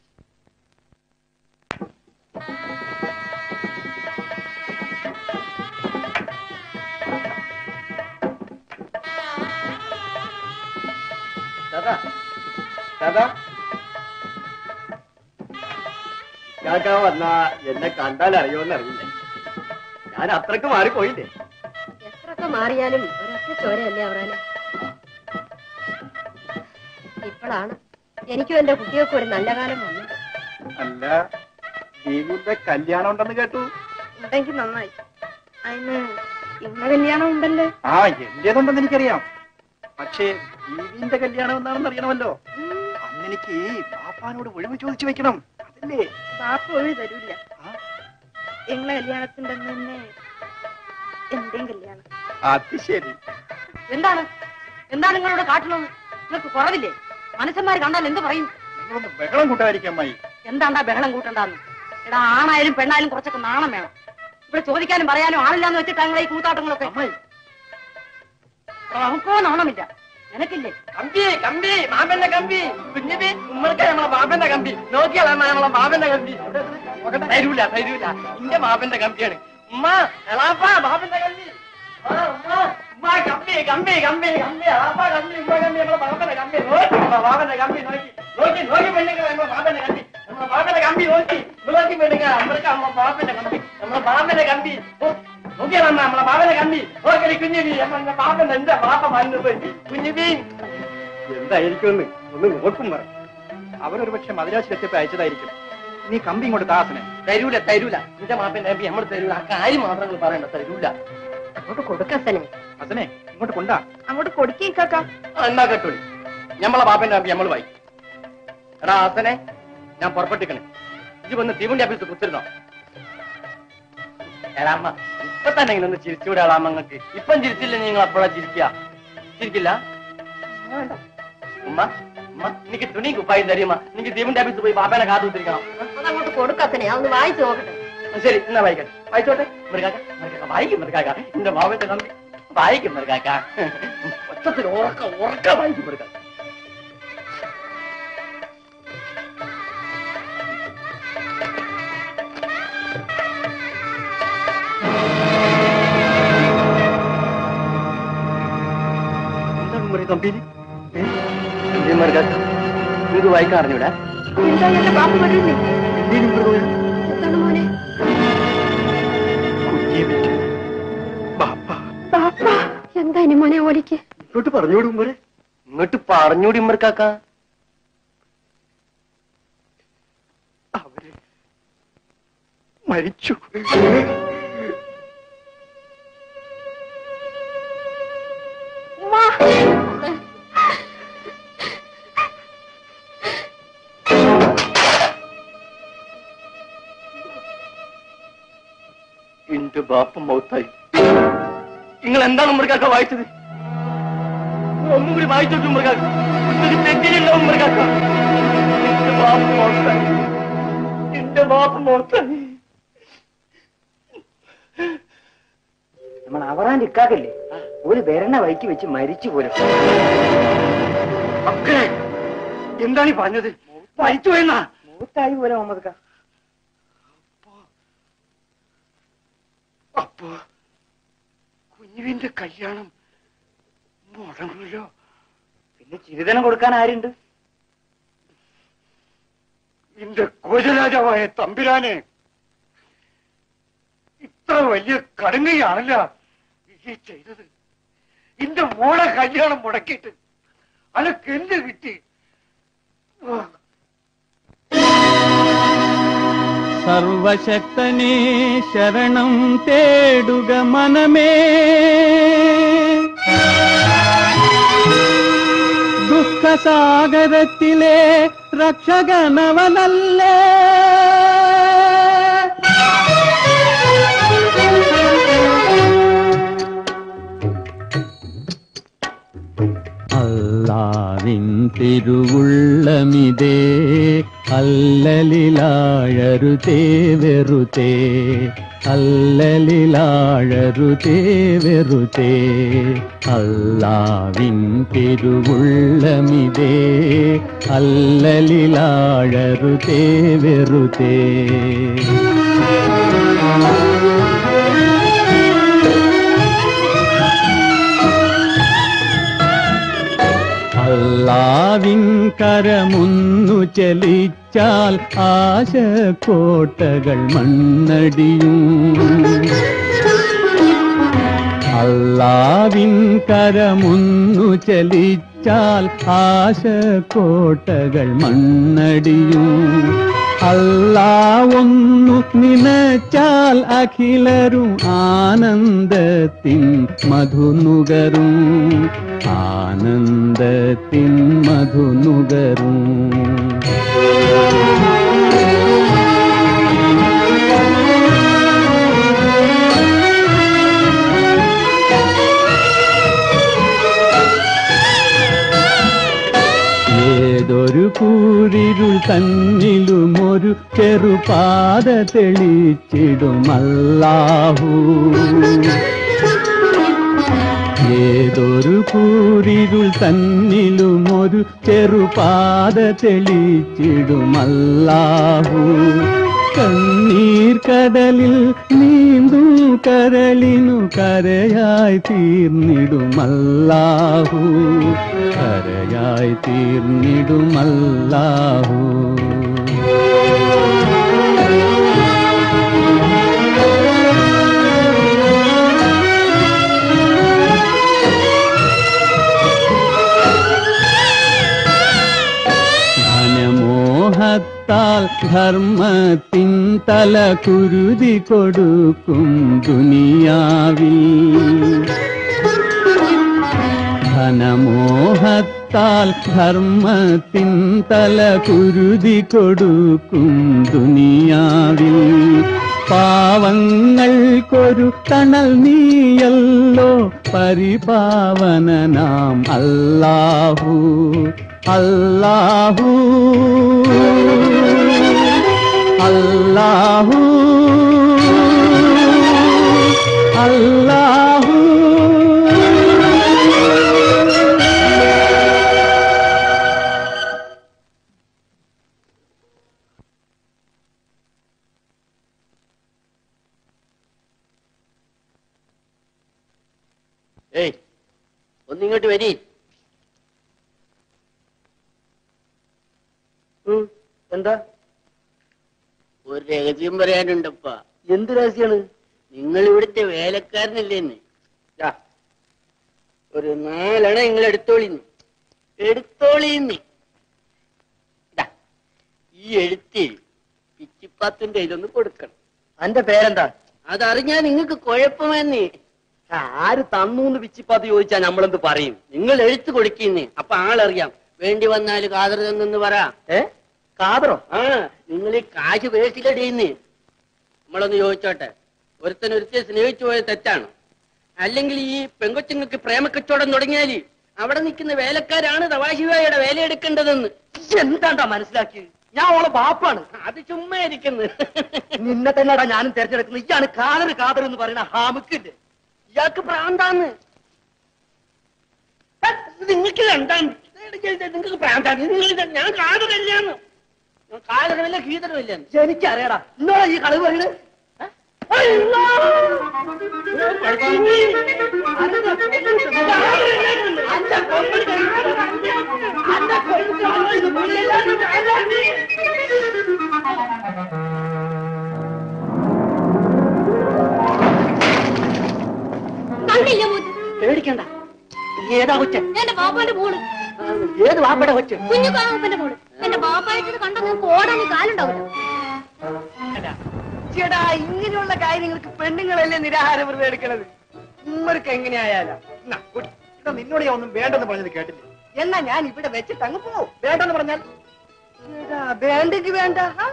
ദാദാ ദാദാ കാക്ക വന്ന എന്നെ കണ്ടാൽ അറിയുമെന്ന് അറിയില്ല ഞാൻ അത്രക്ക് മാറിപ്പോയില്ലേ എത്രയൊക്കെ മാറിയാലും ഒരൊറ്റ ചോരയല്ലേ അവറാനെ ഇപ്പോഴാണ് എനിക്കും എന്റെ കുട്ടികൾക്കും ഒരു നല്ല കാലം വന്നു അല്ല ദീപുന്റെ കല്യാണം ഉണ്ടെന്ന് കേട്ടു ഉണ്ടെങ്കിൽ നന്നായി അതിന് ഇന്ന കല്യാണം ഉണ്ടല്ലേ ആ എന്റേതുണ്ടെന്ന് എനിക്കറിയാം പക്ഷേ ദീപിന്റെ കല്യാണം എന്താണെന്ന് അറിയണമല്ലോ അന്ന് എനിക്ക് പാപ്പാനോട് ഒഴിവ് ചോദിച്ചു വെക്കണം അതല്ലേ ബാപ്പ ഒഴി തരൂല്ല നിങ്ങളെ കല്യാണത്തിന്റെ അന്ന് തന്നെ എന്റെയും കല്യാണം അത് ശരി എന്താണ് എന്താണ് നിങ്ങളോട് കാട്ടുന്നത് നിങ്ങൾക്ക് കുറവില്ലേ മനുഷ്യന്മാർ കണ്ടാൽ എന്ത് പറയും നിങ്ങളൊന്ന് ബഹളം കൂട്ടാതിരിക്കാം അമ്മായി എന്താണ്ടാ ബഹളം കൂട്ടണ്ടെന്ന് എടാ ആണായാലും പെണ്ണായാലും കുറച്ചൊക്കെ നാണം വേണം ഇവിടെ ചോദിക്കാനും പറയാനും ആളില്ലാന്ന് വെച്ചിട്ട് ഞങ്ങളെ ഈ കൂത്താട്ടങ്ങളൊക്കെ നമുക്കോ നാണമില്ല നിനക്കില്ലേ കമ്പി കമ്പി മാമന്റെ കമ്പി കുഞ്ഞിബി ഉമ്മൾക്ക് നമ്മളെ മാമന്റെ കമ്പി നോക്കിയാൽ നമ്മളെ മാമന്റെ കമ്പി തരൂല തരൂല ഇന്റെ മാമന്റെ കമ്പിയാണ് ഉമ്മ എളാപ്പ മാമന്റെ കമ്പി ആ, ഉമ്മ, ഉമ്മ കമ്പി കമ്പി കമ്പി കമ്പി എളാപ്പ കമ്പി ഉമ്മ കമ്പി നമ്മളെ മാമന്റെ കമ്പി നോക്കി നമ്മളെ മാമന്റെ കമ്പി നോക്കി നോക്കി നോക്കി പെണ്ണുങ്ങൾ നമ്മളെ മാമന്റെ കമ്പി നമ്മളെ മാമന്റെ കമ്പി നോക്കി നോക്കി പെണ്ണുങ്ങൾ നമ്മൾക്ക് നമ്മളെ മാമന്റെ കമ്പി നമ്മളെ മാമന്റെ കമ്പി നോക്കിയാൽ നമ്മളെ മാമന്റെ കമ്പി നോക്കി കുഞ്ഞിബി നമ്മളെ മാമന്റെ എന്റെ മാപ്പ മറന്നു പോയി കുഞ്ഞിബി എന്തായിരിക്കുമെന്ന് ഒന്ന് നോക്കും പറ അവരൊരു പക്ഷെ മദിരാശിലെത്തിയപ്പോ അയച്ചതായിരിക്കും നീ കമ്പി ഇങ്ങോട്ട് ദാസനെ തരൂല തരൂല നിന്റെ മാപ്പന്റെ കമ്പി നമ്മൾ തരൂല ആ കാര്യം മാത്രം നിങ്ങൾ പറയണ്ട തരൂല അങ്ങോട്ട് കൊടുക്കസനെ ഹസനെ ഇങ്ങോട്ട് കൊണ്ടാ അങ്ങോട്ട് കൊടുക്കേക്കാക്ക എന്നാ കേട്ടോളി ഞമ്മളെ ബാപ്പന്റെ കമ്പി നമ്മൾ വായി എടാ ആസനെ ഞാൻ പുറപ്പെട്ടിക്കണേ ഇത് വന്ന് തീവണ്ടി ഓഫീസ് കുത്തിരുന്നോ എടാമ്മ ഇപ്പൊ തന്നെ ഇങ്ങനെ ഒന്ന് ചിരിച്ചുകൂടെ എളാമ്മങ്ങൾക്ക് ഇപ്പം ചിരിച്ചില്ല നിങ്ങൾ അപ്പോഴാ ചിരിക്കുക ചിരിക്കില്ല ഉമ്മ ഉമ്മ എനിക്ക് തുണി കുപ്പായി തരുമ്മ എനിക്ക് തീവണ്ടി ഓഫീസ് പോയി ബാപ്പനെ കാത്തു കുത്തിരിക്കണം അതങ്ങോട്ട് കൊടുക്കസനെ അതൊന്ന് വായിച്ചു നോക്കട്ടെ ശരി എന്നാ വായിക്കട്ടെ വായിച്ചോട്ടെ മൃഗാക്ക മൃഗാക്ക വായിക്കും മൃഗാക്ക എന്റെ മാവന്റെ നന്ദി വായിക്കും മൃഗാക്ക ഒച്ചത്തിൽ ഉറക്ക ഉറക്ക വായിക്കും മൃഗാക്ക എന്താണ് മുറി കമ്പിയിൽ മൃഗാക്ക ഇത് വായിക്കാൻ അറിഞ്ഞൂടാ എന്താ എന്റെ ബാപ്പ വരില്ലേ എന്തിനും എന്താണ് മോനെ എന്താ ഇനി മോനെ ഓലിക്ക് ഇങ്ങോട്ട് പറഞ്ഞോടും പോലെ ഇങ്ങോട്ട് പറഞ്ഞൂടി ഉമ്മർക്കാക്ക അവര് മരിച്ചു എന്റെ ബാപ്പ മൗത്തായി നിങ്ങൾ എന്താണ് ഉമ്മർക്കാക്ക വായിച്ചത് ഒന്നും കൂടി വായിച്ചോട്ടു ഉമ്മർക്കാക്ക ഇതൊരു തെറ്റിലുണ്ടാവും ഉമ്മർക്കാക്ക എന്റെ ബാപ്പ മൗത്തായി എന്റെ ബാപ്പ മൗത്തായി നമ്മൾ അവറാന്റെ ഇക്കാക്കല്ലേ ഒരു വിരണ വൈക്ക് വെച്ച് മരിച്ചു പോലും മക്കളെ എന്താണ് ഈ പറഞ്ഞത് മരിച്ചു എന്നാ മൂത്തായി പോലെ മുഹമ്മദ് ഖാ അപ്പോ കുഞ്ഞുവിന്റെ കല്യാണം മുടങ്ങുമല്ലോ പിന്നെ ചിരിതനം കൊടുക്കാൻ ആരുണ്ട് എന്റെ കോജരാജാവായ തമ്പിരാനെ ഇത്ര വലിയ കടുങ്ങയാണല്ല ഈ ചെയ്തത് എന്റെ മോളെ കല്യാണം മുടക്കിയിട്ട് അനക്ക് എന്ത് കിട്ടി ഓ സർവശക്തനെ ശരണം തേടുക മനമേ ദുഃഖസാഗരത്തിലെ രക്ഷകനവനല്ലേ അല്ലാവിൻ തിരുവുള്ളമിതേ അല്ലലിലാഴരുതേ വെറുതേ അല്ലലിലാഴരുതേ വെറുതേ അല്ലാവിൻ തിരുവുള്ളമിതേ അല്ലലിലാഴരുതേ വെറുതേ അല്ലാവിൻ കരമൊന്നു ചലിച്ചാൽ ആശക്കോട്ടകൾ മണ്ണടിയും അല്ലാവിൻ കരമൊന്നു ചലിച്ചാൽ ആശക്കോട്ടകൾ മണ്ണടിയും അല്ലാ ഒന്നു നിനച്ചാൽ അഖിലരും ആനന്ദത്തിൻ മധുനുകരും ആനന്ദത്തിൻ മധുനുകരും ഏതൊരു കൂരിരുൾ തന്നിലും ഒരു ചെറുപാത തെളിച്ചിടുമല്ലാഹു ഏതൊരു കൂരിരുൾ തന്നിലും ഒരു ചെറുപാത തെളിച്ചിടുമല്ലാഹു കണ്ണീർ കടലിൽ നീന്തും കരളിനു കരയായി തീർന്നിടുമല്ലാഹു കരയായി തീർന്നിടുമല്ലാഹു ധനമോഹത്താൽ ധർമ്മത്തിൻ തല കുരുതി കൊടുക്കും ദുനിയാവിൽ ധനമോഹത്താൽ ധർമ്മത്തിൻ തല കുരുതി കൊടുക്കും ദുനിയാവിൽ പാവങ്ങൾക്കൊരു തണൽ നീയല്ലോ പരിപാവനനാം അല്ലാഹു അല്ലാഹു അല്ലാഹു അല്ലാഹു ഏയ് ഒന്നിങ്ങോട്ട് വരി എന്താ ഒരു രഹസ്യം പറയാനുണ്ടപ്പ എന്ത് രഹസ്യാണ് നിങ്ങൾ ഇവിടുത്തെ വേലക്കാരനല്ലേന്ന് ഒരു നാലെണ്ണ നിങ്ങൾ എടുത്തോളിന്ന് എടുത്തോളിന്ന് ദാ, ഈ എഴുത്തി പിച്ചിപ്പാത്തിന്റെ ഇതൊന്ന് കൊടുക്കണം അന്റെ പേരെന്താ അതറിഞ്ഞാ നിങ്ങക്ക് കുഴപ്പമെന്നേ ആര് തന്നൂന്ന് പിച്ചിപ്പാത്ത് ചോദിച്ചാ നമ്മളെന്ത് പറയും നിങ്ങൾ എഴുത്ത് കൊടുക്കുന്നേ അപ്പൊ ആളറിയാം വേണ്ടി വന്നാല് കാതർ തന്നെന്ന് പറ ഏ കാതറോ ആ നിങ്ങൾ ഈ കാശ് വേസ്റ്റിലടിയുന്നേ നമ്മളൊന്ന് ചോദിച്ചോട്ടെ ഒരുത്തൻ ഒരുത്തെ സ്നേഹിച്ചു പോയത് തെറ്റാണ് അല്ലെങ്കിൽ ഈ പെങ്കൊച്ചുങ്ങൾക്ക് പ്രേമക്കച്ചവടം തുടങ്ങിയാല് അവിടെ നിൽക്കുന്ന വേലക്കാരാണ് തവാശിവായുടെ വേല എടുക്കേണ്ടതെന്ന് എന്താണ്ടാ മനസ്സിലാക്കിയത് ഞാൻ ഓളെ ബാപ്പാണ് അത് ചുമ്മാ ഇരിക്കുന്നു നിന്നെ തന്നെടാ ഞാനും തെരഞ്ഞെടുക്കുന്നത് ഇയാള് കാതർ കാതർ എന്ന് പറയുന്ന ഹാമുക്കില്ലേ ഇയാൾക്ക് പ്രാന്താന്ന് നിങ്ങൾക്ക് രണ്ടാം നിങ്ങൾക്ക് പ്രാന്താണ് നിങ്ങൾ ഇത് ഞാൻ കാതരല്ലാന്ന് ഞാൻ കാതരമില്ല ഗീതരമില്ല എനിക്കറിയടാ ഇന്നോളെ ഈ കളവ് പറയുന്നത് കണ്ടില്ല മൂത്ത് പേടിക്കണ്ട ഏതാ കൊച്ച എന്റെ ബാപ്പാന്റെ മോള് ഏത് വാപ്പയുടെ കൊച്ച് കുഞ്ഞു കാപ്പന്റെ മോള് എന്റെ ബാപ്പായിട്ട് കണ്ട നിങ്ങൾക്ക് ഓടാൻ കാലുണ്ടാവില്ല ചേടാ ഇങ്ങനെയുള്ള കാര്യങ്ങൾക്ക് പെണ്ണുങ്ങളല്ലേ നിരാഹാരം വെറുതെ എടുക്കണത് ഉമ്മർക്ക് എങ്ങനെയായാലും എന്നാ, കുടി. ഇതാ നിന്നോട് ഞാൻ ഒന്നും വേണ്ടെന്ന് പറഞ്ഞത് കേട്ടില്ല എന്നാ ഞാൻ ഇവിടെ വെച്ചിട്ട് അങ്ങ് പോവും വേണ്ടെന്ന് പറഞ്ഞാൽ എടാ, വേണ്ടെങ്കി വേണ്ട ആ?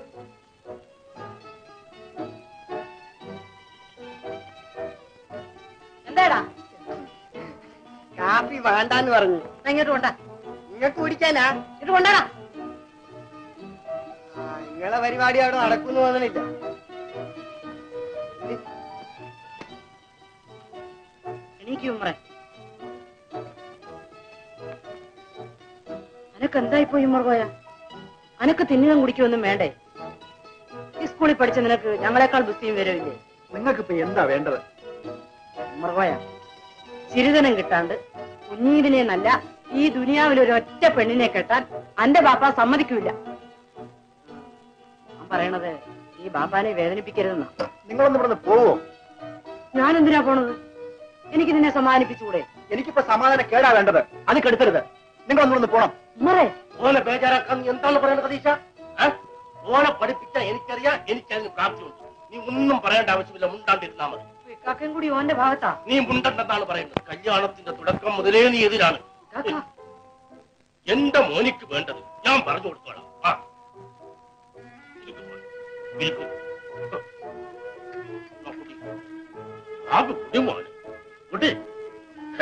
എന്താടാ കാപ്പി വേണ്ടാന്ന് പറഞ്ഞു ഇങ്ങോട്ട് കൊണ്ടാ നിങ്ങൾക്ക് കുടിക്കാനാ ഇത് കൊണ്ടാടാ ആ, നിങ്ങളെ പരിപാടി അവിടെ നടക്കുന്നു തോന്നണില്ല എനിക്ക് ഉമ്മറെ അനക്ക് എന്തായിപ്പോയി ഉമ്മർ പോയ അനക്ക് തിന്നുകയും കുടിക്കുകയൊന്നും വേണ്ടേ ഈ സ്കൂളിൽ പഠിച്ച നിനക്ക് ഞങ്ങളെക്കാൾ ബുദ്ധിയും വരവില്ലേ നിങ്ങൾക്ക് ഇപ്പൊ എന്താ വേണ്ടത് ഉമ്മർ പോയ ചിരിതനം കിട്ടാണ്ട് കുഞ്ഞീതിനെ നല്ല ഈ ദുനിയാവിൽ ഒരു ഒറ്റ പെണ്ണിനെ കെട്ടാൻ അന്റെ ബാപ്പ സമ്മതിക്കൂല ഞാൻ പറയണത് ഈ ബാപ്പാനെ വേദനിപ്പിക്കരുതെന്നാ നിങ്ങളൊന്ന് ഇവിടുന്ന് പോവോ ഞാൻ എന്തിനാ പോണത് എനിക്ക് നിന്നെ സമാധാനിപ്പിച്ചുകൂടെ എനിക്കിപ്പോ സമാധാനം കേടാ വേണ്ടത് അത് കെടുത്തരുത് നിങ്ങളൊന്ന് ഇവിടുന്ന് പോണം ഉമ്മറേ ഓനെ ബേജാറാക്കാൻ നീ എന്താണ് പറയുന്നത് പ്രതീക്ഷ ഏ? ഓനെ പഠിപ്പിച്ച എനിക്കറിയാം എനിക്കതിന് പ്രാപ്തിയുണ്ട് നീ ഒന്നും പറയേണ്ട ആവശ്യമില്ല മുണ്ടാണ്ടിരുന്നാ മതി കാക്കയും കൂടി ഓന്റെ ഭാഗത്താ നീ മുണ്ടണ്ടെന്നാണ് പറയുന്നത് കല്യാണത്തിന്റെ തുടക്കം മുതലേ നീ എതിരാണ് കാക്ക എന്റെ മോനിക്ക് വേണ്ടത് ഞാൻ പറഞ്ഞു കൊടുത്തോളാം ആ ഇരിക്ക് മോനെ. ഇരിക്ക്. ആ, കുടി. ആ കുടി മോനെ കുടി ഹെ.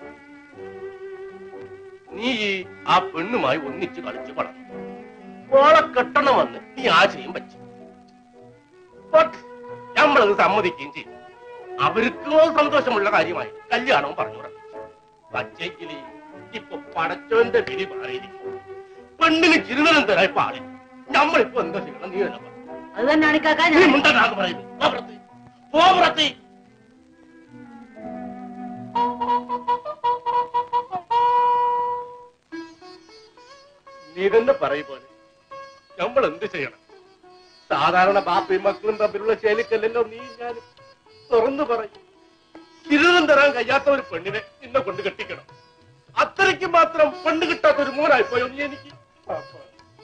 നീ ഈ ആ പെണ്ണുമായി ഒന്നിച്ച് കളിച്ച് വളർന്നു ഓളെ കെട്ടണമെന്ന് നീ ആശയം വെച്ചു But നമ്മളത് സമ്മതിക്കുകയും ചെയ്യും അവർക്കോ സന്തോഷമുള്ള കാര്യമായി കല്യാണവും പറഞ്ഞു പച്ചയ്ക്കിലി ഇപ്പൊ പടച്ചോന്റെ വിധി മാറിയിരിക്കും പെണ്ണിന് ചിരുതനം തരാൻ പാടില്ല നമ്മളിപ്പോ എന്താ ചെയ്യണം നീ തന്നെ പറ. അത് തന്നെയാണ് കാക്ക നീ ഞാൻ മുണ്ടനാന്ന് പറയുന്നു പോ പുറത്ത്. പോ പുറത്ത്. നീ തന്നെ പറയും പോലെ നമ്മൾ എന്ത് ചെയ്യണം സാധാരണ ബാപ്പയും മക്കളും തമ്മിലുള്ള ശൈലിക്കല്ലല്ലോ നീ ഞാൻ തുറന്നു പറയും ചിരുതം തരാൻ കഴിയാത്ത ഒരു പെണ്ണിനെ നിന്നെ കൊണ്ട് കെട്ടിക്കണം അത്രയ്ക്ക് മാത്രം പെണ്ണ് കിട്ടാത്ത ഒരു മോനായി പോയോ നീ എനിക്ക് പാപ്പാ.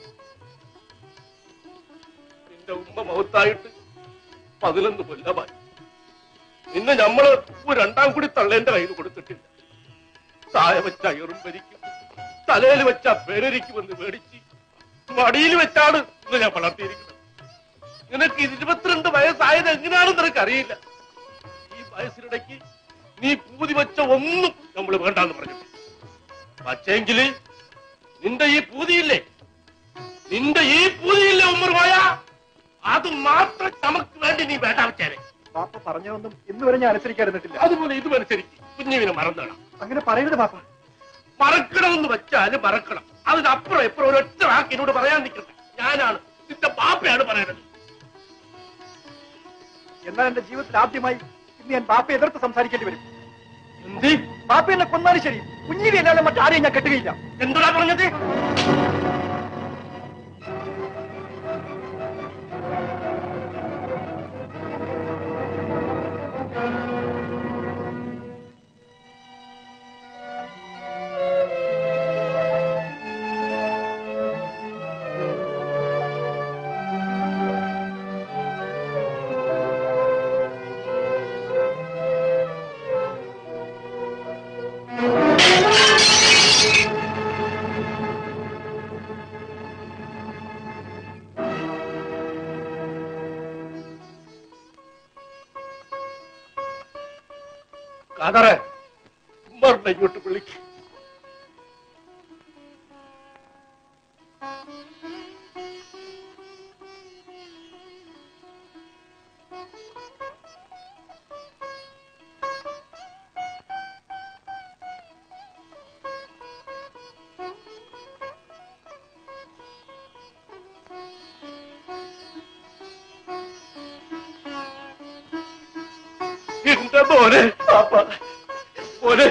നിന്റെ ഉമ്മ മൗത്തായിട്ട് പതിനൊന്ന് കൊല്ലമായി നിന്നെ ഞമ്മള് ഒരു രണ്ടാം കൂടി തള്ളേന്റെ കയ്യിൽ കൊടുത്തിട്ടില്ല താഴ വെച്ച അയറും ഭരിക്കും തലയിൽ വെച്ച പേരരിക്കുമെന്ന് മേടിച്ച് മടിയിൽ വെച്ചാണ് ഇന്ന് ഞാൻ വളർത്തിയിരിക്കുന്നത് നിനക്ക് ഇരുപത്തിരണ്ട് വയസ്സായത് എങ്ങനെയാണെന്ന് നിനക്ക് അറിയില്ല ഈ വയസ്സിനിടയ്ക്ക് നീ പൂതി വെച്ച ഒന്നും നമ്മൾ വേണ്ടാന്ന് പറഞ്ഞു പക്ഷേങ്കില് നിന്റെ ഈ പൂതിയില്ലേ നിന്റെ ഈ പൂതിയില്ലേ ഉമ്മർ പോയ അത് മാത്രം നമുക്ക് വേണ്ടി നീ വേണ്ട വെച്ചേരെ പാപ്പ പറഞ്ഞതൊന്നും ഇന്ന് വരെ ഞാൻ അനുസരിക്കാതിരുന്നിട്ടില്ല അതുപോലെ ഇതും അനുസരിച്ച് കുഞ്ഞുവിനെ മറന്നേണം അങ്ങനെ പറയരുത് പാപ്പ മറക്കണമെന്ന് വെച്ചാല് മറക്കണം അതിനപ്പുറം എപ്പുറം ഒരൊറ്റ വാക്ക് എന്നോട് പറയാൻ നിൽക്കട്ടെ ഞാനാണ് നിന്റെ പാപ്പയാണ് പറയുന്നത് എന്നാൽ എന്റെ ജീവിതത്തിൽ ആദ്യമായി ഇന്ന് ഞാൻ പാപ്പയെ എതിർത്ത് സംസാരിക്കേണ്ടി വരും എന്ത് പാപ്പ എന്നെ കൊന്നാലും ശരി കുഞ്ഞിനെ അല്ലാതെ മറ്റാരെയും ഞാൻ കെട്ടുകയില്ല എന്താ പറഞ്ഞത് കാതറേ ഉമ്മറിനെ ഇങ്ങോട്ട് വിളിക്ക് എന്റെ മോനെ പാപ്പ മോനെ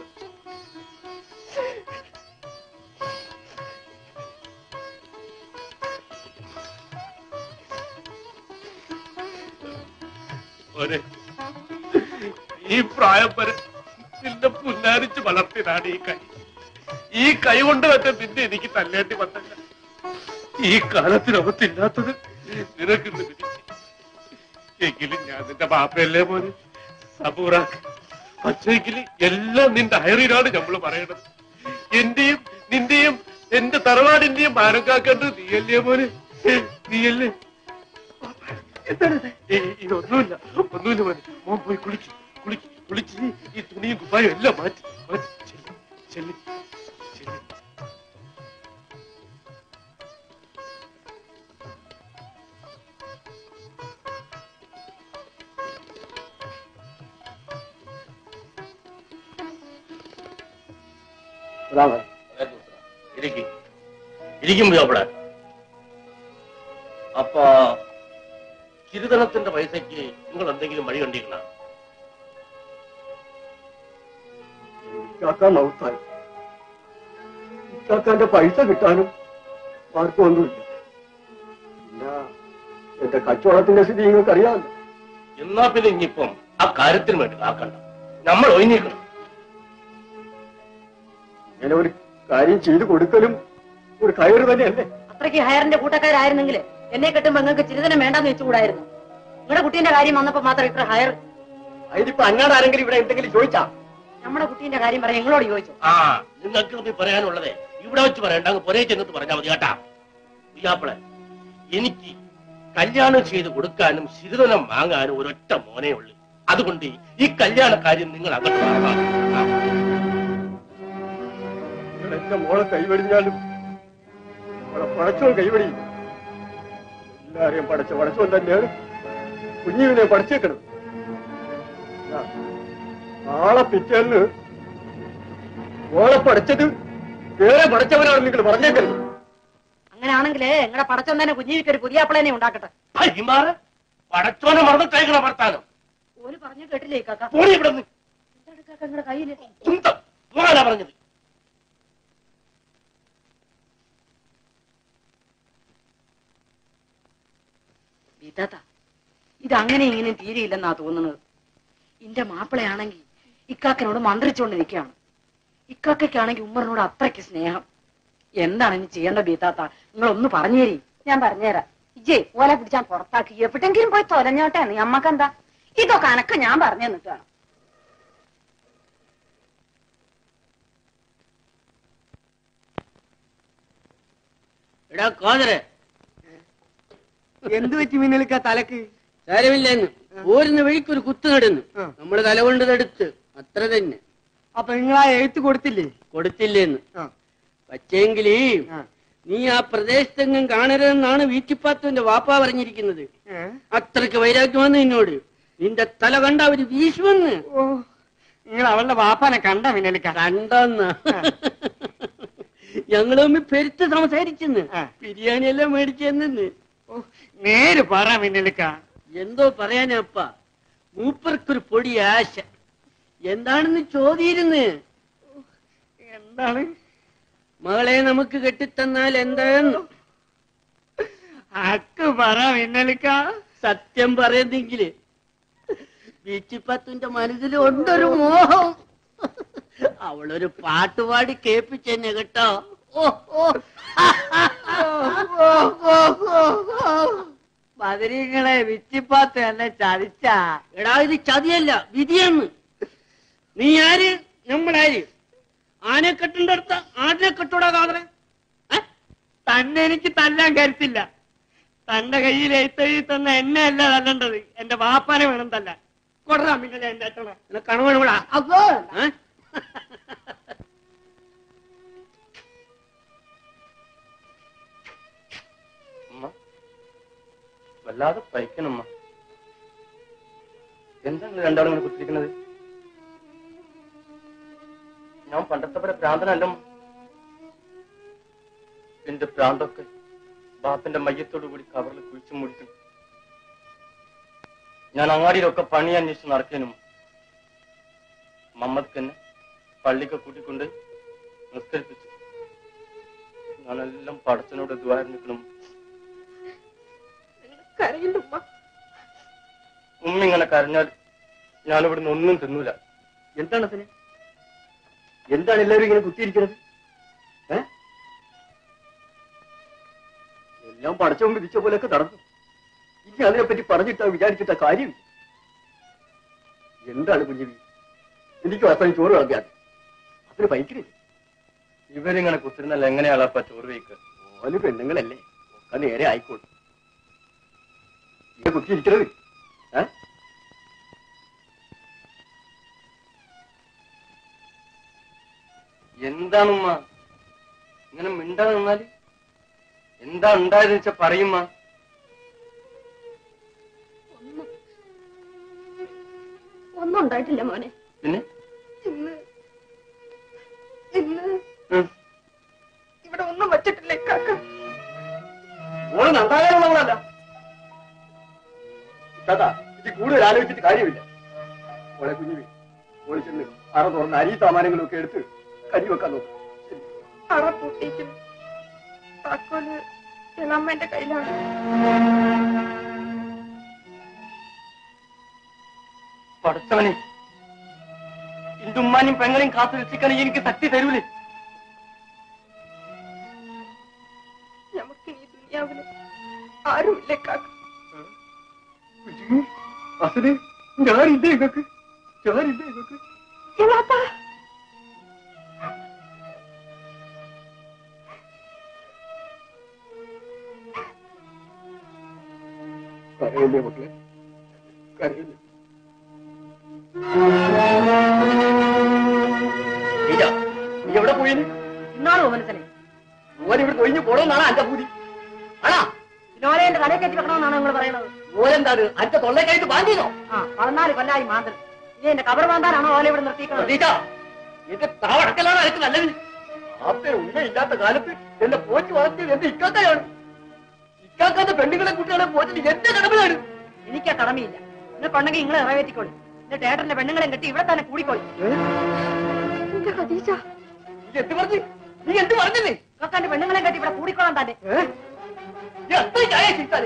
മോനെ ഈ പ്രായം വരെ നിന്നെ പുല്ലാരിച്ച് വളർത്തിയതാണ് ഈ കൈ ഈ കൈ കൊണ്ട് തന്നെ നിന്നെ എനിക്ക് തല്ലേണ്ടി വന്നല്ല ഈ കാലത്തിനകത്തില്ലാത്തത് നിനക്കിന്ന് വിധിച്ചു എങ്കിലും ഞാൻ നിന്റെ ബാപ്പയല്ലേ മോനെ സബൂറാക്ക് പക്ഷേങ്കില് എല്ലാം നിന്റെ ഡയറിയിലാണ് നമ്മൾ പറയണത് എന്റെയും നിന്റെയും എന്റെ തറവാടിന്റെയും മാനം കാക്കേണ്ടത് നീയല്ലേ മോനെ നീയല്ലേ ഏയ്, ഇതൊന്നുമില്ല ഒന്നുമില്ല മോനെ മോൻ പോയി കുളിക്ക് കുളിക്ക് കുളിച്ച് ഈ തുണിയും കുപ്പായും എല്ലാം മാറ്റി മാറ്റി ചെല്ല് ചെല്ല് ചെല്ല് ഇരിക്കും ഇരിക്കും അവിടെ അപ്പൊ ചിരുതനത്തിന്റെ പൈസക്ക് നിങ്ങൾ എന്തെങ്കിലും വഴി കണ്ടിരിക്കണ ഇക്കാക്ക മൗത്തായി ഇക്കാക്കാന്റെ പൈസ കിട്ടാനും ആർക്കും ഒന്നുമില്ല പിന്നെ എന്റെ കച്ചവടത്തിന്റെ സ്ഥിതി നിങ്ങൾക്ക് അറിയാമല്ലോ എന്നാ പിന്നെ ഇനിയിപ്പം ആ കാര്യത്തിന് വേണ്ടി കാക്കണ്ട നമ്മൾ ഒഴിഞ്ഞിരിക്കണം ഇങ്ങനെ ഒരു കാര്യം ചെയ്തു കൊടുക്കലും ഒരു കയറ് തന്നെയല്ലേ അത്രയ്ക്ക് ഹയറിന്റെ കൂട്ടക്കാരായിരുന്നെങ്കിൽ എന്നെ കെട്ടുമ്പോ നിങ്ങൾക്ക് ചിരിതനം വേണ്ടെന്ന് വെച്ചുകൂടായിരുന്നു നിങ്ങളുടെ കുട്ടീന്റെ കാര്യം വന്നപ്പോ മാത്രം ഇത്ര ഹയർ അതിനിപ്പോ അങ്ങാട് ആരെങ്കിലും ഇവിടെ എന്തെങ്കിലും ചോദിച്ചാ നമ്മുടെ കുട്ടീന്റെ കാര്യം പറയാൻ നിങ്ങളോട് ചോദിച്ചു ആ നിങ്ങൾക്ക് ഇപ്പൊ പറയാനുള്ളതേ ഇവിടെ വെച്ച് പറയണ്ട അങ്ങ് പൊരേ ചെന്നിട്ട് പറഞ്ഞാൽ മതി കേട്ടാ ഉയ്യാപ്പിളെ എനിക്ക് കല്യാണം ചെയ്ത് കൊടുക്കാനും ശിരുതനം വാങ്ങാനും ഒരൊറ്റ മോനേ ഉള്ളൂ അതുകൊണ്ട് ഈ കല്യാണ കാര്യം നിങ്ങൾ അങ്ങോട്ട് മറന്നാ മതി. ആ. നിങ്ങൾ എന്റെ മോളെ കൈവടിഞ്ഞാലും മോളെ പടച്ചോൻ കൈവടിയില്ല എല്ലാരെയും പടച്ച പടച്ചോൻ തന്നെയാണ് കുഞ്ഞുവിനെ പഠിച്ചേക്കണം നാളെ പിറ്റേന്ന് ഓളെ പഠിച്ചത് വേറെ പഠിച്ചവനാണ് നിങ്ങൾ പറഞ്ഞേക്കരുത് അങ്ങനെയാണെങ്കിലേ നിങ്ങളുടെ പടച്ചം തന്നെ കുഞ്ഞിക്ക് ഒരു പുതിയ അപ്പളനെ ഉണ്ടാക്കട്ടെ ഭരിമാറ് പടച്ചോനെ മറന്നിട്ടേക്കണ വർത്താനം ഓല് പറഞ്ഞു കേട്ടില്ലേ കാക്ക പോടി ഇവിടെ നിന്ന് എന്താണ് കാക്ക നിങ്ങളുടെ കയ്യില് കുന്തം പോകാനാ പറഞ്ഞത് ബീതാത്ത ഇത് അങ്ങനെ ഇങ്ങനെ തീരെയില്ലെന്നാ തോന്നുന്നത് ഇന്റെ മാപ്പിളയാണെങ്കിൽ ഇക്കാക്കനോട് മന്ത്രിച്ചുകൊണ്ട് നിൽക്കുകയാണ് ഇക്കാക്കയ്ക്കാണെങ്കിൽ ഉമ്മറിനോട് അത്രയ്ക്ക് സ്നേഹം എന്താണ് ഇനി ചെയ്യേണ്ട ബീതാത്ത നിങ്ങൾ ഒന്ന് പറഞ്ഞേരി ഞാൻ പറഞ്ഞുതരാം ഇജേ ഓലെ പിടിച്ചാൻ പുറത്താക്കി എവിടെങ്കിലും പോയി തൊലഞ്ഞോട്ടെ നീ അമ്മക്കെന്താ ഇതൊക്കെ അനക്ക് ഞാൻ പറഞ്ഞു തന്നിട്ടാണ് എടാ കോതരെ എന്ത് പറ്റി മിന്നലിക്ക തലക്ക് സാരമില്ലെന്ന് ഓരുന്ന വഴിക്ക് ഒരു കുത്തു നടന്നു നമ്മള് തല കൊണ്ട് തടുത്ത് അത്ര തന്നെ അപ്പൊ നിങ്ങൾ ആ എഴുത്ത് കൊടുത്തില്ലേ കൊടുത്തില്ലെന്ന് പക്ഷേങ്കില് നീ ആ പ്രദേശത്തെങ്ങും കാണരുതെന്നാണ് വീച്ചിപ്പാത്തുവിന്റെ വാപ്പ പറഞ്ഞിരിക്കുന്നത് അത്രക്ക് വൈരാഗ്യമാണ് നിന്നോട് നിന്റെ തല കണ്ട അവര് വീശുമെന്ന് നിങ്ങൾ അവളുടെ വാപ്പാനെ കണ്ട മിന്നലിക്ക കണ്ടെന്ന് ഞങ്ങൾ തമ്മിൽ പെരുത്ത് സംസാരിച്ചെന്ന് ബിരിയാണി എല്ലാം മേടിച്ചെന്ന് നേര് പറ മിന്നലിക്ക എന്തോ പറയാനപ്പ മൂപ്പർക്കൊരു പൊടി ആശ എന്താണെന്ന് ചോദിയിരുന്നു എന്താണ് മകളെ നമുക്ക് കെട്ടിത്തന്നാൽ എന്താന്ന് അക്ക് പറ മിന്നലിക്ക സത്യം പറയുന്നെങ്കില് ബീച്ചിപ്പത്തിന്റെ മനസ്സിൽ ഉണ്ടൊരു മോഹം അവളൊരു പാട്ടുപാടി കേൾപ്പിച്ചെന്നെ കേട്ടോ ഓ ഓ മധുരങ്ങളെ വിച്ചിപ്പാത്ത് എന്നെ ചതിച്ചാ എടാ ഇത് ചതിയല്ല വിധിയെന്ന് നീ ആര് നമ്മളാര് ആനെ കെട്ടിന്റെ അടുത്ത് ആടിനെ കെട്ടൂടാ കാതറെ തന്നെ എനിക്ക് തല്ലാൻ കരുത്തില്ല തന്റെ കയ്യിൽ എഴുത്തെഴുതി തന്ന എന്നെ അല്ല തല്ലേണ്ടത് എന്റെ വാപ്പാനെ വേണം തല്ലാൻ കൊടറാ മിന്നലെ എന്റെ ഏട്ടനെ കണവണൂടാ അപ്പോ ഉമ്മ വല്ലാതെ പൈക്കണമ്മ എന്താ നിങ്ങൾ രണ്ടാളും ഇങ്ങനെ കുത്തിരിക്കുന്നത് ഞാൻ പണ്ടത്തെ പോലെ ഭ്രാന്തനല്ല ഉമ്മ. എന്റെ ഭ്രാന്തൊക്കെ ബാപ്പന്റെ മയ്യത്തോടു കൂടി കവറിൽ കുഴിച്ചു മൂടിക്കും ഞാൻ അങ്ങാടിയിലൊക്കെ പണി അന്വേഷിച്ച് നടക്കാനും മമ്മദ് തന്നെ പള്ളിക്ക് കൂട്ടിക്കൊണ്ട് നിസ്കരിപ്പിച്ചു ഞാനെല്ലാം പടച്ചനോട് ദ്വാരനിക്കണം കരയില്ല ഉമ്മ ഉമ്മ ഇങ്ങനെ കരഞ്ഞാൽ ഞാനിവിടുന്ന് ഒന്നും തിന്നൂല എന്താണ് അതിന് എന്താണ് എല്ലാവരും ഇങ്ങനെ കുത്തിയിരിക്കുന്നത് ഏ എല്ലാം പടച്ചവും വിധിച്ച പോലെയൊക്കെ നടന്നു ഇനി അതിനെപ്പറ്റി പറഞ്ഞിട്ടാ വിചാരിച്ചിട്ട കാര്യമില്ല എന്താണ് കുഞ്ഞിവി എനിക്ക് അത്രയും ചോറ് കളഞ്ഞാൽ അതിന് ഭയങ്കര ഇവരിങ്ങനെ കുത്തിരുന്നല്ല എങ്ങനെയാളാ ചോറ് വയ്ക്കുക ഓല് പെണ്ണുങ്ങളല്ലേ ഒക്കെ നേരെ ആയിക്കോളും ഇങ്ങനെ കുത്തിയിരിക്കുന്നത് ഏ എന്താണുമ്മ ഇങ്ങനെ മിണ്ടാതെ നിന്നാല് എന്താ ഉണ്ടായെന്ന് വെച്ചാ പറയുമ്മ ഒന്നും ഉണ്ടായിട്ടില്ല മോനെ പിന്നെ ഇന്ന് ഇന്ന് ഉം. ഇവിടെ ഒന്നും വച്ചിട്ടില്ല കാക്ക ഓള് നന്നാകാനുള്ളവളല്ല താത്താ ഇത് കൂടുതൽ ആലോചിച്ചിട്ട് കാര്യമില്ല ഓളെ കുഞ്ഞിവി ഓള് ചെന്ന് അറ തുറന്ന് അരി സാമാനങ്ങളും ഒക്കെ എടുത്ത് കഞ്ഞി വെക്കാൻ നോക്കും അറ പൂട്ടിയിരിക്കുന്നു താക്കോല് ഇളമ്മന്റെ കയ്യിലാണ് പടച്ചവനെ എന്റെ ഉമ്മാനും പെങ്ങളെയും കാത്തു രക്ഷിക്കാൻ എനിക്ക് ശക്തി തരൂലേ നമുക്ക് ഈ ദുനിയാവില് ആരുമില്ലേ കാക്ക അതിന് ഞാനില്ലേ ഇങ്ങക്ക് ഞാനില്ലേ ഇങ്ങക്ക് ഇളാപ്പാ കരയില്ലേ മക്കളെ കരയില്ലേ നീജ, നീ എവിടെ പോയി ഇന്നാണോ മനസ്സിനെ ഓൻ ഇവിടെ ഒഴിഞ്ഞു പോണമെന്നാണ് അന്റെ പൂതി ആണാ ലോലെ എന്റെ തലയിൽ കെട്ടി വെക്കണമെന്നാണ് നിങ്ങൾ പറയുന്നത് ഓലെന്താണ് അന്റെ തൊള്ളക്കായിട്ട് ബാന്തിനോ ആ പതിനാല് കൊല്ലായി മാന്തൽ ഇനി എന്റെ കബർ മാന്താനാണോ ഓലെ ഇവിടെ നിർത്തിക്കുന്നത് നീജ, എന്റെ താവടക്കലാണ് അനക്ക് നല്ലത് ആപ്പെ ഉമ്മയില്ലാത്ത കാലത്ത് എന്നെ പോറ്റി വളർത്തിയത് എന്റെ ഇക്കാക്കയാണ് ഇക്കാക്കാന്റെ പെണ്ണുങ്ങളെ കുട്ടികളെ പോറ്റിട്ട് എന്റെ കടമയാണ് എനിക്ക് ആ കടമയില്ല നിങ്ങൾക്കുണ്ടെങ്കിൽ നിങ്ങൾ നിറവേറ്റിക്കോളി എന്നിട്ട് ഏട്ടന്റെ പെണ്ണുങ്ങളെ കെട്ടി ഇവിടെ തന്നെ കൂടിക്കോളി എന്റെ ഖദീജ നീ എന്ത് പറഞ്ഞു നീ എന്ത് പറഞ്ഞില്ലേ കാക്കാന്റെ പെണ്ണുങ്ങളെ കെട്ടി ഇവിടെ കൂടിക്കോളാൻ തന്നെ എത്ര ചായ ചിത്താലേ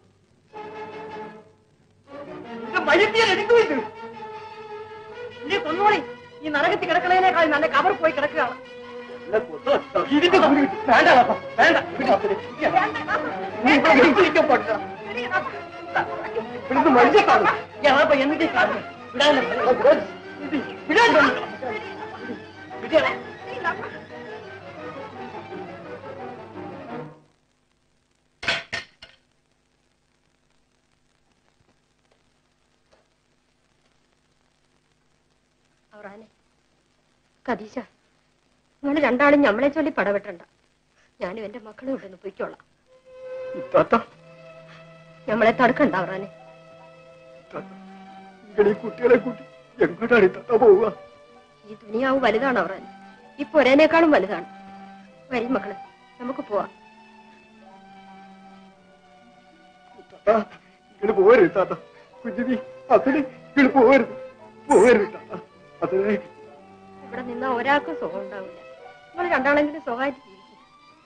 മയത്തിയാൽ എടുത്തു ഇത് നീ കൊന്നോളി ഈ നരകത്തിൽ കിടക്കണേനേക്കാൾ നല്ല കബർ പോയി കിടക്കുകയാണ് ഇതിന്റെ കൂലി കിട്ടും. വേണ്ട പാപ്പ, വേണ്ട ഇവിടെ അപ്പനെ. നീ ഇവിടെ എടുത്തിരിക്കാൻ പാടില്ല. ഇവിടുന്ന് മനുഷ്യത്താണ് ഞാൻ അപ്പൊ എന്നിട്ട് കാണുന്നത് വിടാൻ വിടാൻ വിടാൻ അവറാനെ ഖദീജ നിങ്ങൾ രണ്ടാളും ഞമ്മളെ ചൊല്ലി പടവെട്ടണ്ട ഞാനും എന്റെ മക്കളും ഇവിടെ നിന്ന് പൊയ്ക്കോളാം താത്ത ഞമ്മളെ തടുക്കണ്ട അവറാനെ നിങ്ങൾ ഈ കുട്ടികളെ കൂട്ടി എങ്ങോട്ടാണ് ഈ താത്ത പോവുക ഈ ദുനിയാവ് വലുതാണ് അവറാൻ ഈ പൊരേനേക്കാളും വലുതാണ് വരും മക്കളെ നമുക്ക് പോവാം താത്ത നിങ്ങൾ പോകരുത് താത്ത കുഞ്ഞിനി അതിന് നിങ്ങൾ പോകരുത് പോകരുത് താത്ത അതിനെ ഇവിടെ നിന്നാ ഒരാൾക്കും സുഖം ഉണ്ടാവില്ല നിങ്ങൾ രണ്ടാളെങ്കിലും സുഖമായിട്ട് ജീവിക്കും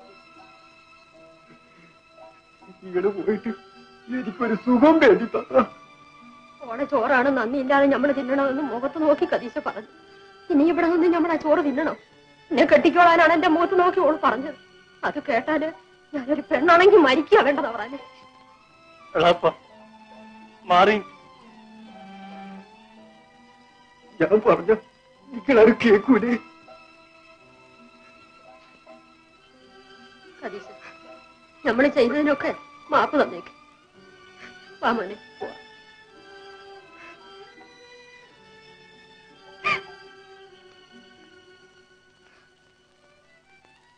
നിങ്ങൾ പോയിട്ട് എനിക്കൊരു സുഖം വേണ്ടി താത്ത ഓണ ചോറാണ് നന്ദിയില്ലാതെ നമ്മൾ തിന്നണമെന്ന് മുഖത്ത് നോക്കി കദീശ പറഞ്ഞു ഇനി ഇവിടെ നിന്ന് നമ്മൾ ആ ചോറ് തിന്നണോ എന്നെ കെട്ടിക്കോളാനാണ് എന്റെ മുഖത്ത് നോക്കി ഓള് പറഞ്ഞത് അത് കേട്ടാല് ഞാനൊരു പെണ്ണാണെങ്കിൽ മരിക്കുക വേണ്ടത് അവറാനെ എളാപ്പ മാറി ഞാൻ പറഞ്ഞ നിങ്ങളത് കേൾക്കൂലേ കദീശ നമ്മൾ ചെയ്തതിനൊക്കെ മാപ്പ് തന്നേക്ക് വാ മോനെ പോവാം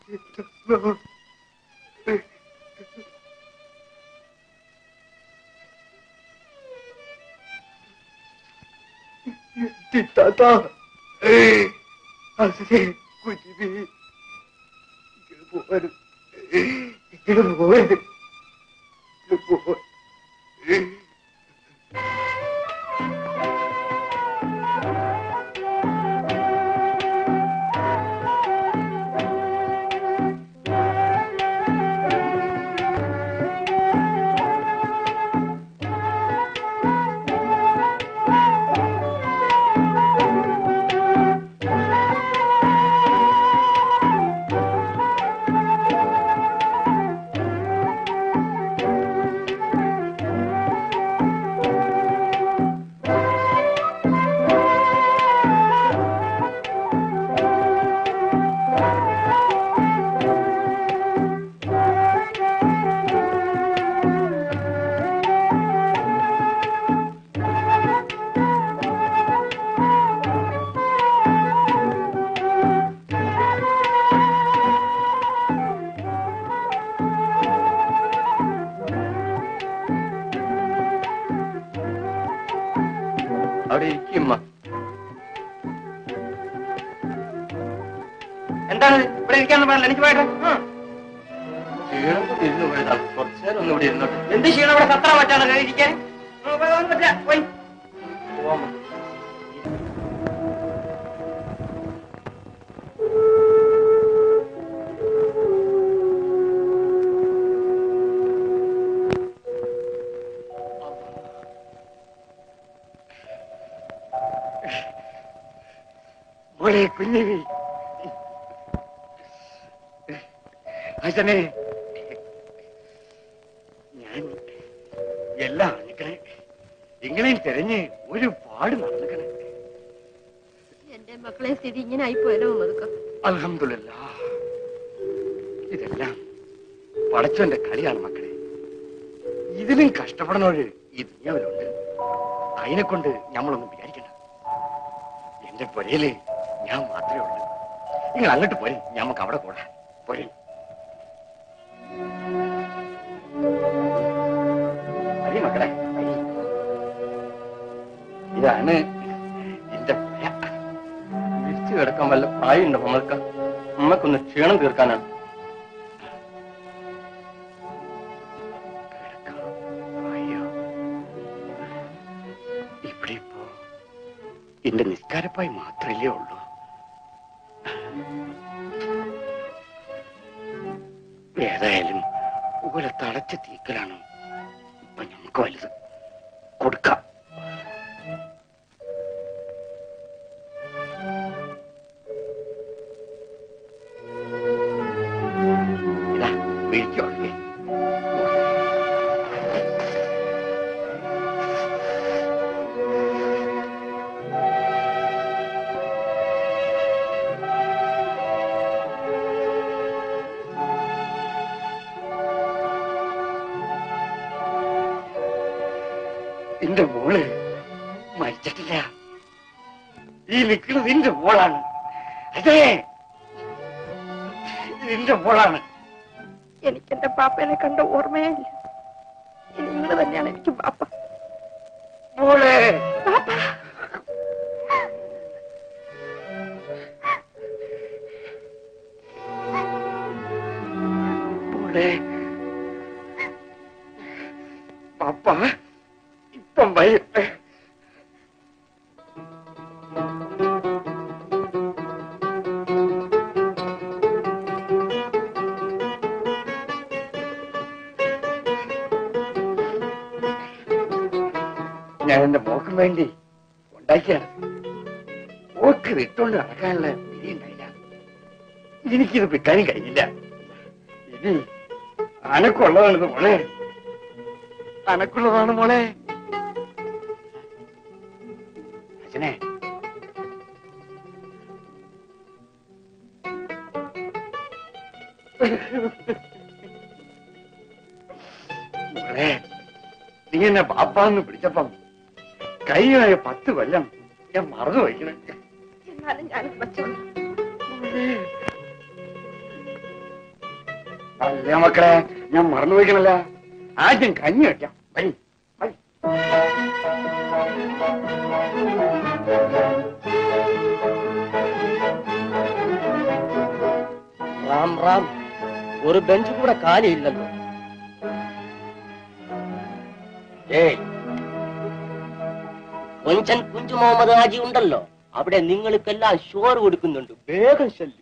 താത്ത അതിനെ കുഞ്ഞിനെ ഇങ്ങനെ പോവാനും ഇങ്ങനെ പോവാനും ഇങ്ങനെ പോവാൻ അവിടെ ഇരിക്കും എന്താണ് ഇവിടെ ഇരിക്കാന്ന് പറഞ്ഞില്ല എനിക്ക് പോയിട്ട് ക്ഷീണം ഇരുന്ന് പോയതാണ് കുറച്ചു നേരം ഒന്ന് ഇവിടെ ഇരുന്നോട്ടെ എന്ത് ക്ഷീണം ഇവിടെ സത്ര പറ്റാണ് ഇരിക്കാൻ ആ, പോയി, ഒന്നും പറ്റില്ല, പോയി മോളെ കുഞ്ഞിനി അച്ഛനെ ഞാൻ എല്ലാം അറിഞ്ഞിക്കണേ എങ്ങനെയും തിരഞ്ഞ് ഒരുപാട് നടന്നിക്കണേ എന്റെ മക്കളെ സ്ഥിതി ഇങ്ങനെ ആയിപ്പോയല്ലോ മതുക്ക അലഹമില്ല ഇതെല്ലാം പടച്ചോന്റെ കളിയാണ് മക്കളെ ഇതിലും കഷ്ടപ്പെടുന്നവര് ഈ ദുനിയാവിലുണ്ട് അതിനെ കൊണ്ട് നമ്മളൊന്നും വിചാരിക്കണ്ട എന്റെ പുരയില് ഞാൻ മാത്രമേ ഉള്ളൂ നിങ്ങൾ അങ്ങോട്ട് പോരെ ഞമ്മക്ക് അവിടെ കൂടാ പോരെ വരി മക്കളെ വരി. ഇതാണ് എന്റെ പുര വിരിച്ചു കിടക്കാൻ വല്ല പ്രായമുണ്ടോ നമ്മൾക്ക് നമ്മക്കൊന്ന് ക്ഷീണം തീർക്കാനാണ് അയ്യോ ഇവിടെ ഇപ്പോ എന്റെ നിസ്കാരപ്പായി മാത്രല്ലേ ഉള്ളൂ ഏതായാലും ഓലെ തളച്ച തീക്കലാണ് ഇപ്പൊ നമുക്ക് വലുത് കൊടുക്കാം ഇതാ വിളിക്കോളേ എന്റെ മോള് മരിച്ചിട്ടില്ല ഈ നിൽക്കുന്നത് എന്റെ മോളാണ് അതെ എന്റെ മോളാണ് എനിക്ക് എന്റെ പാപ്പനെ കണ്ട ഓർമ്മയേ ഇല്ല ഇനി നിങ്ങൾ തന്നെയാണ് എനിക്ക് പാപ്പ മോളെ മോളെ പാപ്പ ഇപ്പം വരും ഞാൻ എന്റെ മോക്കും വേണ്ടി ഉണ്ടാക്കിയാണ് ഓക്ക് വിട്ടുകൊണ്ട് നടക്കാനുള്ള വിധി ഉണ്ടായില്ല എനിക്കിത് വിൽക്കാനും കഴിഞ്ഞില്ല ഇനി അനക്കുള്ളതാണിത് മോളെ അനക്കുള്ളതാണ് മോളെ അച്ഛനെ മോളെ നീ എന്നെ ബാപ്പാന്ന് പിടിച്ചപ്പം കഴിഞ്ഞ പത്ത് കൊല്ലം ഞാൻ മറന്നു വയ്ക്കണം എന്നാലും ഞാൻ വച്ചോളാം അല്ല മക്കളെ ഞാൻ മറന്നു പോയിക്കണല്ല ആദ്യം കഞ്ഞി വെക്കാം വരി വരി. റാം റാം ഒരു ബെഞ്ച് കൂടെ കാലിയില്ലല്ലോ ഏയ് കൊഞ്ചൻ കുഞ്ചു മുഹമ്മദ് ഹാജി ഉണ്ടല്ലോ അവിടെ നിങ്ങൾക്കെല്ലാം ഷോർ കൊടുക്കുന്നുണ്ട് വേഗം ശല്യം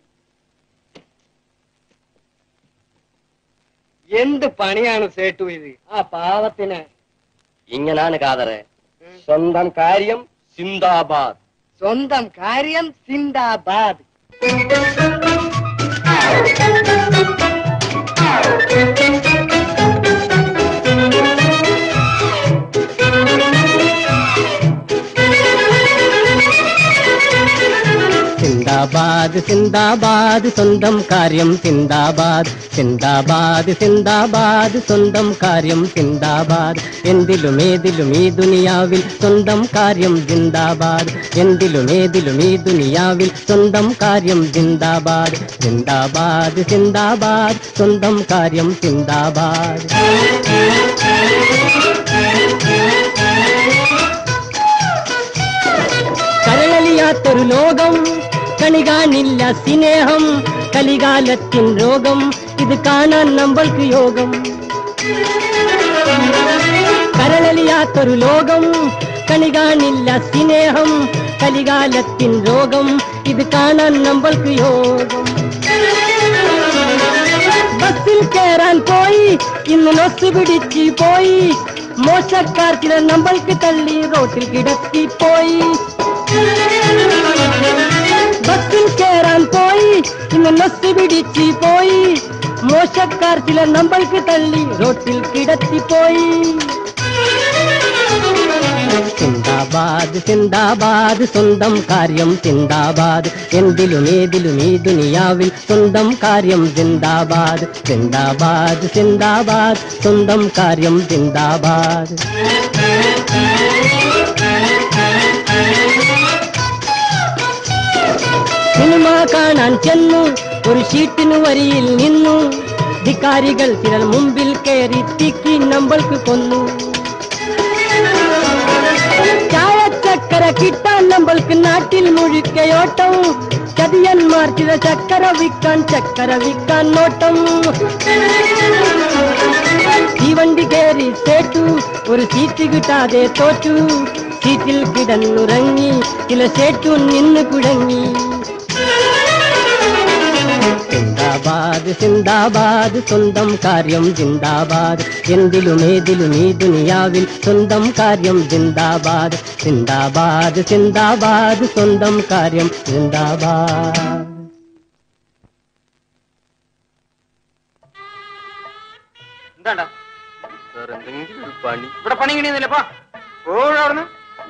എന്ത് പണിയാണ് സേട്ടു ഇത് ആ പാവത്തിന് ഇങ്ങനാണ് കാതറെ സ്വന്തം കാര്യം സിന്ദാബാദ് സ്വന്തം കാര്യം സിന്ദാബാദ് സിന്ദാബാദ് സിന്ദാബാദ് സ്വന്തം കാര്യം സിന്ദാബാദ് സിന്ദാബാദ് സിന്ദാബാദ് സ്വന്തം കാര്യം സിന്ദാബാദ് എന്തിലും ഏതിലും ഈ ദുനിയാവിൽ സ്വന്തം കാര്യം സിന്ദാബാദ് എന്തിലും ഏതിലും ഈ ദുനിയാവിൽ സ്വന്തം കാര്യം സിന്ദാബാദ് സിന്ദാബാദ് സിന്ദാബാദ് സ്വന്തം കാര്യം സിന്ദാബാദ് കരളലിയാത്തൊരു ലോകം കണി കാണില്ല സ്നേഹം കലികാലത്തിൻ രോഗം ഇത് കാണാൻ നമ്മൾക്ക് യോഗം കരളലിയാത്തൊരു ലോകം കണി കാണില്ല സ്നേഹം കലികാലത്തിൻ രോഗം ഇത് കാണാൻ നമ്മൾക്ക് യോഗം ബസ്സിൽ കയറാൻ പോയി ഇന്ന് നൊസ് പിടിച്ച് പോയി മോശക്കാർ ചിലർ നമ്മൾക്ക് തള്ളി റോട്ടിൽ കിടത്തി പോയി ബസ്സിൽ കയറാൻ പോയി ഇന്ന് നൊസ് പിടിച്ച് പോയി മോശക്കാർ ചിലർ നമ്മൾക്ക് തള്ളി റോട്ടിൽ കിടത്തി പോയി സിന്ദാബാദ് സിന്ദാബാദ് സ്വന്തം കാര്യം സിന്ദാബാദ് എന്തിലും ഏതിലും ഈ ദുനിയാവിൽ സ്വന്തം കാര്യം സിന്ദാബാദ് സിന്ദാബാദ് സിന്ദാബാദ് സ്വന്തം കാര്യം സിന്ദാബാദ് സിനിമ കാണാൻ ചെന്നു ഒരു ഷീറ്റിന് വരിയിൽ നിന്നു ധിക്കാരികൾ ചിലർ മുമ്പിൽ കയറി തിക്കി നമ്മൾക്ക് കൊന്നു ചായ ചക്കര കിട്ടാൻ നമ്മൾക്ക് നാട്ടിൽ മുഴുക്കയോട്ടം ചതിയന്മാർ ചില ചക്കര വിൽക്കാൻ ചക്കര വിൽക്കാൻ നോട്ടം തീവണ്ടി കയറി സേട്ടു ഒരു സീറ്റ് കിട്ടാതെ തോറ്റു സീറ്റിൽ കിടന്നുറങ്ങി ചില സേട്ടു നിന്ന് കുഴങ്ങി സിന്ദാബാദ് സിന്ദാബാദ് സ്വന്തം കാര്യം സിന്ദാബാദ് എന്തിലും ഏതിലും ഈ ദുനിയാവിൽ സ്വന്തം കാര്യം സിന്ദാബാദ് സിന്ദാബാദ് സിന്ദാബാദ് സ്വന്തം കാര്യം സിന്ദാബാദ് എന്താണ്ടാ സാർ എന്തെങ്കിലും ഒരു പണി ഇവിടെ പണി കിണിയൊന്നുമില്ലപ്പാ ഓടെ അവിടുന്ന്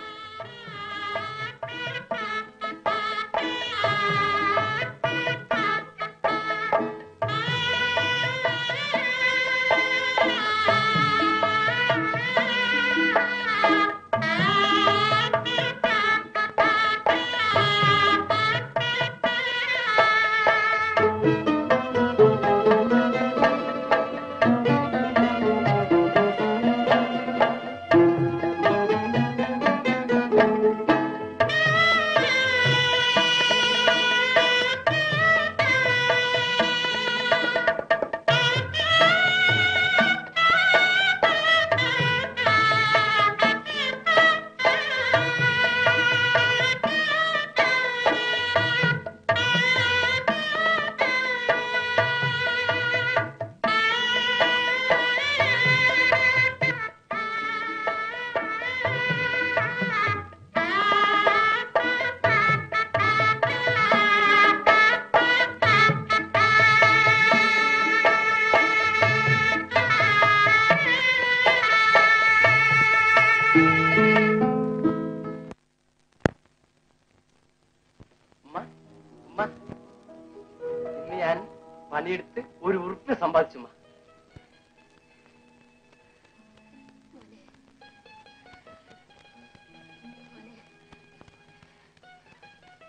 ഇന്ന് ഞാൻ പണിയെടുത്ത് ഒരു ഉറുപ്പ് സമ്പാദിച്ചു ഉമ്മ.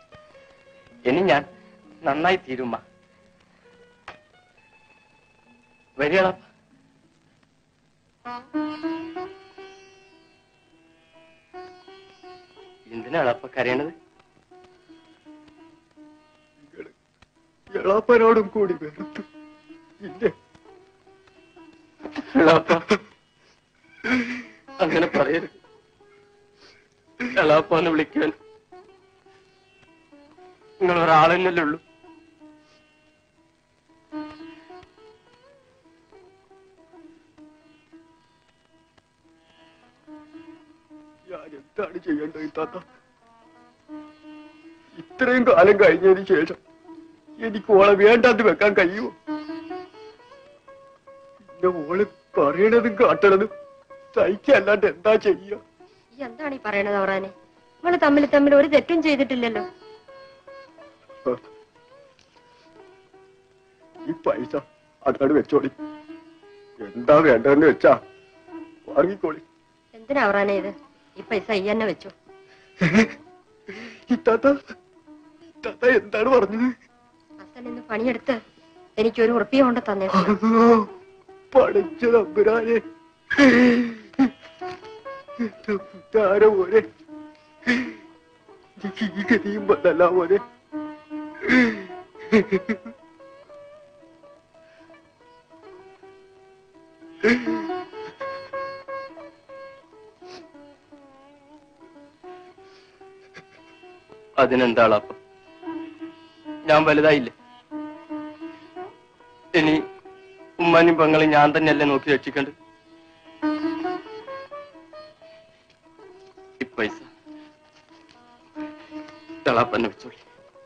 ഇനി ഞാൻ നന്നായി തീരുമ്മ ശരിയാടാ എന്തിനാണ് അപ്പൊ കരയണത് എളാപ്പനോടും കൂടി വെറുത്തു ഇല്ലേ എളാപ്പ അങ്ങനെ പറയരുത് എളാപ്പാന്ന് വിളിക്കാൻ നിങ്ങൾ ഒരാളെന്നല്ലേ ഉള്ളൂ ഞാൻ എന്താണ് ചെയ്യേണ്ടത് താത്ത ഇത്രയും കാലം കഴിഞ്ഞതിന് ശേഷം എനിക്ക് ഓളെ വേണ്ടാന്ന് വെക്കാൻ കഴിയുമോ എന്റെ ഓള് പറയണതും കാട്ടണതും സഹിക്കല്ലാണ്ട് എന്താ ചെയ്യുക ഈ എന്താണ് ഈ പറയണത് അവറാനെ നിങ്ങൾ തമ്മിൽ തമ്മിൽ ഒരു തെറ്റും ചെയ്തിട്ടില്ലല്ലോ ഈ പൈസ അതാണ് വെച്ചോളി എന്താ വേണ്ടതെന്ന് വെച്ചാ വാങ്ങിക്കോളി എന്തിനാ അവറാനെ ഇത് ഈ പൈസ ഈ തന്നെ വെച്ചു ഇത്താത്ത ഇത്താത്ത എന്താണ് പറഞ്ഞത് അച്ഛൻ ഇന്ന് പണിയെടുത്ത് എനിക്കൊരു ഉറപ്പിയ കൊണ്ട് തന്നേക്കും പഠിച്ച തമ്പുരാനെ താര പോലെ എനിക്ക് ഈ ഗതിയും വന്നല്ല പോലെ അതിനെന്താളാപ്പ ഞാൻ വലുതായില്ലേ ഇനി ഉമ്മാനും പെങ്ങളും ഞാൻ തന്നെയല്ലേ നോക്കി രക്ഷിക്കണ്ട് ഈ പൈസ തെളാപ്പന്നെ വെച്ചോളി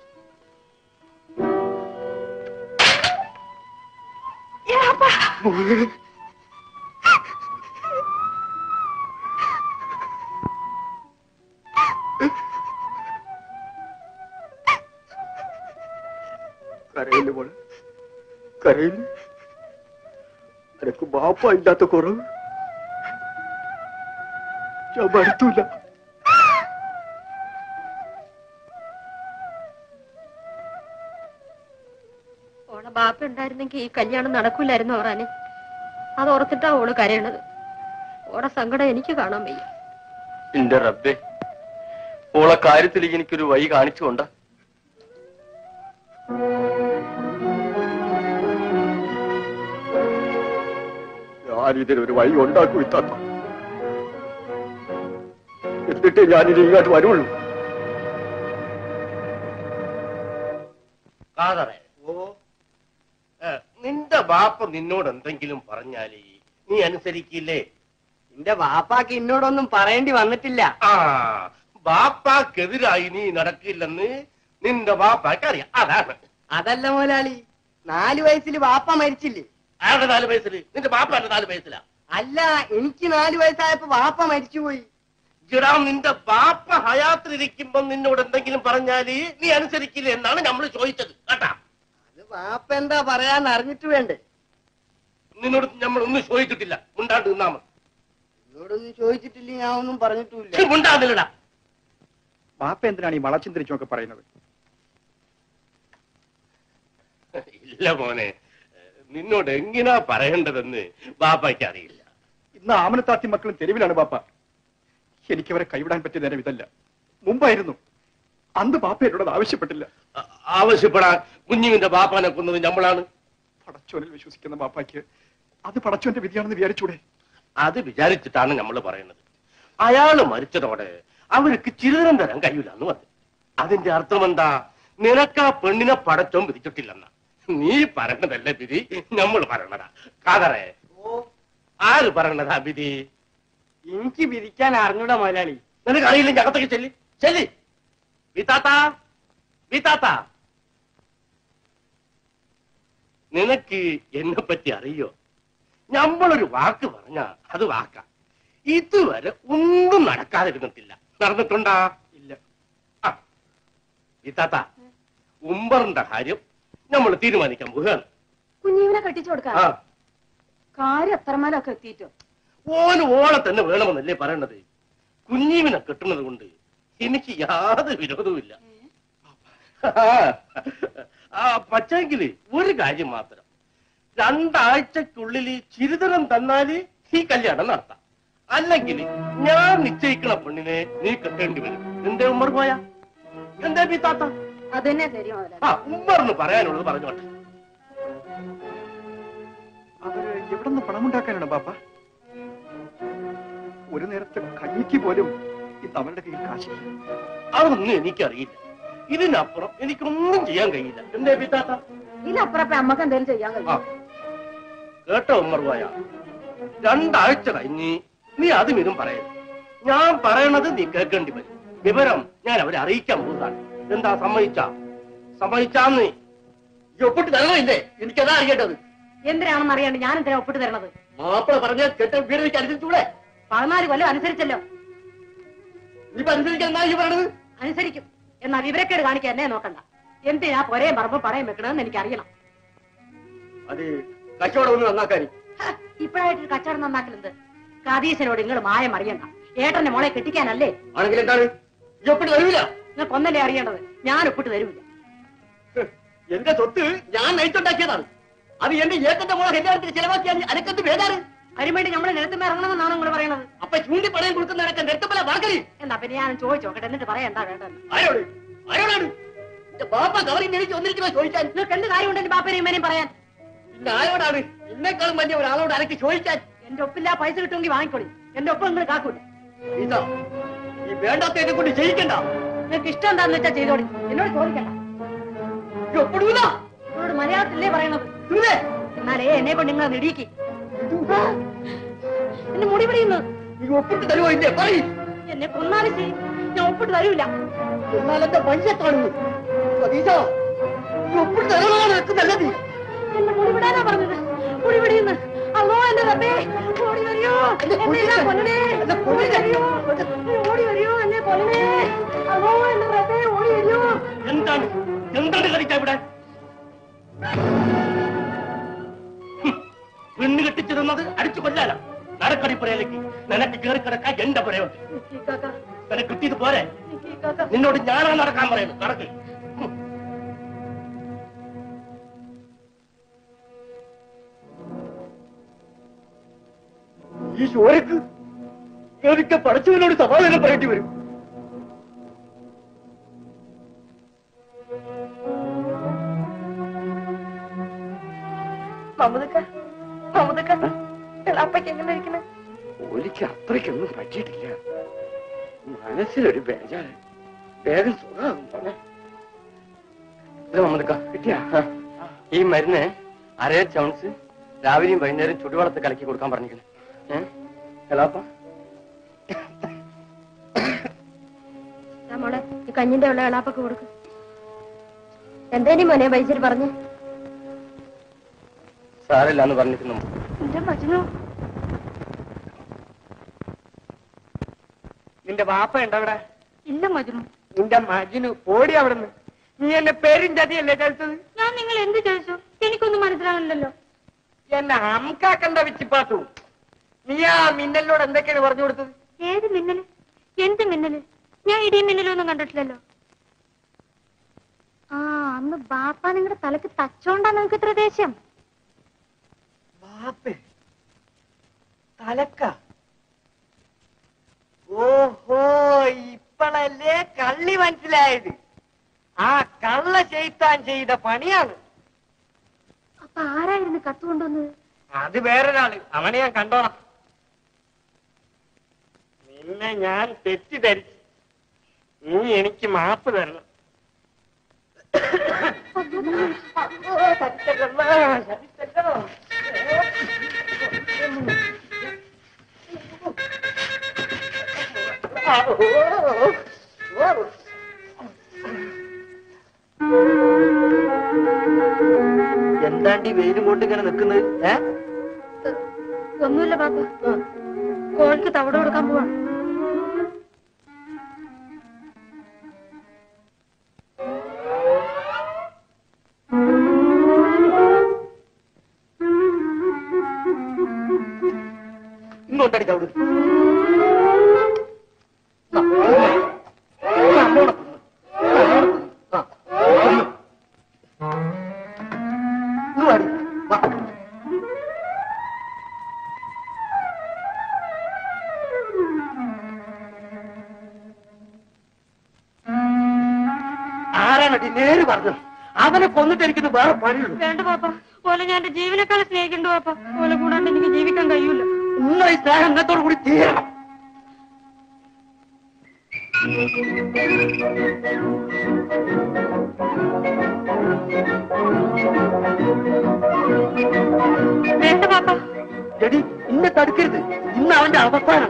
കരയില് മോളെ കരയില് എനക്ക് ബാപ്പ ഇല്ലാത്ത കുറവ് ഞാൻ മടുത്തൂല ഓളെ ബാപ്പ ഉണ്ടായിരുന്നെങ്കിൽ ഈ കല്യാണം നടക്കൂലായിരുന്നു അവറാനെ അത് ഓർത്തിട്ടാ ഓള് കരയണത് ഓടെ സങ്കടം എനിക്ക് കാണാൻ വയ്യ എന്റെ റബ്ബേ ഓളെ കാര്യത്തിൽ എനിക്കൊരു വഴി കാണിച്ചുകൊണ്ടാ ഞാൻ ഇതിനൊരു വഴി ഉണ്ടാക്കൂ ഇത്താത്ത എന്നിട്ട് ഞാനിനി ഇങ്ങോട്ട് വരുള്ളൂ കാതറേ ഓ നിന്റെ ബാപ്പ നിന്നോട് എന്തെങ്കിലും പറഞ്ഞാലേ നീ അനുസരിക്കില്ലേ എന്റെ വാപ്പാക്ക് എന്നോടൊന്നും പറയേണ്ടി വന്നിട്ടില്ല ആ ബാപ്പാക്കെതിരായി നീ നടക്കില്ലെന്ന് നിന്റെ ബാപ്പാക്ക് അറിയാം അതാണ് അതല്ല മുതലാളി നാലു വയസ്സിൽ വാപ്പ മരിച്ചില്ലേ ആരുടെ നാല് വയസ്സിൽ നിന്റെ ബാപ്പാന്റെ നാല് വയസ്സിലാ അല്ല എനിക്ക് നാലു വയസ്സായപ്പോ വാപ്പ മരിച്ചുപോയി ജിടാ നിന്റെ ബാപ്പ ഹയാത്തിലിരിക്കുമ്പോ നിന്നോട് എന്തെങ്കിലും പറഞ്ഞാല് നീ അനുസരിക്കില്ല എന്നാണ് നമ്മൾ ചോദിച്ചത് കേട്ടാ അത് വാപ്പ എന്താ പറയാന്ന് അറിഞ്ഞിട്ട് വേണ്ടേ നിന്നോട് നമ്മൾ ഒന്നും ചോദിച്ചിട്ടില്ല മുണ്ടാണ്ട് നിന്നാ മതി എന്നോടൊന്നും ചോദിച്ചിട്ടില്ല ഞാൻ ഒന്നും പറഞ്ഞിട്ടുമില്ല മുണ്ടാതില്ലടാ വാപ്പ എന്തിനാണ് ഈ വളച്ചിന്തിരിച്ചൊക്കെ പറയുന്നത് ഇല്ല മോനെ നിന്നോട് എങ്ങനാ പറയേണ്ടതെന്ന് ബാപ്പയ്ക്ക് അറിയില്ല ഇന്ന് ആമനത്താത്തി മക്കളും തെരുവിലാണ് ബാപ്പ എനിക്ക് അവരെ കൈവിടാൻ പറ്റിയ നേരം ഇതല്ല മുമ്പായിരുന്നു അന്ന് ബാപ്പ എന്നോട് അത് ആവശ്യപ്പെട്ടില്ല ആ- ആവശ്യപ്പെടാൻ കുഞ്ഞുവിന്റെ ബാപ്പാനെ കൊന്നത് നമ്മളാണ് പടച്ചോനിൽ വിശ്വസിക്കുന്ന ബാപ്പാക്ക് അത് പടച്ചോന്റെ വിധിയാണെന്ന് വിചാരിച്ചൂടെ അത് വിചാരിച്ചിട്ടാണ് നമ്മൾ പറയുന്നത് അയാള് മരിച്ചതോടെ അവർക്ക് ചിരിതരം തരാൻ കഴിയില്ല എന്ന് പറഞ്ഞു അതിന്റെ അർത്ഥം എന്താ നിനക്ക് ആ പെണ്ണിനെ പടച്ചോൻ വിധിച്ചിട്ടില്ലെന്ന നീ പറയണതല്ല വിധി നമ്മൾ പറയണതാ കാതറേ ആര് പറയണതാ വിധി എനിക്ക് വിധിക്കാൻ അറിഞ്ഞൂടാ മുതലാളി നിനക്ക് അറിയില്ലെങ്കിൽ അകത്തേക്ക് ചെല്ലി ചെല്ലി വിത്താത്ത വിത്താത്ത നിനക്ക് എന്നെ പറ്റി അറിയോ നമ്മളൊരു വാക്ക് പറഞ്ഞ അത് വാക്ക ഇതുവരെ ഒന്നും നടക്കാതിരുന്നിട്ടില്ല നടന്നിട്ടുണ്ടാ ഇല്ല ആ വിത്താത്ത ഉമ്പറിന്റെ കാര്യം നമ്മൾ തീരുമാനിക്കാൻ പോവുകയാണ് കുഞ്ഞീവിനെ കെട്ടിച്ചു കൊടുക്കാം ആ കാര്യം എത്രമേലൊക്കെ എത്തിയിട്ടോ ഓന് ഓളെ തന്നെ വേണമെന്നല്ലേ പറയണത് കുഞ്ഞീവിനെ കെട്ടുന്നത് കൊണ്ട് എനിക്ക് യാതൊരു വിരോധവുമില്ല ആ, ആ പക്ഷെങ്കില് ഒരു കാര്യം മാത്രം രണ്ടാഴ്ചക്കുള്ളിൽ ചിരിതരം തന്നാല് ഈ കല്യാണം നടത്താം അല്ലെങ്കിൽ ഞാൻ നിശ്ചയിക്കണ പെണ്ണിനെ നീ കെട്ടേണ്ടി വരും എന്തേ ഉമ്മർ പോയാ എന്തേ പിത്താത്ത അത് തന്നെ ശരി മുതലാളി ആ ഉമ്മറിന് പറയാനുള്ളത് പറഞ്ഞോട്ടെ അവര് എവിടെ നിന്ന് പണമുണ്ടാക്കാനാണ് ബാപ്പ ഒരു നേരത്തെ കഞ്ഞിക്ക് പോലും ഇന്ന് അവരുടെ കയ്യിൽ കാശില്ല അതൊന്നും എനിക്കറിയില്ല ഇതിനപ്പുറം എനിക്കൊന്നും ചെയ്യാൻ കഴിയില്ല എന്തേ പിത്താത്ത ഇതിനപ്പുറം അമ്മക്ക് എന്തെങ്കിലും ചെയ്യാൻ ആ കഴിയും കേട്ടോ ഉമ്മർ പോയ രണ്ടാഴ്ച കഴിഞ്ഞ് നീ അതും ഇതും പറയരുത് ഞാൻ പറയണത് നീ കേൾക്കേണ്ടി വരും വിവരം ഞാൻ അവരെ അറിയിക്കാൻ പോകുന്നതാണ് എന്താ സമ്മതിച്ച സമ്മതിച്ചാന്ന് ഈ ഒപ്പിട്ട് തരണമില്ലേ എനിക്കതാ അറിയേണ്ടത് എന്തിനാണെന്ന് അറിയാണ്ട് ഞാൻ എന്തിനാ ഒപ്പിട്ട് തരണത് മാപ്പിള പറഞ്ഞ കെട്ട വീട് വെച്ച് അനുസരിച്ചൂടെ പതിനാല് കൊല്ലം അനുസരിച്ചല്ലോ നീ അനുസരിക്കാൻ എന്നാ ഈ പറയണത് അനുസരിക്കും എന്നാ വിവരക്കേട് കാണിക്കാൻ എന്നെ നോക്കണ്ട എന്തിനാ പൊരയും പറമ്പും പടയും വെക്കണമെന്ന് എനിക്ക് അറിയണം അത് കച്ചവടം ഒന്ന് നന്നാക്കാനി ഇപ്പോഴായിട്ട് കച്ചവടം നന്നാക്കലുണ്ട് കതീശനോട് നിങ്ങൾ മായം അറിയണ്ട ഏട്ടന്റെ മോളെ കെട്ടിക്കാനല്ലേ ആണെങ്കിൽ എന്താണ് ഈ ഒപ്പിട്ട് തരൂല നിങ്ങൾക്ക് ഒന്നല്ലേ അറിയേണ്ടത് ഞാൻ ഒപ്പിട്ട് തരൂല എന്റെ സ്വത്ത് ഞാൻ നയിച്ചുണ്ടാക്കിയതാണ് അത് എന്റെ ഏക്കന്റെ മോളെ കല്യാണത്തിന് ചെലവാക്കിയാൽ അനക്കത്ത് വേദാറ് അതിനുവേണ്ടി നമ്മൾ നിരത്തുമ്പോ ഇറങ്ങണമെന്നാണ് നിങ്ങൾ പറയണത് അപ്പൊ ചൂണ്ടി പണയം കൊടുക്കുന്ന അനക്ക നിർത്തപ്പല വാക്കരി എന്നാ പിന്നെ ഞാൻ ചോദിച്ചു നോക്കട്ടെ എന്നിട്ട് പറയാം എന്താ വേണ്ടത് ആരോട് ആരോടാണ് എന്റെ ബാപ്പ കവറി എനിക്ക് ഒന്നിരിക്കുമോ ചോദിക്കാൻ നിങ്ങൾക്ക് എന്ത് കാര്യമുണ്ട് എന്റെ ബാപ്പനെയും ഇമ്മനെയും പറയാൻ പിന്നെ ആരോടാണ് ഇന്നെക്കാളും വലിയ ഒരാളോട് അനക്ക് ചോദിക്കാൻ എന്റെ ഒപ്പില്ല പൈസ കിട്ടുമെങ്കിൽ വാങ്ങിക്കോളി എന്റെ ഒപ്പം നിങ്ങൾ കാക്കൂല ഇതാ ഈ വേണ്ടാത്ത എന്നെ കൊണ്ട് ചെയ്യിക്കണ്ട നിങ്ങൾക്ക് ഇഷ്ടം എന്താന്ന് വെച്ചാൽ ചെയ്തോളി എന്നോട് ചോദിക്കണ്ട ഒപ്പിടൂല നിങ്ങളോട് മലയാളത്തിലേ പറയണത് എന്നാലേ എന്നെ കൊണ്ട് നിങ്ങൾ നെടിയിക്ക് എന്നെ മുടി പിടിയുന്നു നീ ഒപ്പിട്ട് തരുമോ ഇല്ലേ പറയും എന്നെ കൊന്നാലും ശരി ഞാൻ ഒപ്പിട്ട് തരൂല എന്നാൽ എന്റെ പൈസ കാണുന്നു സതീശ നീ ഒപ്പിട്ട് തരണമാണ് എനിക്ക് നല്ലത് എന്നെ മുടി വിടാനാ പറഞ്ഞത് മുടി പിടിയുന്നു അല്ലോ എന്റെ റബ്ബേ ഓടി വരിയോ എന്നെ ഇതാ കൊല്ലണേ ഓടി വരിയോ ഓടി വരിയോ എന്നെ കൊല്ലണേ അല്ലോ എന്റെ റബ്ബേ ഓടി വരിയോ എന്താണ് എന്താണ് കളിക്കാൻ ഇവിടെ ഹും, പെണ്ണ് കെട്ടിച്ചു തന്നത് അടിച്ചു കൊല്ലാല നടക്കടി പുരയിലേക്ക് നിനക്ക് കയറി കിടക്കാൻ എന്റെ പുരയുണ്ട് നിനക്ക് കിട്ടിയത് പോരെ നിന്നോട് ഞാനാണ് നടക്കാൻ പറയുന്നത് നടക്ക് ഹും. ഈ ചോരക്ക് എനിക്ക് പഠിച്ചവനോട് സമാധാനം പറയേണ്ടി വരും മമതക്ക മമതക്ക എളാപ്പയ്ക്ക് എങ്ങനെ ഇരിക്കണേ ഒരിക്കൽ അത്രയ്ക്കൊന്നും പറ്റിയിട്ടില്ല മനസ്സിലൊരു ബേജാറ് വേഗം സുഖമാകും പോലെ ഇത് മമ്മദ്ക്ക കിട്ടിയാ ഈ മരുന്ന് അരേ ചൗൺസ് രാവിലെയും വൈകുന്നേരം ചുടുവെള്ളത്ത് കലക്കി കൊടുക്കാൻ പറഞ്ഞിരിക്കണേ ഏഹ് എളാപ്പ ദാ മോളെ ഈ കഞ്ഞിന്റെ ഉള്ള എളാപ്പൊക്കെ കൊടുക്ക് എന്തേനി മോനെ വൈദ്യർ പറഞ്ഞു സാരമില്ല എന്ന് പറഞ്ഞിരിക്കുന്നു എന്റെ മജനു നിന്റെ വാപ്പ ഉണ്ടോ അവിടെ ഇല്ല മജുനു നിന്റെ മജിനു ഓടി അവിടുന്ന് നീ എന്നെ പേരും ചതിയല്ലേ കഴിച്ചത് ഞാൻ നിങ്ങൾ എന്ത് ചോദിച്ചു എനിക്കൊന്നും മനസ്സിലാവില്ലല്ലോ എന്നെ ഹംകാക്കണ്ട വെച്ചിപ്പാത്തു നീ ആ മിന്നലിനോട് എന്തൊക്കെയാണ് പറഞ്ഞു കൊടുത്തത് ഏത് മിന്നല് എന്ത് മിന്നല് ഞാൻ ഇടിയും മിന്നലൊന്നും കണ്ടിട്ടില്ലല്ലോ ആ അന്ന് ബാപ്പ നിങ്ങളുടെ തലക്ക് തച്ചോണ്ടാ നിങ്ങൾക്ക് ഇത്ര ദേഷ്യം ബാപ്പേ തലക്ക ഓഹോ ഇപ്പളല്ലേ കള്ളി മനസ്സിലായത് ആ കള്ള ചെയ്ത്താൻ ചെയ്ത പണിയാണ് അപ്പൊ ആരായിരുന്നു കത്ത് കൊണ്ടുവന്നത് അത് വേറൊരാള് അവനെ ഞാൻ കണ്ടോളാം നിന്നെ ഞാൻ തെറ്റിദ്ധരിച്ചു നീ എനിക്ക് മാപ്പ് തരണം അയ്യോ, ചതിച്ചല്ലോ, ചതിച്ചല്ലോ. ആ, ഓ, ഓ, ഓ. എന്താണ്ടി വെയിലും കൊണ്ട് ഇങ്ങനെ നിൽക്കുന്നത് ഏ ഒന്നുമില്ല ബാപ്പ കോഴിക്ക് തവിട് കൊടുക്കാൻ പോവാ ഇങ്ങോട്ടടി തവിട് എടി നേര് പറഞ്ഞു അവനെ കൊന്നിട്ട് എനിക്കിത് വേറെ പണിയുള്ളൂ വേണ്ട പാപ്പ ഓലെ ഞാൻ എന്റെ ജീവനേക്കാൾ സ്നേഹിക്കണ്ടു പാപ്പ ഓലെ കൂടാണ്ട് എനിക്ക് ജീവിക്കാൻ കഴിയൂല നിങ്ങൾ ഈ സ്നേഹം ഇന്നത്തോടു കൂടി തീരണം വേണ്ട പാപ്പ എടി ഇന്നെ തടുക്കരുത് ഇന്ന് അവന്റെ അവസാനം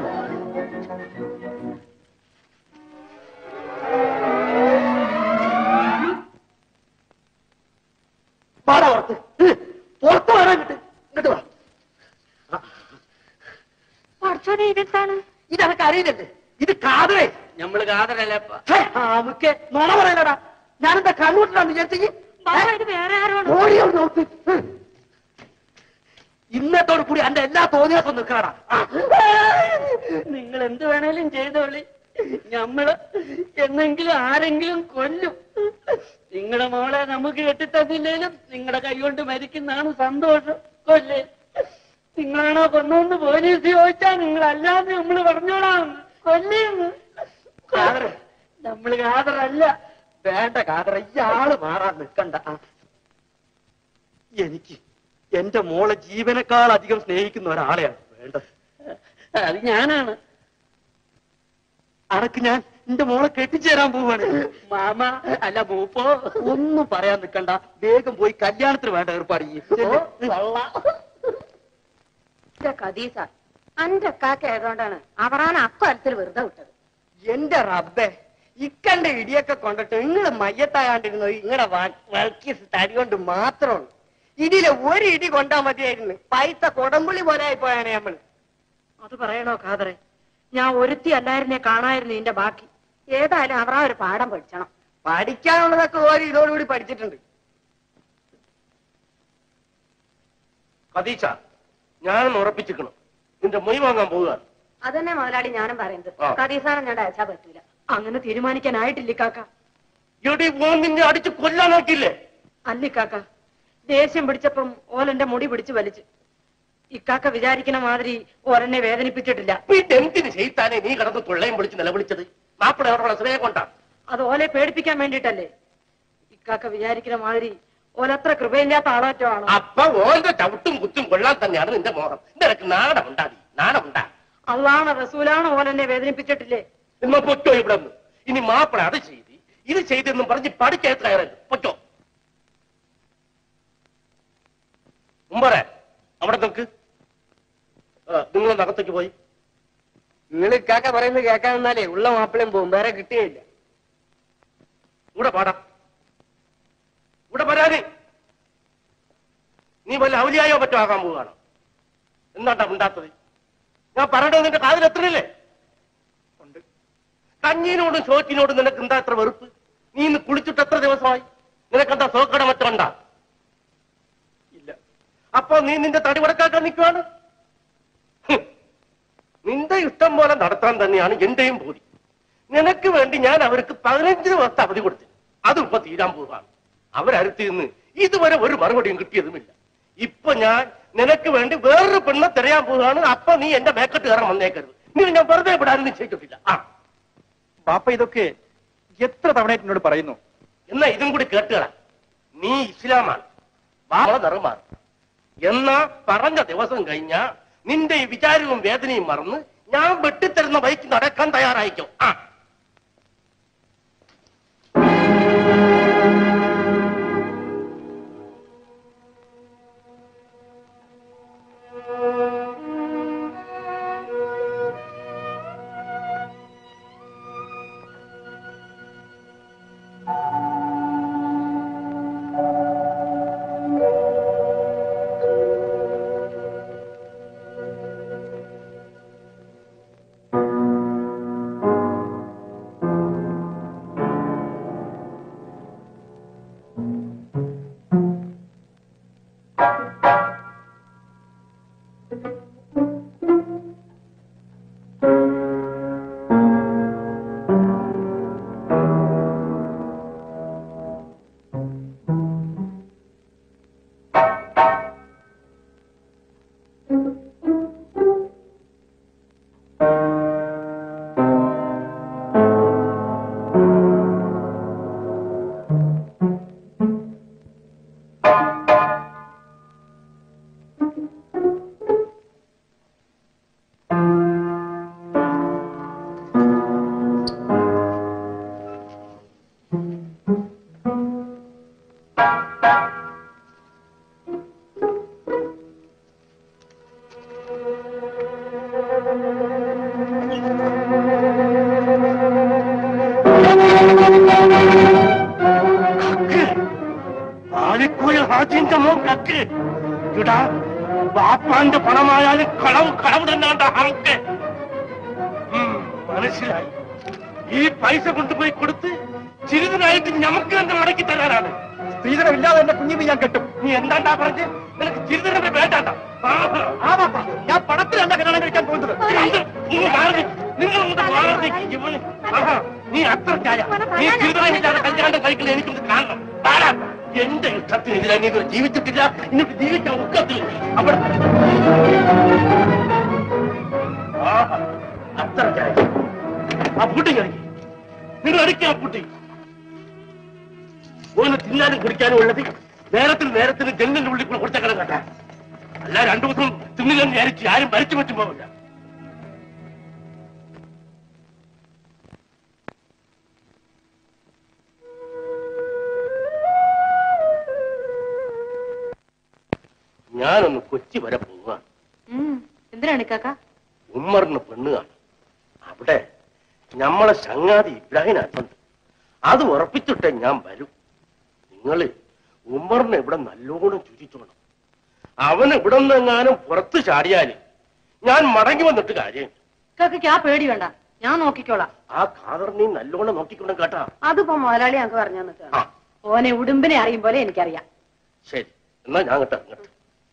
പാടാ പുറത്ത് ഹ്, പുറത്ത് വരാൻ കിട്ട് ഇങ്ങോട്ട് വാ പഠിച്ചോനെ ഇതെന്താണ് ഇതൊക്കെ അറിയില്ലല്ലേ ഇത് കാതറേ നമ്മള് കാതറല്ലേ നമുക്ക് നുണ പറയലടാ ഞാനെന്താ കണ്ണൂട്ടിലാന്ന് വിചാരിച്ചെങ്കിൽ ബാബ ഇത് വേറെ ആരോട് ഓടിയോ നോക്ക് ഹ്. ഇന്നത്തോട് കൂടി എന്റെ എല്ലാ തോന്നിയാസം നിൽക്കണടാ നിങ്ങൾ എന്ത് വേണേലും ചെയ്തോളി ഞമ്മള് എന്നെങ്കിലും ആരെങ്കിലും കൊല്ലും നിങ്ങളുടെ മോളെ നമുക്ക് കെട്ടിത്തന്നില്ലേലും നിങ്ങളുടെ കൈകൊണ്ട് മരിക്കുന്നതാണ് സന്തോഷം കൊല്ലേ നിങ്ങളാണോ കൊന്നോന്ന് പോലീസ് ചോദിച്ചാ നിങ്ങൾ അല്ലാതെ നമ്മള് പറഞ്ഞോളാം കൊല്ലേന്ന് കാതറ നമ്മള് കാതറല്ല വേണ്ട കാതറ ഈ ആള് മാറാൻ നിൽക്കണ്ട ആ. എനിക്ക് എന്റെ മോളെ ജീവനേക്കാൾ അധികം സ്നേഹിക്കുന്ന ഒരാളെയാണ് വേണ്ടത് അത് ഞാനാണ് അനക്ക് ഞാൻ എന്റെ മോളെ കെട്ടിച്ചേരാൻ പോവാണ് മാമ അല്ല മൂപ്പോ ഒന്നും പറയാൻ നിൽക്കണ്ട വേഗം പോയി കല്യാണത്തിന് വേണ്ട ഏർപ്പാട് കദീസ അന്റെ കാക്ക ഏതോണ്ടാണ് അവറാൻ അക്കാലത്തിൽ വെറുതെ വിട്ടത് എന്റെ റബ്ബേ ഇക്കണ്ട ഇടിയൊക്കെ കൊണ്ടിട്ട് നിങ്ങള് മയ്യത്താകാണ്ടിരുന്നു നിങ്ങളുടെ വൾക്കീസ് തടി കൊണ്ട് മാത്രമാണ് ഇടിയിലെ ഒരു ഇടി കൊണ്ടാ മതിയായിരുന്നു പൈസ കൊടമ്പുള്ളി പോലെ ആയി പോയാനെ നമ്മൾ അത് പറയണോ കാതറെ ഞാൻ ഒരുത്തി അല്ലായിരുന്നേ കാണായിരുന്നു ഇതിന്റെ ബാക്കി ഏതായാലും അവറാ ഒരു പാഠം പഠിച്ചണം പഠിക്കാനുള്ളതൊക്കെ ഓരോ ഇതോടുകൂടി പഠിച്ചിട്ടുണ്ട് കതീച്ച ഞാനൊന്ന് ഉറപ്പിച്ചിരിക്കണം നിന്റെ മൊയ് വാങ്ങാൻ പോവുകയാണ് അതന്നെ മുതലാളി ഞാനും പറയുന്നത് ആ. കദീസാനെ ഞാൻ അയച്ചാ പറ്റൂല അങ്ങനെ തീരുമാനിക്കാനായിട്ടില്ല കാക്ക എടി ഓൻ നിന്നെ അടിച്ച് കൊല്ലാനാക്കിയില്ലേ അല്ലി കാക്ക ദേഷ്യം പിടിച്ചപ്പം ഓലെന്റെ മുടി പിടിച്ചു വലിച്ചു ഇക്കാക്ക വിചാരിക്കണ മാതിരി ഓരെന്നെ വേദനിപ്പിച്ചിട്ടില്ല പിന്നെ എന്തിന് ചെയ്താനേ നീ കിടന്ന് തൊള്ളയും പിടിച്ച് നിലവിളിച്ചത് മാപ്പിളയോടുള്ള സ്നേഹം കൊണ്ടാ അത് ഓലെ പേടിപ്പിക്കാൻ വേണ്ടിട്ടല്ലേ ഇക്കാക്ക വിചാരിക്കണ മാതിരി ഓലത്ര കൃപയില്ലാത്ത ആളാറ്റോ ആണോ അപ്പൊ ഓന്റെ ചവിട്ടും കുത്തും കൊള്ളാൻ തന്നെയാണ് നിന്റെ മോഹം നിനക്ക് നാണമുണ്ടാതി നാണമുണ്ടാ അള്ളാണ് റസൂലാണ് ഓലെന്നെ വേദനിപ്പിച്ചിട്ടില്ലേ നിങ്ങൾ പൊറ്റോ ഇവിടെ നിന്ന് ഇനി മാപ്പിള അത് ചെയ്ത് ഇത് ചെയ്തെന്നും പറഞ്ഞ് പഠിക്കകത്ത് കയറരുത് പൊറ്റോ മുമ്പറേ അവിടെ നിൽക്ക് നിങ്ങൾ അകത്തേക്ക് പോയി നിങ്ങൾ ഇക്കാക്ക പറയുന്നത് കേൾക്കാൻ നിന്നാലേ ഉള്ള മാപ്പിളയും പോകും വേറെ കിട്ടുകയില്ല ഇവിടെ പാടാം ഇവിടെ വരാന് നീ വല്ല ഔലിയായോ മറ്റോ ആകാൻ പോവുകയാണ് എന്താണ്ടാ ഉണ്ടാത്തത് ഞാൻ പറയണത് നിന്റെ കാതിൽ എത്രയില്ലേ കഞ്ഞീനോടും ചോറ്റിനോടും നിനക്ക് എന്താ എത്ര വെറുപ്പ് നീ ഇന്ന് കുളിച്ചിട്ട് എത്ര ദിവസമായി നിനക്കെന്താ സോക്കട മറ്റോ ഉണ്ടാ ഇല്ല അപ്പൊ നീ നിന്റെ തടി വടക്കാക്കാൻ നിൽക്കുവാണ് ഹും. നിന്റെ ഇഷ്ടം പോലെ നടത്താൻ തന്നെയാണ് എന്റെയും ബോധി നിനക്ക് വേണ്ടി ഞാൻ അവർക്ക് പതിനഞ്ച് ദിവസത്തെ അവധി കൊടുത്തു അതും ഇപ്പൊ തീരാൻ പോവാണ് അവരടുത്ത് നിന്ന് ഇതുവരെ ഒരു മറുപടിയും കിട്ടിയതുമില്ല ഇപ്പൊ ഞാൻ നിനക്ക് വേണ്ടി വേറൊരു പെണ്ണെ തിരയാൻ പോവുകയാണ് അപ്പൊ നീ എന്റെ മേക്കട്ട് കയറാൻ വന്നേക്കരുത് നീ ഞാൻ വെറുതെ വിടാനും നിശ്ചയിച്ചിട്ടില്ല ആ ബാപ്പ ഇതൊക്കെ എത്ര തവണയായിട്ട് എന്നോട് പറയുന്നു എന്നാ ഇതും കൂടി കേട്ടുകള നീ ഇസ്ലാമാണ് വാള നിറമാണ് എന്നാ പറഞ്ഞ ദിവസം കഴിഞ്ഞ നിന്റെ ഈ വിചാരവും വേദനയും മറന്ന് ഞാൻ വെട്ടിത്തരുന്ന ബൈക്ക് നടക്കാൻ തയ്യാറായിക്കോ ആ ഇടാ വാപ്പാന്റെ പണമായാലും കളവ് കളവ് തന്നാണ്ട ഹറക്കെ ഉം, മനസ്സിലായി ഈ പൈസ കൊണ്ടുപോയി കൊടുത്ത് ചിരിതനായിട്ട് ഞമ്മക്ക് തന്നെ മടക്കി തരാനാണ് സ്ത്രീധനമില്ലാതെ എന്റെ കുഞ്ഞിന് ഞാൻ കെട്ടും നീ എന്താണ്ടാ പറഞ്ഞ് നിനക്ക് ചിരിതനെ വേണ്ടാണ്ട ആ പാപ്പ ഞാൻ പണത്തിലല്ല കല്യാണം കഴിക്കാൻ പോകുന്നത് നിങ്ങൾ മാറി നിങ്ങൾ ഇങ്ങോട്ട് മാറി ഇവന് ആഹാ, നീ അത്രക്കായ നീ ചിരിതനമില്ലാതെ കല്യാണം കഴിക്കുന്നത് എനിക്കൊന്ന് കാണണം ആരാ? എന്റെ ഇഷ്ടത്തിനെതിരെ നീ ഇതുവരെ ജീവിച്ചിട്ടില്ല ഇന്നിട്ട് ജീവിക്കാൻ ഒക്കത്തില്ല അവിടെ ആഹാ, അത്രക്കായ ആ പൂട്ടി കളിക്കും നിങ്ങൾ അടിക്കുക ആ പൂട്ടി ഓന് തിന്നാനും കുടിക്കാനും ഉള്ളത് നേരത്തിന് നേരത്തിന് ജനലിന്റെ ഉള്ളിൽ കൂടെ കൊടുത്തേക്കണം കേട്ടാ അല്ല രണ്ടു ദിവസം തിന്നില്ലെന്ന് വിചാരിച്ച് ആരും മരിച്ചു പറ്റും പോവില്ല ഞാനൊന്ന് കൊച്ചി വരെ പോവാ എന്തിനാണ് കാക്ക ഉമ്മറിന് പെണ്ണ് കാണും അവിടെ ഞമ്മളെ ചങ്ങാതി ഇബ്രാഹിം അച്ഛണ്ട് അത് ഉറപ്പിച്ചിട്ടേ ഞാൻ വരും നിങ്ങള് ഉമ്മറിനെ ഇവിടെ നല്ലോണം ചുരിച്ചോണം അവൻ ഇവിടെ നിന്നെങ്ങാനും പുറത്ത് ചാടിയാല് ഞാൻ മടങ്ങി വന്നിട്ട് കാര്യം കാക്കയ്ക്ക് ആ പേടി വേണ്ട ഞാൻ നോക്കിക്കോളാം ആ ഖാദറിനെയും നല്ലോണം നോക്കിക്കൊണ്ടും കേട്ടാ അതിപ്പോ മുതലാളി ഞങ്ങൾക്ക് പറഞ്ഞു തന്നിട്ടാണ് ഓനെ ഉടുമ്പിനെ അറിയും പോലെ എനിക്കറിയാം ശരി എന്നാ ഞാൻ കേട്ടോ ഇങ്ങോട്ട്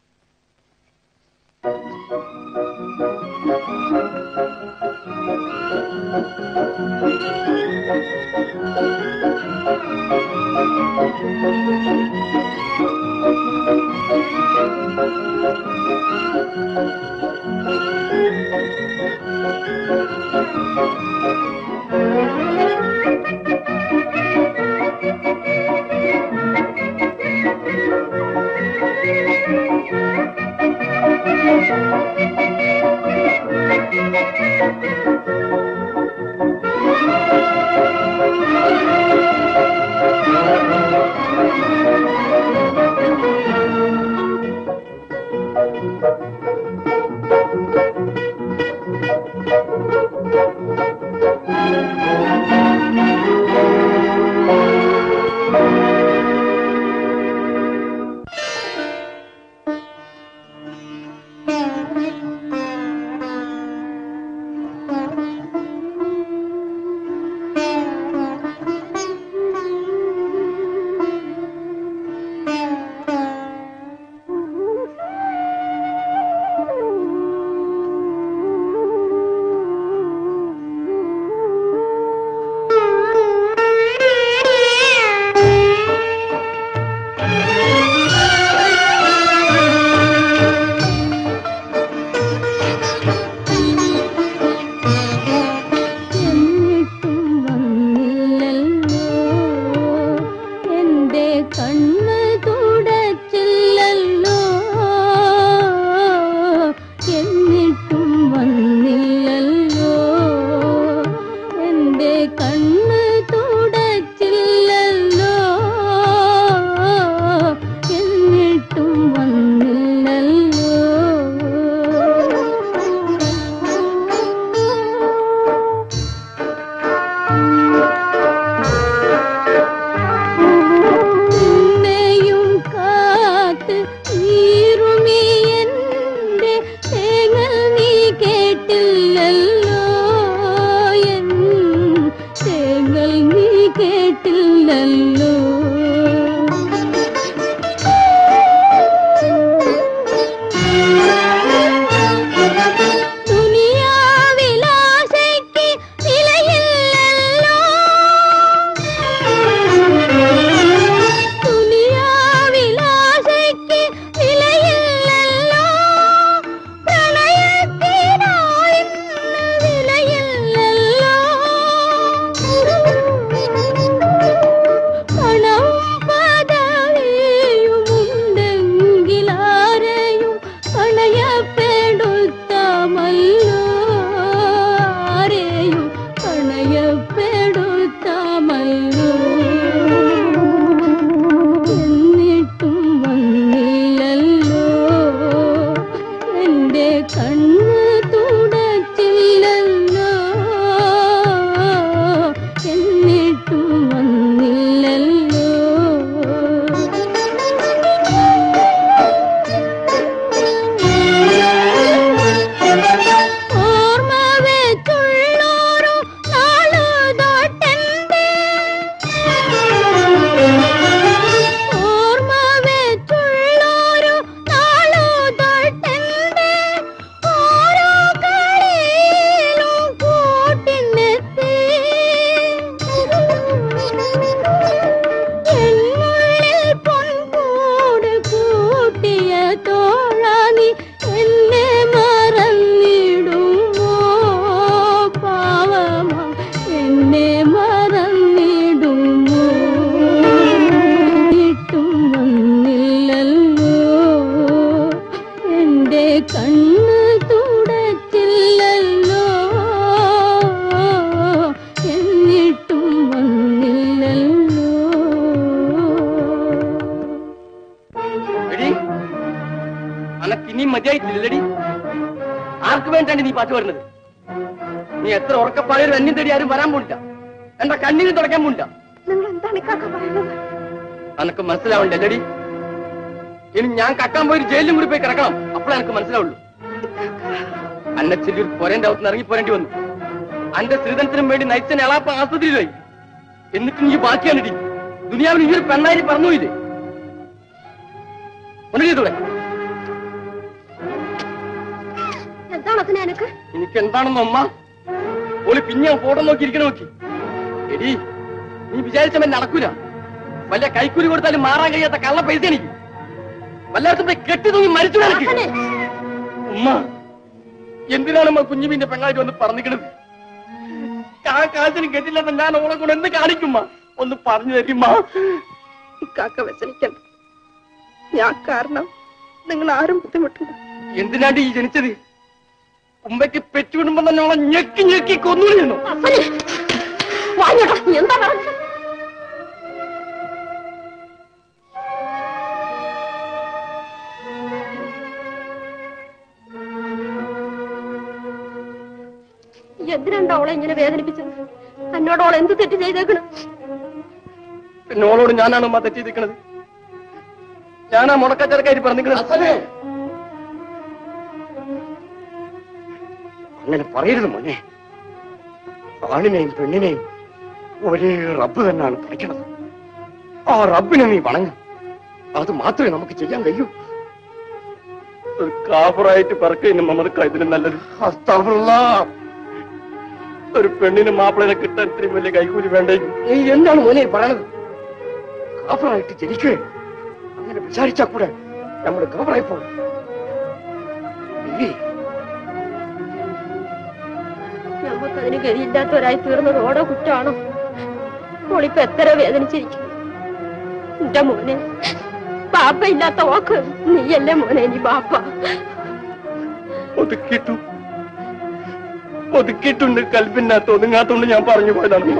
എന്റെ കണ്ണ് തുടച്ചില്ലല്ലോ എന്നിട്ടും വന്നില്ലല്ലോ എന്റെ കണ്ണ് തുടച്ചില്ലല്ലോ എന്നിട്ടും വന്നില്ലല്ലോ നിന്നെയും കാത്ത് ഈറുമി എന്റെ തേങ്ങൽ നീ കേട്ടില്ലല്ലോ എൻ തേങ്ങൽ നീ കേട്ടില്ലല്ലോ ദുനിയാവിലാശയ്ക്ക് വിലയില്ലല്ലോ ദുനിയാവിലാശയ്ക്ക് വിലയില്ലല്ലോ പ്രണയത്തിനായി വിലയില്ലല്ലോ പണം പദവിയുമുണ്ടെങ്കിലാരെയും പണയപ്പെടുത്താമല്ലോ ആരെയും പണയപ്പെടുത്താമല്ലോ എന്നിട്ടും വന്നില്ലല്ലോ എന്റെ കണ്ണ് തുടച്ചില്ലല്ലോ എന്നിട്ടും വന്നില്ലല്ലോ ആർക്ക് വേണ്ടിയാണ് നീ പാട്ട് വരുന്നത് നീ എത്ര ഉറക്കപ്പാടിയൊരു അന്യം തേടി ആരും വരാൻ പോണില്ല എന്റെ കണ്ണീര് തുടക്കാൻ പോണില്ല നിങ്ങൾ എന്താണ് ഇക്കാക്ക പറയുന്നത് അനക്ക് മനസ്സിലാവണ്ടല്ലടി ഇനി ഞാൻ കക്കാൻ പോയി ജയിലിലും കൂടി പോയി കിടക്കണം അപ്പോഴേ എനിക്ക് മനസ്സിലാവുള്ളൂ അന്നെ ചെല്ലി ഒരു പൊരന്റെ അകത്ത് ഇറങ്ങി പോരേണ്ടി വന്നു അന്റെ ശ്രീധനത്തിനും വേണ്ടി നയിച്ചനെ എളാപ്പ ആസ്പത്രിയിലായി എന്നിട്ട് നീ ബാക്കിയാണിടി ദുനിയാവിന് ഈ ഒരു പെണ്ണായി പറഞ്ഞുപോയില്ലേ ഒന്നിടൂടെ എന്താണ് അതിന് എനക്ക് എനിക്ക് എന്താണെന്ന് അമ്മ ഓള് പിന്നെ ഫോട്ടോ നോക്കി ഇരിക്കണ നോക്കി എടി നീ വിചാരിച്ച നടക്കൂല വല്ല കൈക്കൂലി കൊടുത്താലും മാറാൻ കഴിയാത്ത കള്ള പൈസ എനിക്ക് വല്ലാത്ത പോയി കെട്ടി തൂങ്ങി മരിച്ചു എനിക്ക് ഉമ്മ എന്തിനാണ് അമ്മ കുഞ്ഞുമീന്റെ പെങ്ങളായിട്ട് വന്ന് പറഞ്ഞിക്കണത് ആ കാശിന് കെട്ടില്ലാത്ത ഞാൻ ഓളെ കൊണ്ട് എന്ത് കാണിക്കുമ്മ ഒന്ന് പറഞ്ഞു തരുമ്മ ഇക്കാക്ക വ്യസനിക്കണ്ട ഞാൻ കാരണം നിങ്ങൾ ആരും ബുദ്ധിമുട്ടുണ്ട് എന്തിനാണ്ട് ഈ ജനിച്ചത് ഉമ്മയ്ക്ക് പെറ്റുവിടുമ്പോ തന്നെ ഓളെ ഞെക്കി ഞെക്കി കൊന്നുകൊണ്ടിരുന്നു വാങ്ങിയോട്ടോ എന്താ പറഞ്ഞത് എന്തിനാണ്ട് അവളെ ഇങ്ങനെ വേദനിപ്പിച്ചത് എന്നോട് അവൾ എന്ത് തെറ്റ് ചെയ്തേക്കണം പിന്നെ ഓളോട് ഞാനാണ് ഉമ്മ തെറ്റി നിൽക്കണത് ഞാനാ മുടക്കച്ചരക്കാരി പറഞ്ഞിരിക്കണത് അങ്ങനെ പറയരുത് മോനെ ആണിനെയും പെണ്ണിനെയും ഒരേ റബ്ബ് തന്നെയാണ് പഠിക്കണത് ആ റബ്ബിനെ നീ വണങ്ങും അത് മാത്രമേ നമുക്ക് ചെയ്യാൻ കഴിയൂ ഒരു കാഫറായിട്ട് പറക്കുന്ന മമതക്ക ഇതിന് നല്ലത് അസ്തഗ്ഫിറുല്ലാ. ഒരു പെണ്ണിന് മാപ്പിളനെ കിട്ടാൻ ഇത്രയും വലിയ കൈക്കൂലി വേണ്ടേ നീ എന്താണ് മോനെ ഈ പറയണത് കാഫറായിട്ട് ജനിക്കേ അങ്ങനെ വിചാരിച്ചാ കൂടെ നമ്മൾ കാഫറായി പോകും ഇല്ലേ നമുക്കതിന് ഗതിയില്ലാത്തവരായി തീർന്നത് ഓടോ കുറ്റമാണോ ഓളിപ്പോ എത്ര വേദനിച്ചിരിക്കുന്നു എന്റെ മോനെ ബാപ്പ ഇല്ലാത്ത ഓക്ക് നീയല്ലേ മോനെ നീ ബാപ്പ ഒതുക്കിട്ടു ഒതുക്കിയിട്ടുണ്ട് കൽപ്പിനകത്ത് ഒതുങ്ങാത്തോണ്ട് ഞാൻ പറഞ്ഞു പോയതാണ്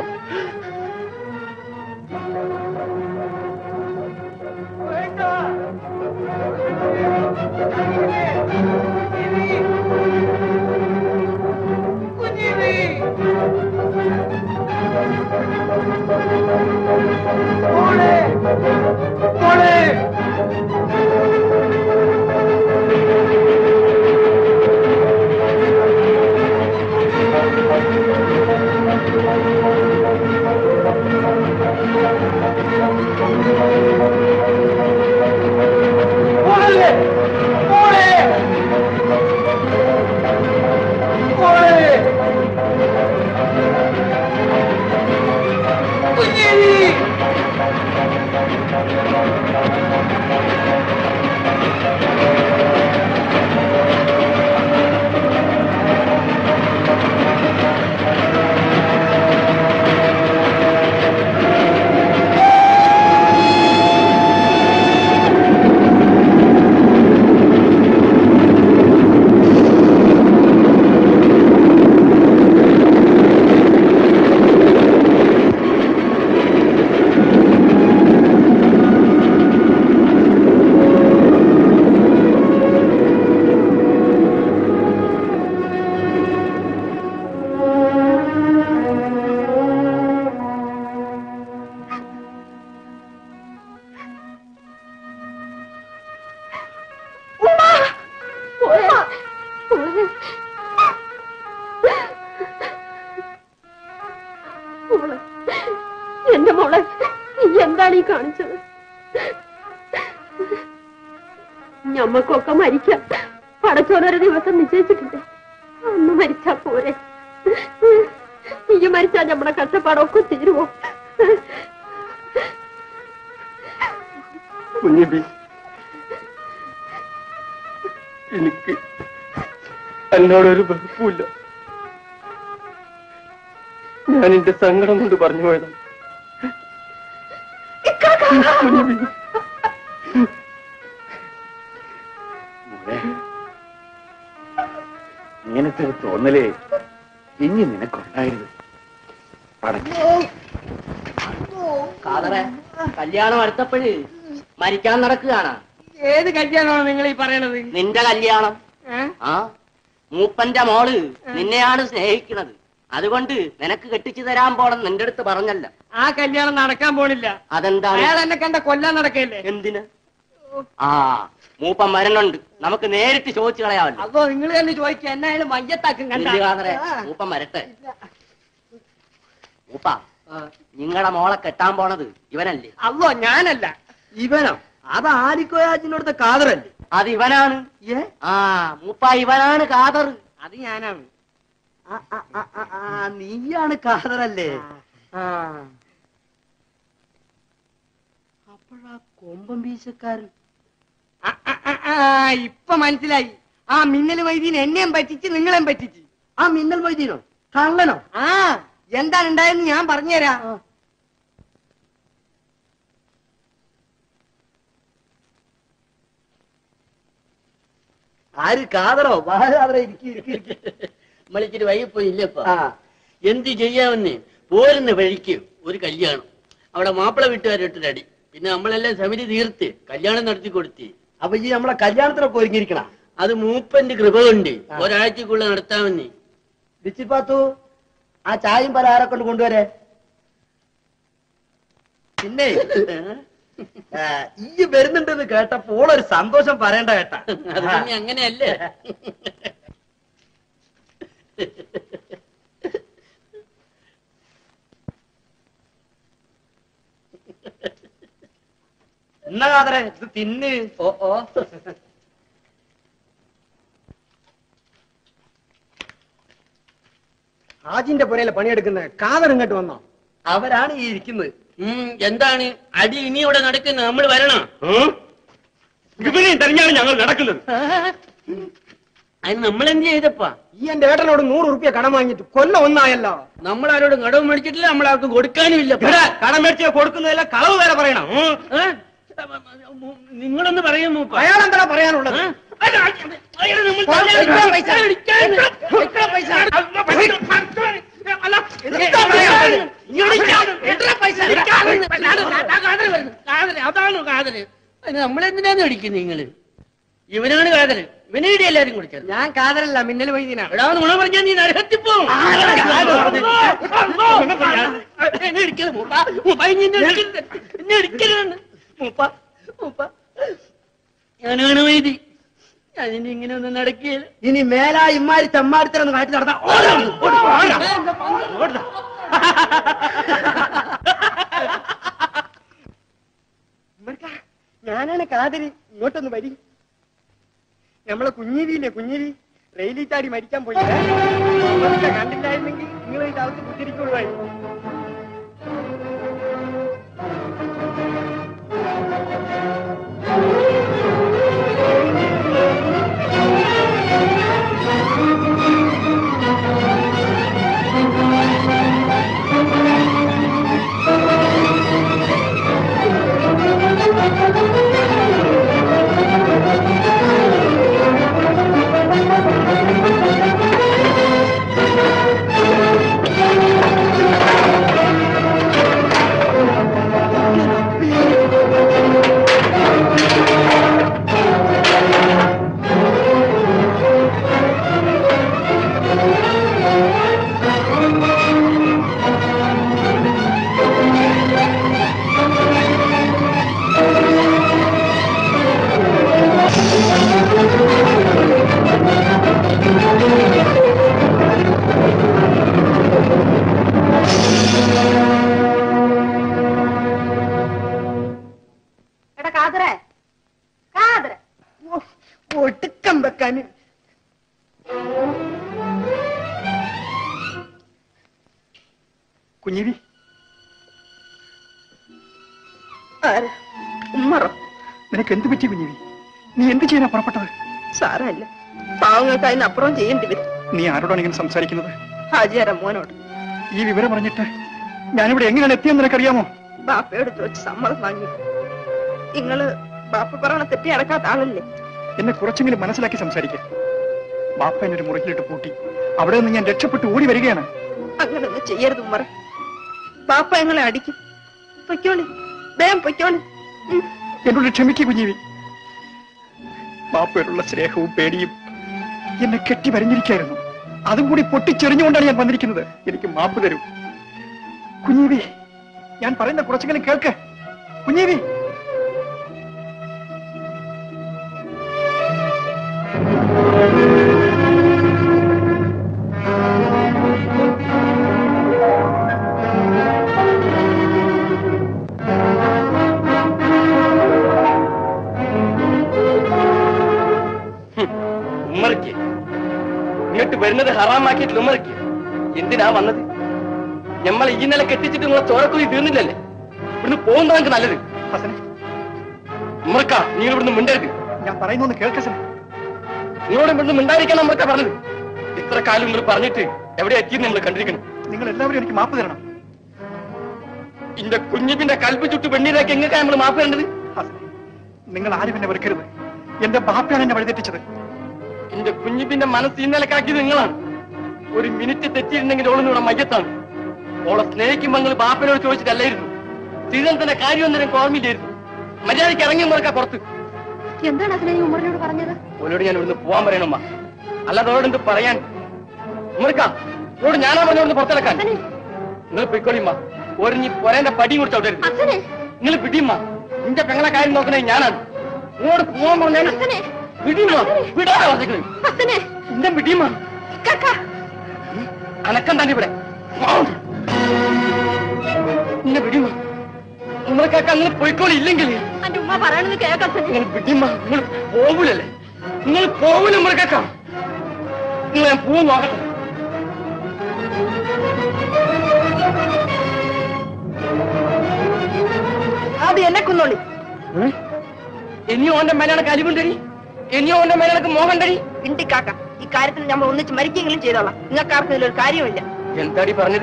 മോളെ എന്റെ മോളെ നീ എന്താണ് ഈ കാണിച്ചത് ഞമ്മക്കൊക്കെ മരിക്കാം പടച്ചോനൊരു ദിവസം നിശ്ചയിച്ചിട്ടുണ്ട് അന്ന് മരിച്ചാ പോരെ നീ മരിച്ചാ നമ്മളെ കഷ്ടപ്പാടൊക്കെ തീരുവോ കുഞ്ഞിബി എനിക്ക് എന്നോടൊരു വെറുപ്പുമില്ല ഞാൻ എന്റെ സങ്കടം കൊണ്ട് പറഞ്ഞു പോയതാണ് കുഞ്ഞിബി മോളെ, ഇങ്ങനത്തെ ഒരു തോന്നല് ഇനി നിനക്കുണ്ടായിരുന്നു പടച്ചു കാതറെ കല്യാണം അടുത്തപ്പോഴ് മരിക്കാൻ നടക്കുകയാണ് ഏത് കല്യാണമാണ് നിങ്ങൾ ഈ പറയണത് നിന്റെ കല്യാണം ആ മൂപ്പന്റെ മോള് നിന്നെയാണ് സ്നേഹിക്കുന്നത് അതുകൊണ്ട് നിനക്ക് കെട്ടിച്ചു തരാൻ പോണം നിന്റെ അടുത്ത് പറഞ്ഞല്ല ആ കല്യാണം നടക്കാൻ പോണില്ല അതെന്താണ് അയാൾ എന്നെ കണ്ട കൊല്ലാൻ നടക്കല്ലേ എന്തിന് ആ മൂപ്പൻ വരണുണ്ട് നമുക്ക് നേരിട്ട് ചോദിച്ചു കളയാമല്ലോ അതോ നിങ്ങൾ തന്നെ ചോദിക്കുക എന്നായാലും മയ്യത്താക്കും കണ്ട കാതറെ മൂപ്പൻ വരട്ടെ മൂപ്പ നിങ്ങളെ മോളെ കെട്ടാൻ പോണത് ഇവനല്ലേ അതോ ഞാനല്ല ഇവനോ അത് ആലിക്കോയാജിനടുത്ത കാതറല്ലേ അത് ഇവനാണ് ആ മൂപ്പ ഇവനാണ് കാതർ അത് ഞാനാണ് നീയാണ് കാതറല്ലേ അപ്പോഴാ കൊമ്പം വീശക്കാരൻ ഇപ്പൊ മനസ്സിലായി ആ മിന്നൽ വൈദ്യൻ എന്നെയും പറ്റിച്ച് നിങ്ങളെയും പറ്റിച്ച് ആ മിന്നൽ വൈദ്യനോ കള്ളനോ ആ എന്താണ് ഉണ്ടായെന്ന് ഞാൻ പറഞ്ഞുതരാം ആര് കാതറോ കാതറ ഇരിക്കി ഇരിക്കി ഇരിക്കി നമ്മളിച്ചിരി വൈകിപ്പോയി ഇല്ലപ്പ എന്ത് ചെയ്യാമെന്ന് പോരുന്ന വഴിക്ക് ഒരു കല്യാണം അവിടെ മാപ്പിള വീട്ടുകാരിട്ടൊരു അടി പിന്നെ നമ്മളെല്ലാം സമിതി തീർത്ത് കല്യാണം നടത്തി കൊടുത്തി അപ്പൊ ഈ നമ്മളെ കല്യാണത്തിനൊക്കെ ഒരുങ്ങിയിരിക്കണ അത് മൂപ്പന്റെ കൃപ കൊണ്ട് ഒരാഴ്ചക്കുള്ള നടത്താമെന്ന് ബിച്ചിപ്പാത്തു ആ ചായയും പലഹാരം കൊണ്ട് കൊണ്ടുവരെ പിന്നെ ആ, ഈ വരുന്നുണ്ടെന്ന് കേട്ടപ്പോൾ ഒരു സന്തോഷം പറയണ്ട കേട്ടാ അത് പിന്നെ അങ്ങനെയല്ലേ എന്നാ കാതറെ ഇത് തിന്ന് ഓ ഓ ഹാജിന്റെ പുരയിലെ പണിയെടുക്കുന്ന കാതർ ഇങ്ങോട്ട് വന്നോ അവരാണ് ഈ ഇരിക്കുന്നത് ഉം, എന്താണ് അടി ഇനി ഇവിടെ നടക്കുന്നത് നമ്മൾ വരണം ഇവനെയും തെരഞ്ഞാണ് ഞങ്ങൾ നടക്കുന്നത് അതിന് നമ്മൾ എന്ത് ചെയ്തപ്പാ ഈ എന്റെ ഏട്ടനോട് നൂറ് റുപ്യ കടം വാങ്ങിയിട്ട് കൊല്ലം ഒന്നായല്ലോ നമ്മൾ ആരോടും കടവ് മേടിച്ചിട്ടില്ല നമ്മൾ ആർക്കും കൊടുക്കാനും ഇല്ല കടം മേടിച്ച് കൊടുക്കുന്നതല്ല കളവ് വേറെ പറയണം ഉം. നിങ്ങളൊന്ന് പറയും മൂപ്പ അയാളെന്താ പറയാനുള്ളത് അതാണ് കാതല് അതിന് നമ്മളെന്തിനാന്ന് അടിക്കുന്നത് നിങ്ങള് ഇവനാണ് കാതല് ഇവനെ ഇടി എല്ലാരും കുടിച്ചത് ഞാൻ കാതലല്ല മിന്നൽ വൈദ്യനാണ് എടാ നുണ പറഞ്ഞാൽ നീ നരകത്തിപ്പോവും എന്നെ ഇടിക്കരുത് മൂപ്പ മൂപ്പ ഇനി എന്നെ ഇടിക്കരുത് എന്നെ ഇടിക്കരുതെന്ന് മൂപ്പ മൂപ്പ ഞാനാണ് വൈദി അതിന് ഇങ്ങനെ ഒന്നും നടക്കില്ല ഇനി മേലാ ഇമ്മാരി തെമ്മാടിത്തരൊന്ന് കാട്ടി നടത്താം ഞാനാണ് കാതരി ഇങ്ങോട്ടൊന്ന് വരി നമ്മളെ കുഞ്ഞിരിയില്ലേ കുഞ്ഞിരി റെയിലിൽ ചാടി മരിക്കാൻ പോയി കണ്ടില്ലായിരുന്നെങ്കിൽ നിങ്ങൾ ഈ അകത്ത് കുത്തിരിക്കുള്ളായിരുന്നു എടാ കാതറേ കാതറ ഒടുക്കം വെക്കാൻ കുഞ്ഞിരി ഉമ്മറോ നിനക്ക് എന്ത് പറ്റി കുഞ്ഞിരി നീ എന്ത് ചെയ്യാനാ പുറപ്പെട്ടത് സാരമില്ല പാവങ്ങൾക്ക് അതിനപ്പുറം ചെയ്യേണ്ടി വരും നീ ആരോടാണ് ഇങ്ങനെ സംസാരിക്കുന്നത് ഹാജിയാരാ മോനോട് ഈ വിവരം അറിഞ്ഞിട്ട് ഞാനിവിടെ എങ്ങനെയാണ് എത്തിയെന്ന് നിനക്കറിയാമോ ബാപ്പയോട് ചോദിച്ച് സമ്മതം വാങ്ങി നിങ്ങള് ബാപ്പ പറയണ തെറ്റി അടക്കാത്ത ആളല്ലേ എന്നെ കുറച്ചെങ്കിലും മനസ്സിലാക്കി സംസാരിക്കുക ബാപ്പ എന്നെ ഒരു മുറിയിലിട്ട് പൂട്ടി അവിടെ നിന്ന് ഞാൻ രക്ഷപ്പെട്ട് ഓടി വരികയാണ് അങ്ങനൊന്നും ചെയ്യരുത് ഉമ്മറ ബാപ്പ ഞങ്ങളെ അടിക്കും പൊയ്ക്കോളി വേഗം പൊയ്ക്കോളി എന്നോട് ക്ഷമിക്കൂ കുഞ്ഞിവി ബാപ്പയോടുള്ള സ്നേഹവും പേടിയും എന്നെ കെട്ടി വരഞ്ഞിരിക്കായിരുന്നു അതും കൂടി പൊട്ടിച്ചെറിഞ്ഞുകൊണ്ടാണ് ഞാൻ വന്നിരിക്കുന്നത് എനിക്ക് മാപ്പ് തരൂ കുഞ്ഞീവി ഞാൻ പറയുന്ന കുറച്ചെങ്കിലും കേൾക്ക് കുഞ്ഞീവി ഉമ്മറയ്ക്ക് ഇങ്ങോട്ട് വരുന്നത് ഹറാമാക്കിയിട്ട് ഉമ്മറയ്ക്ക് എന്തിനാ വന്നത് ഞമ്മൾ ഈ നില കെട്ടിച്ചിട്ട് നിങ്ങളെ ചോരക്കുഴി തീർന്നില്ലല്ലേ ഇവിടുന്ന് പോകുന്നതാ എനിക്ക് നല്ലത് ഉമ്മർക്ക നിങ്ങൾ ഇവിടുന്ന് മിണ്ടരുത് ഞാൻ പറയുന്നൊന്ന് കേൾക്ക് ഹസനെ നിങ്ങളോട് ഇവിടുന്ന് മിണ്ടായിരിക്കണം ഉമ്മർക്ക പറഞ്ഞത് ഇത്ര കാലം നിങ്ങൾ പറഞ്ഞിട്ട് എവിടെ എത്തിയെന്ന് നമ്മൾ കണ്ടിരിക്കണം നിങ്ങൾ എല്ലാവരും എനിക്ക് മാപ്പ് തരണം ഇന്റെ കുഞ്ഞിപ്പിന്റെ കൽപ്പ് ചുട്ട് വെണ്ണീരാക്കി എങ്ങനെയാ നമ്മൾ മാപ്പ് തരേണ്ടത് നിങ്ങൾ ആരും എന്നെ വെറുക്കരുത് എന്റെ ബാപ്പയാണ് എന്നെ വഴിതെറ്റിച്ചത് എന്റെ കുഞ്ഞിപ്പിന്റെ മനസ്സ് ഇന്നലക്കാക്കിയത് നിങ്ങളാണ് ഒരു മിനിറ്റ് തെറ്റിയിരുന്നെങ്കിൽ ഓളിന് ഇവിടെ മയ്യത്താണ് ഓളെ സ്നേഹിക്കുമ്പോ നിങ്ങൾ ബാപ്പനോട് ചോദിച്ചിട്ടല്ലായിരുന്നു ശ്രീധരത്തിന്റെ കാര്യം ഒന്നും ഓർമ്മയില്ലായിരുന്നു മര്യാദയ്ക്ക് ഇറങ്ങി മുറക്ക പുറത്ത് എന്താണ് അതിനെ നീ ഉമ്മറിനോട് പറഞ്ഞത് ഓലോട് ഞാൻ ഇവിടുന്ന് പോവാൻ പറയണമ്മ അല്ലാതെ ഓരോട് എന്ത് പറയാൻ ഉമ്മർക്ക ഓട് ഞാനാ പറഞ്ഞോട് പുറത്തിളക്കാൻ നിങ്ങൾ പൊയ്ക്കോളിമ്മ ഓരിഞ്ഞി പൊരേന്റെ പടിയും കൂടി ചവിട്ടരുത് നിങ്ങൾ പിടിയമ്മ നിന്റെ പെങ്ങളെ കാര്യം നോക്കണേ ഞാനാണ് ഇങ്ങോട്ട് പോവാൻ പറഞ്ഞാൽ പിടിയമ്മ വിടാതെ പറഞ്ഞേക്കണേ എന്റെ പിടിയമ്മ അനക്കം തന്നെ ഇവിടെ എന്നെ പിടിയമ്മ ഉമ്മർക്കാക്ക നിങ്ങൾ പൊയ്ക്കോളി ഇല്ലെങ്കിൽ എന്റെ ഉമ്മ പറയണെന്ന് കേൾക്കാൻ നിങ്ങൾ പിടിയമ്മ നിങ്ങൾ പോകൂലല്ലേ നിങ്ങൾ പോകൂല ഉമ്മർക്കാക്ക നിങ്ങൾ ഞാൻ പോവും നോക്കട്ടെ അത് എന്നെ കുന്നോളി ഇനിയോ ഓന്റെ മേലാണ് കലിവുണ്ടടി ഇനിയോ ഓന്റെ മേലാണ് മോഹണ്ടടി ഇണ്ടിക്കാക്ക ഈ കാര്യത്തിൽ നമ്മൾ ഒന്നിച്ച് മരിക്കെങ്കിലും ചെയ്തോളാം നിങ്ങൾക്ക് ആർക്കും ഇതിലൊരു കാര്യമില്ല എന്താടി പറഞ്ഞത്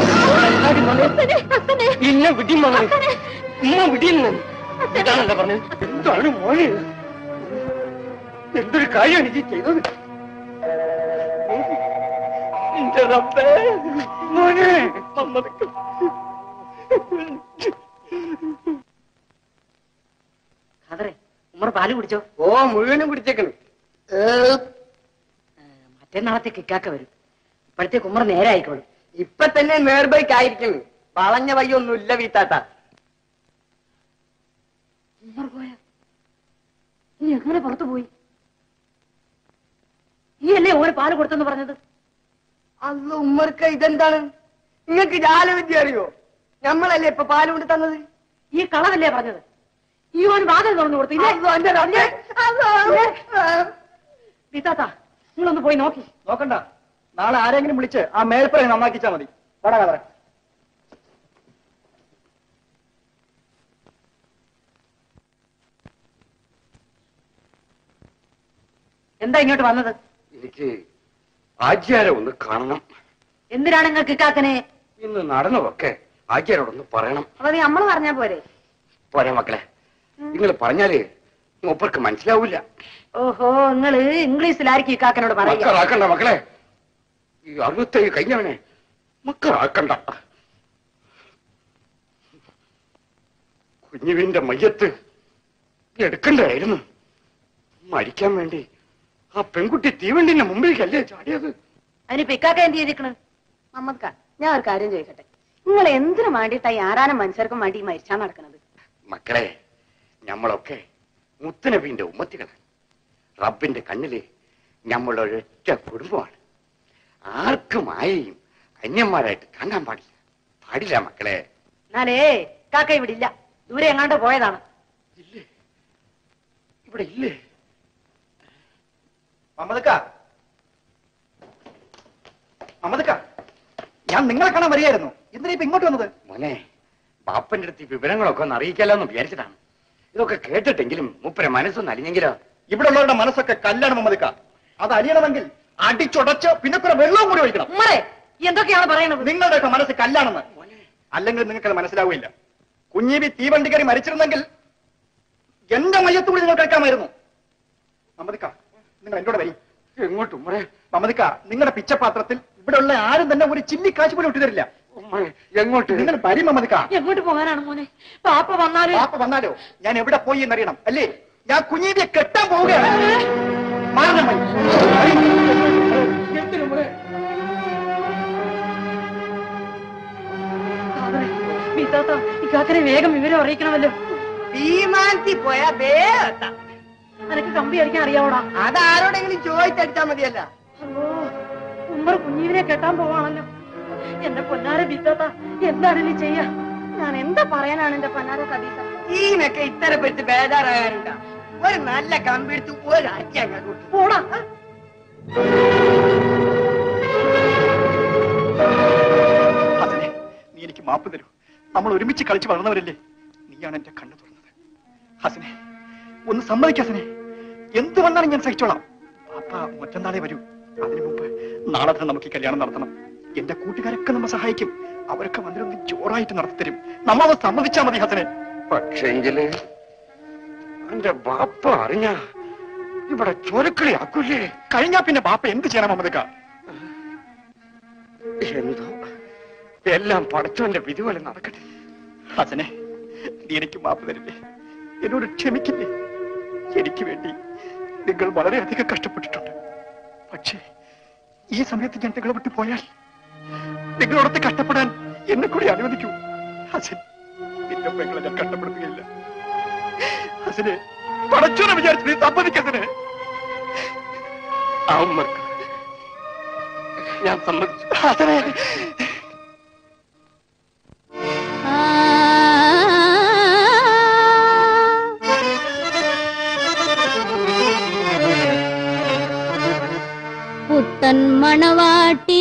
ഇന്ന വിടി മകളെ ഇന്ന വിടിയെന്ന് ഇതാണല്ലോ പറഞ്ഞത് എന്താണ് മോനെ എന്തൊരു കാര്യമാണ് ഇത് ചെയ്തത് എന്റെ റബ്ബേ മോനെ സമ്മതിക്കും ഖദറെ ഉമ്മർ പാല് കുടിച്ചോ ഓ മുഴുവനും കുടിച്ചേക്കണം മറ്റന്നാളത്തേക്ക് ഇക്കാക്ക വരും ഇപ്പോഴത്തേക്ക് ഉമ്മർ നേരെ ആയിക്കോളും ഇപ്പൊ തന്നെ നേർബൈക്ക് ആയിരിക്കുന്നു വളഞ്ഞ വയ്യൊന്നുമില്ല വീത്താത്ത ഉമ്മർ പോയ നീ എങ്ങനെ പുറത്തു പോയി ഈ അല്ലേ ഓരോ പാല് കൊടുത്തെന്ന് പറഞ്ഞത് അല്ല ഉമ്മർക്ക് ഇതെന്താണ് നിങ്ങൾക്ക് ജാലവിദ്യ അറിയോ നമ്മളല്ലേ ഇപ്പൊ പാല് കൊണ്ട് തന്നത് ഈ കളവല്ലേ പറഞ്ഞത് ഈ ഓൻ വാതിൽ തുറന്നു കൊടുത്തു ഇല്ലേ വിത്താത്ത നിങ്ങളൊന്ന് പോയി നോക്കി നോക്കണ്ട നാളെ ആരെങ്കിലും വിളിച്ച് ആ മേൽപ്പറ നന്നാക്കിച്ചാ മതി വടാ കഥ എന്താ ഇങ്ങോട്ട് വന്നത് എനിക്ക് ആചാരം ഒന്ന് കാണണം എന്തിനാണ് നിങ്ങൾക്ക് ഇക്കാക്കനെ ഇന്ന് നടന്നതൊക്കെ ആചാരോടൊന്ന് പറയണം അപ്പൊ നീ നമ്മള് പറഞ്ഞാ പോരെ പോരാ മക്കളെ നിങ്ങൾ പറഞ്ഞാല് മൂപ്പർക്ക് മനസ്സിലാവൂല ഓഹോ നിങ്ങള് ഇംഗ്ലീഷിലായിരിക്കും ഇക്കാക്കനോട് പറയുക മക്കളാക്കണ്ട മക്കളെ ഈ അറുപത്തേഴ് കഴിഞ്ഞവനെ മക്കളാക്കണ്ട കുഞ്ഞുവിന്റെ മയ്യത്ത് എടുക്കണ്ടായിരുന്നു മരിക്കാൻ വേണ്ടി ആ പെൺകുട്ടി തീവണ്ടിന്റെ മുമ്പിലേക്കല്ലേ ചാടിയത് അതിനിപ്പോ ഇക്കാക്ക എന്ത് ചെയ്തിരിക്കണ് മമ്മദ്ക്ക ഞാൻ ഒരു കാര്യം ചോദിക്കട്ടെ നിങ്ങൾ എന്തിനു വേണ്ടിയിട്ടാ ഈ ആരാനും മനുഷ്യർക്കും വേണ്ടി ഈ മരിച്ചാ നടക്കുന്നത് മക്കളെ ഞമ്മളൊക്കെ മുത്തനബിന്റെ ഉമ്മത്തികളാണ് റബ്ബിന്റെ കണ്ണില് ഞമ്മളൊരൊറ്റ കുടുംബമാണ് ആർക്കും ആയെയും അന്യന്മാരായിട്ട് കാണാൻ പാടില്ല പാടില്ല മക്കളെ എന്നാലേ കാക്ക ഇവിടെ ഇല്ല ദൂരെ എങ്ങാണ്ട് പോയതാണ് ഇവിടെ ഇല്ലേ മമ്മദക്ക മമ്മദക്ക ഞാൻ നിങ്ങളെ കാണാൻ വരികയായിരുന്നു എന്തിനാ ഇപ്പൊ ഇങ്ങോട്ട് വന്നത് മോനെ ബാപ്പന്റെ അടുത്ത് ഈ വിവരങ്ങളൊക്കെ ഒന്ന് അറിയിക്കാലോ എന്ന് വിചാരിച്ചതാണ് ഇതൊക്കെ കേട്ടിട്ടെങ്കിലും മുപ്പര മനസ്സൊന്ന് അലിഞ്ഞെങ്കിലോ ഇവിടെ ഉള്ളവരുടെ മനസ്സൊക്കെ കല്ലാണ് മമ്മദക്ക അത് അലിയണമെങ്കിൽ അടിച്ചുടച്ച് പിന്നെ കുറെ വെള്ളവും കൂടി ഒഴിക്കണം ഉമ്മറേ എന്തൊക്കെയാണ് പറയണത് നിങ്ങളുടെയൊക്കെ മനസ്സ് കല്ലാണെന്ന് അല്ലെങ്കിൽ നിങ്ങൾക്കത് മനസ്സിലാവില്ല കുഞ്ഞീബി തീവണ്ടിക്കറി മരിച്ചിരുന്നെങ്കിൽ എന്റെ മയ്യത്ത് കൂടി നിങ്ങൾ കേൾക്കാമായിരുന്നു മമ്മദിക്ക നിങ്ങൾ എന്നോട് വരി എങ്ങോട്ടും മമ്മദിക്ക നിങ്ങളുടെ പിച്ചപാത്രത്തിൽ ഇവിടെ ഉള്ള ആരും തന്നെ ഒരു ചില്ലി കാശ് പോലും ഇട്ടുതരില്ല എങ്ങോട്ട് നിങ്ങൾ വരി മമ്മദിക്ക എങ്ങോട്ട് പോകാനാണ് മോനെ പാപ്പ വന്നാല് പാപ്പ വന്നാലോ ഞാൻ എവിടെ പോയി എന്നറിയണം അല്ലേ ഞാൻ കുഞ്ഞീബിയെ കെട്ടാൻ പോവുകയാണ് മാറണം വഴി. വഴി. ബിത്താത്ത ഇക്കാക്കനെ വേഗം വിവരം അറിയിക്കണമല്ലോ വിമാനത്തിൽ പോയാ വേഗം നിനക്ക് കമ്പി അടിക്കാൻ അറിയാവോടാ അതാരോടെങ്കിലും ചോദിച്ചടിച്ചാ മതിയല്ല അല്ലോ ഉമ്മർ കുഞ്ഞീവിനെ കെട്ടാൻ പോവാണല്ലോ എന്റെ പൊന്നാര ബിത്താത്ത എന്താണ് നീ ചെയ്യാ ഞാൻ എന്താ പറയാനാണ് എന്റെ പൊന്നാര കദീസ ഈനൊക്കെ ഇത്തരപ്പെടുത്ത് ബേജാറാകാറുണ്ട ഒരു നല്ല കമ്പെടുത്ത് ഒരാഴ്ച അങ്ങോട്ട് പോടാ ഹസനെ നീ എനിക്ക് മാപ്പ് തരൂ നമ്മൾ ഒരുമിച്ച് കളിച്ച് വളർന്നവരല്ലേ നീയാണ് എന്റെ കണ്ണു തുറന്നത് ഹസനെ ഒന്ന് സമ്മതിക്കസനെ എന്ത് വന്നാലും ഞാൻ സഹിച്ചോളാം പാപ്പ മറ്റന്നാളെ വരൂ അതിനു മുമ്പ് നാളെ തന്നെ നമുക്ക് ഈ കല്യാണം നടത്തണം എന്റെ കൂട്ടുകാരൊക്കെ നമ്മെ സഹായിക്കും അവരൊക്കെ വന്നിരുന്ന് ജോറായിട്ട് നടത്തിത്തരും നമ്മളത് സമ്മതിച്ചാ മതി ഹസനെ പക്ഷെങ്കില് എന്റെ ബാപ്പ അറിഞ്ഞ ഇവിടെ ചൊരക്കളി ആക്കൂലേ കഴിഞ്ഞാ പിന്നെ ബാപ്പ എന്ത് ചെയ്യണം മമതക്ക എന്തോ എല്ലാം പടച്ചോന്റെ വിധി പോലെ നടക്കട്ടെ ഹസനെ നീ എനിക്ക് മാപ്പ് തരില്ലേ എന്നോട് ക്ഷമിക്കില്ലേ എനിക്ക് വേണ്ടി നിങ്ങൾ വളരെയധികം കഷ്ടപ്പെട്ടിട്ടുണ്ട് പക്ഷേ ഈ സമയത്ത് ഞാൻ നിങ്ങളെ വിട്ടു പോയാൽ നിങ്ങളോടൊത്ത് കഷ്ടപ്പെടാൻ എന്നെ കൂടി അനുവദിക്കൂ ഹസൻ നിന്റെ പെങ്ങളെ ഞാൻ കഷ്ടപ്പെടുത്തുകയില്ല ഹസനെ പടച്ചോനെ വിചാരിച്ചു നീ സമ്മതിക്കതിന് ആ ഉമ്മർക്ക് ഞാൻ സമ്മതിച്ചു ഹസനെ പുത്തൻ മണവാട്ടി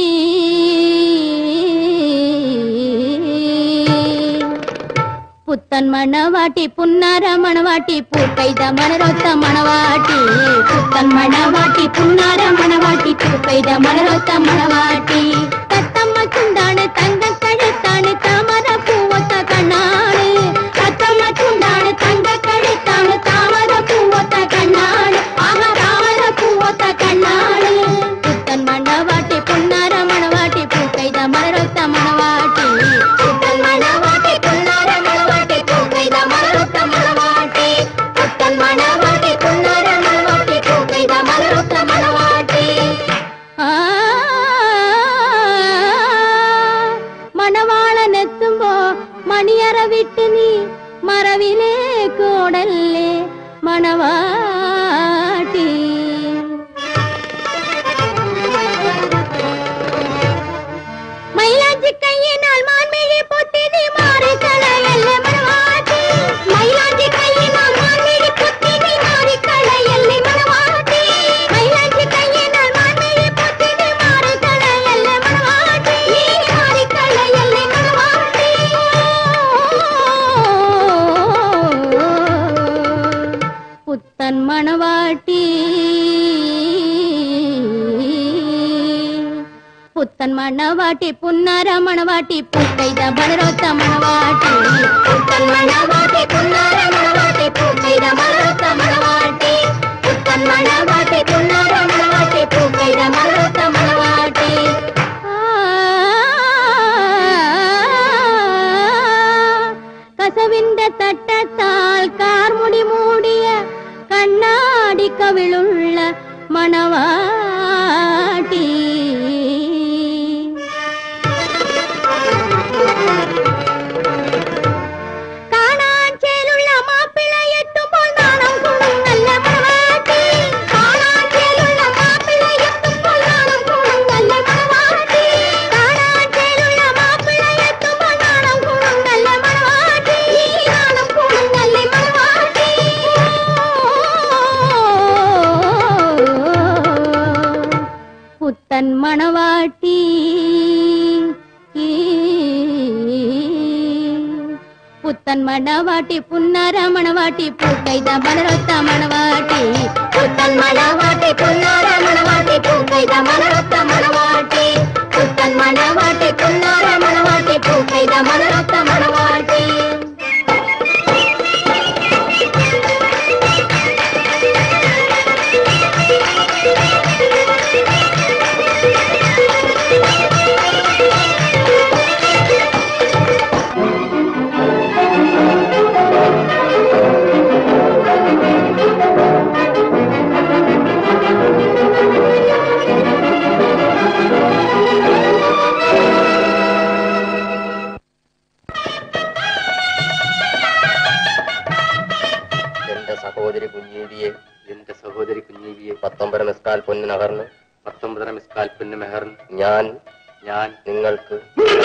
പുത്തൻ മണവാട്ടി പുന്നാര മണവാട്ടി പൂക്കൈത മണരൊത്ത മണവാട്ടി പുത്തൻ മണവാട്ടി പുന്നാര മണവാട്ടി പൂക്കൈത മണരൊത്ത മണവാട്ടി തത്തമ്മ ചുണ്ടാണ് തങ്കക്കഴുത്താണ് താമര പൂവത്ത കണ്ണാണ് തത്തമ്മ ചുണ്ടാണ് തങ്കക്കഴുത്താണ് താമര പൂവത്ത കണ്ണാണ് ആഹ താമര പൂവത്ത കണ്ണാണ് പുത്തൻ മണവാട്ടി പുന്നാര മണവാട്ടി പൂക്കൈത മണരൊത്ത മണവാട്ടി പുത്തൻ മണവാട്ടി പുന്നാര മണവാട്ടി പൂക്കൈത മണരൊത്ത മണവാട്ടി പുത്തൻ മണവാട്ടി പുന്നാര മണവാട്ടി പൂക്കൈത മണരൊത്ത മണവാട്ടി ആ മണവാളനെത്തുമ്പോ മണിയറ വിട്ട് നീ മറവിലേക്കോടല്ലേ മണവാട്ടി മൈലാഞ്ചി കയ്യിനാൽ മാൻമിഴി പൊത്തി നീ മാറിക്കളയല്ലേ മണവാട്ടി മൈലാഞ്ചി കയ്യിനാൽ മാൻമിഴി പൊത്തി നീ മാറിക്കളയല്ലേ മണവാട്ടി മൈലാഞ്ചി കയ്യിനാൽ മാൻമിഴി പൊത്തി നീ മാറിക്കളയല്ലേ മണവാട്ടി നീ മാറിക്കളയല്ലേ മണവാട്ടി പുത്തൻ മണവാട്ടി പുത്തൻ മണവാട്ടി പുന്നാര മണവാട്ടി പൂക്കൈത ബണരൊത്ത മണവാട്ടി പുത്തൻ മണവാട്ടി പുന്നാര മണവാട്ടി പൂക്കൈത ബണരൊത്ത മണവാട്ടി പുത്തൻ മണവാട്ടി പുന്നാര മണവാട്ടി പൂക്കൈത ബണരൊത്ത മണവാട്ടി കസവിന്റെ തട്ടത്താൽ കാർമുടി മൂടിയ കണ്ണാടി കവിളുള്ള മണവാട്ടി കാണാൻ ചേലുള്ള മാപ്പിളയെത്തുമ്പോൾ നാണം കുണുങ്ങല്ല മണവാട്ടി കാണാൻ ചേലുള്ള മാപ്പിളയെത്തുമ്പോൾ നാണം കുണുങ്ങല്ല മണവാട്ടി കാണാൻ ചേലുള്ള മാപ്പിളയെത്തുമ്പോൾ നാണം കുണുങ്ങല്ല മണവാട്ടി ഈ നാണം കുണുങ്ങല്ല മണവാട്ടി പുത്തൻ മണവാട്ടി പുത്തൻ മണവാട്ടി പുന്നാര മണവാട്ടി പൂക്കൈത മണരൊത്ത മണവാട്ടി പുത്തൻ മണവാട്ടി പുന്നാര മണവാട്ടി പൂക്കൈത മണരൊത്ത മണവാട്ടി പുത്തൻ മണവാട്ടി പുന്നാര മണവാട്ടി പൂക്കൈത മണരൊത്ത മണവാട്ടി മിസ്കാൽ പൊന്നു നഗർന്ന് പത്തൊമ്പതര മിസ്കാൽ പൊന്നു മെഹർന്ന് ഞാൻ ഞാൻ നിങ്ങൾക്ക്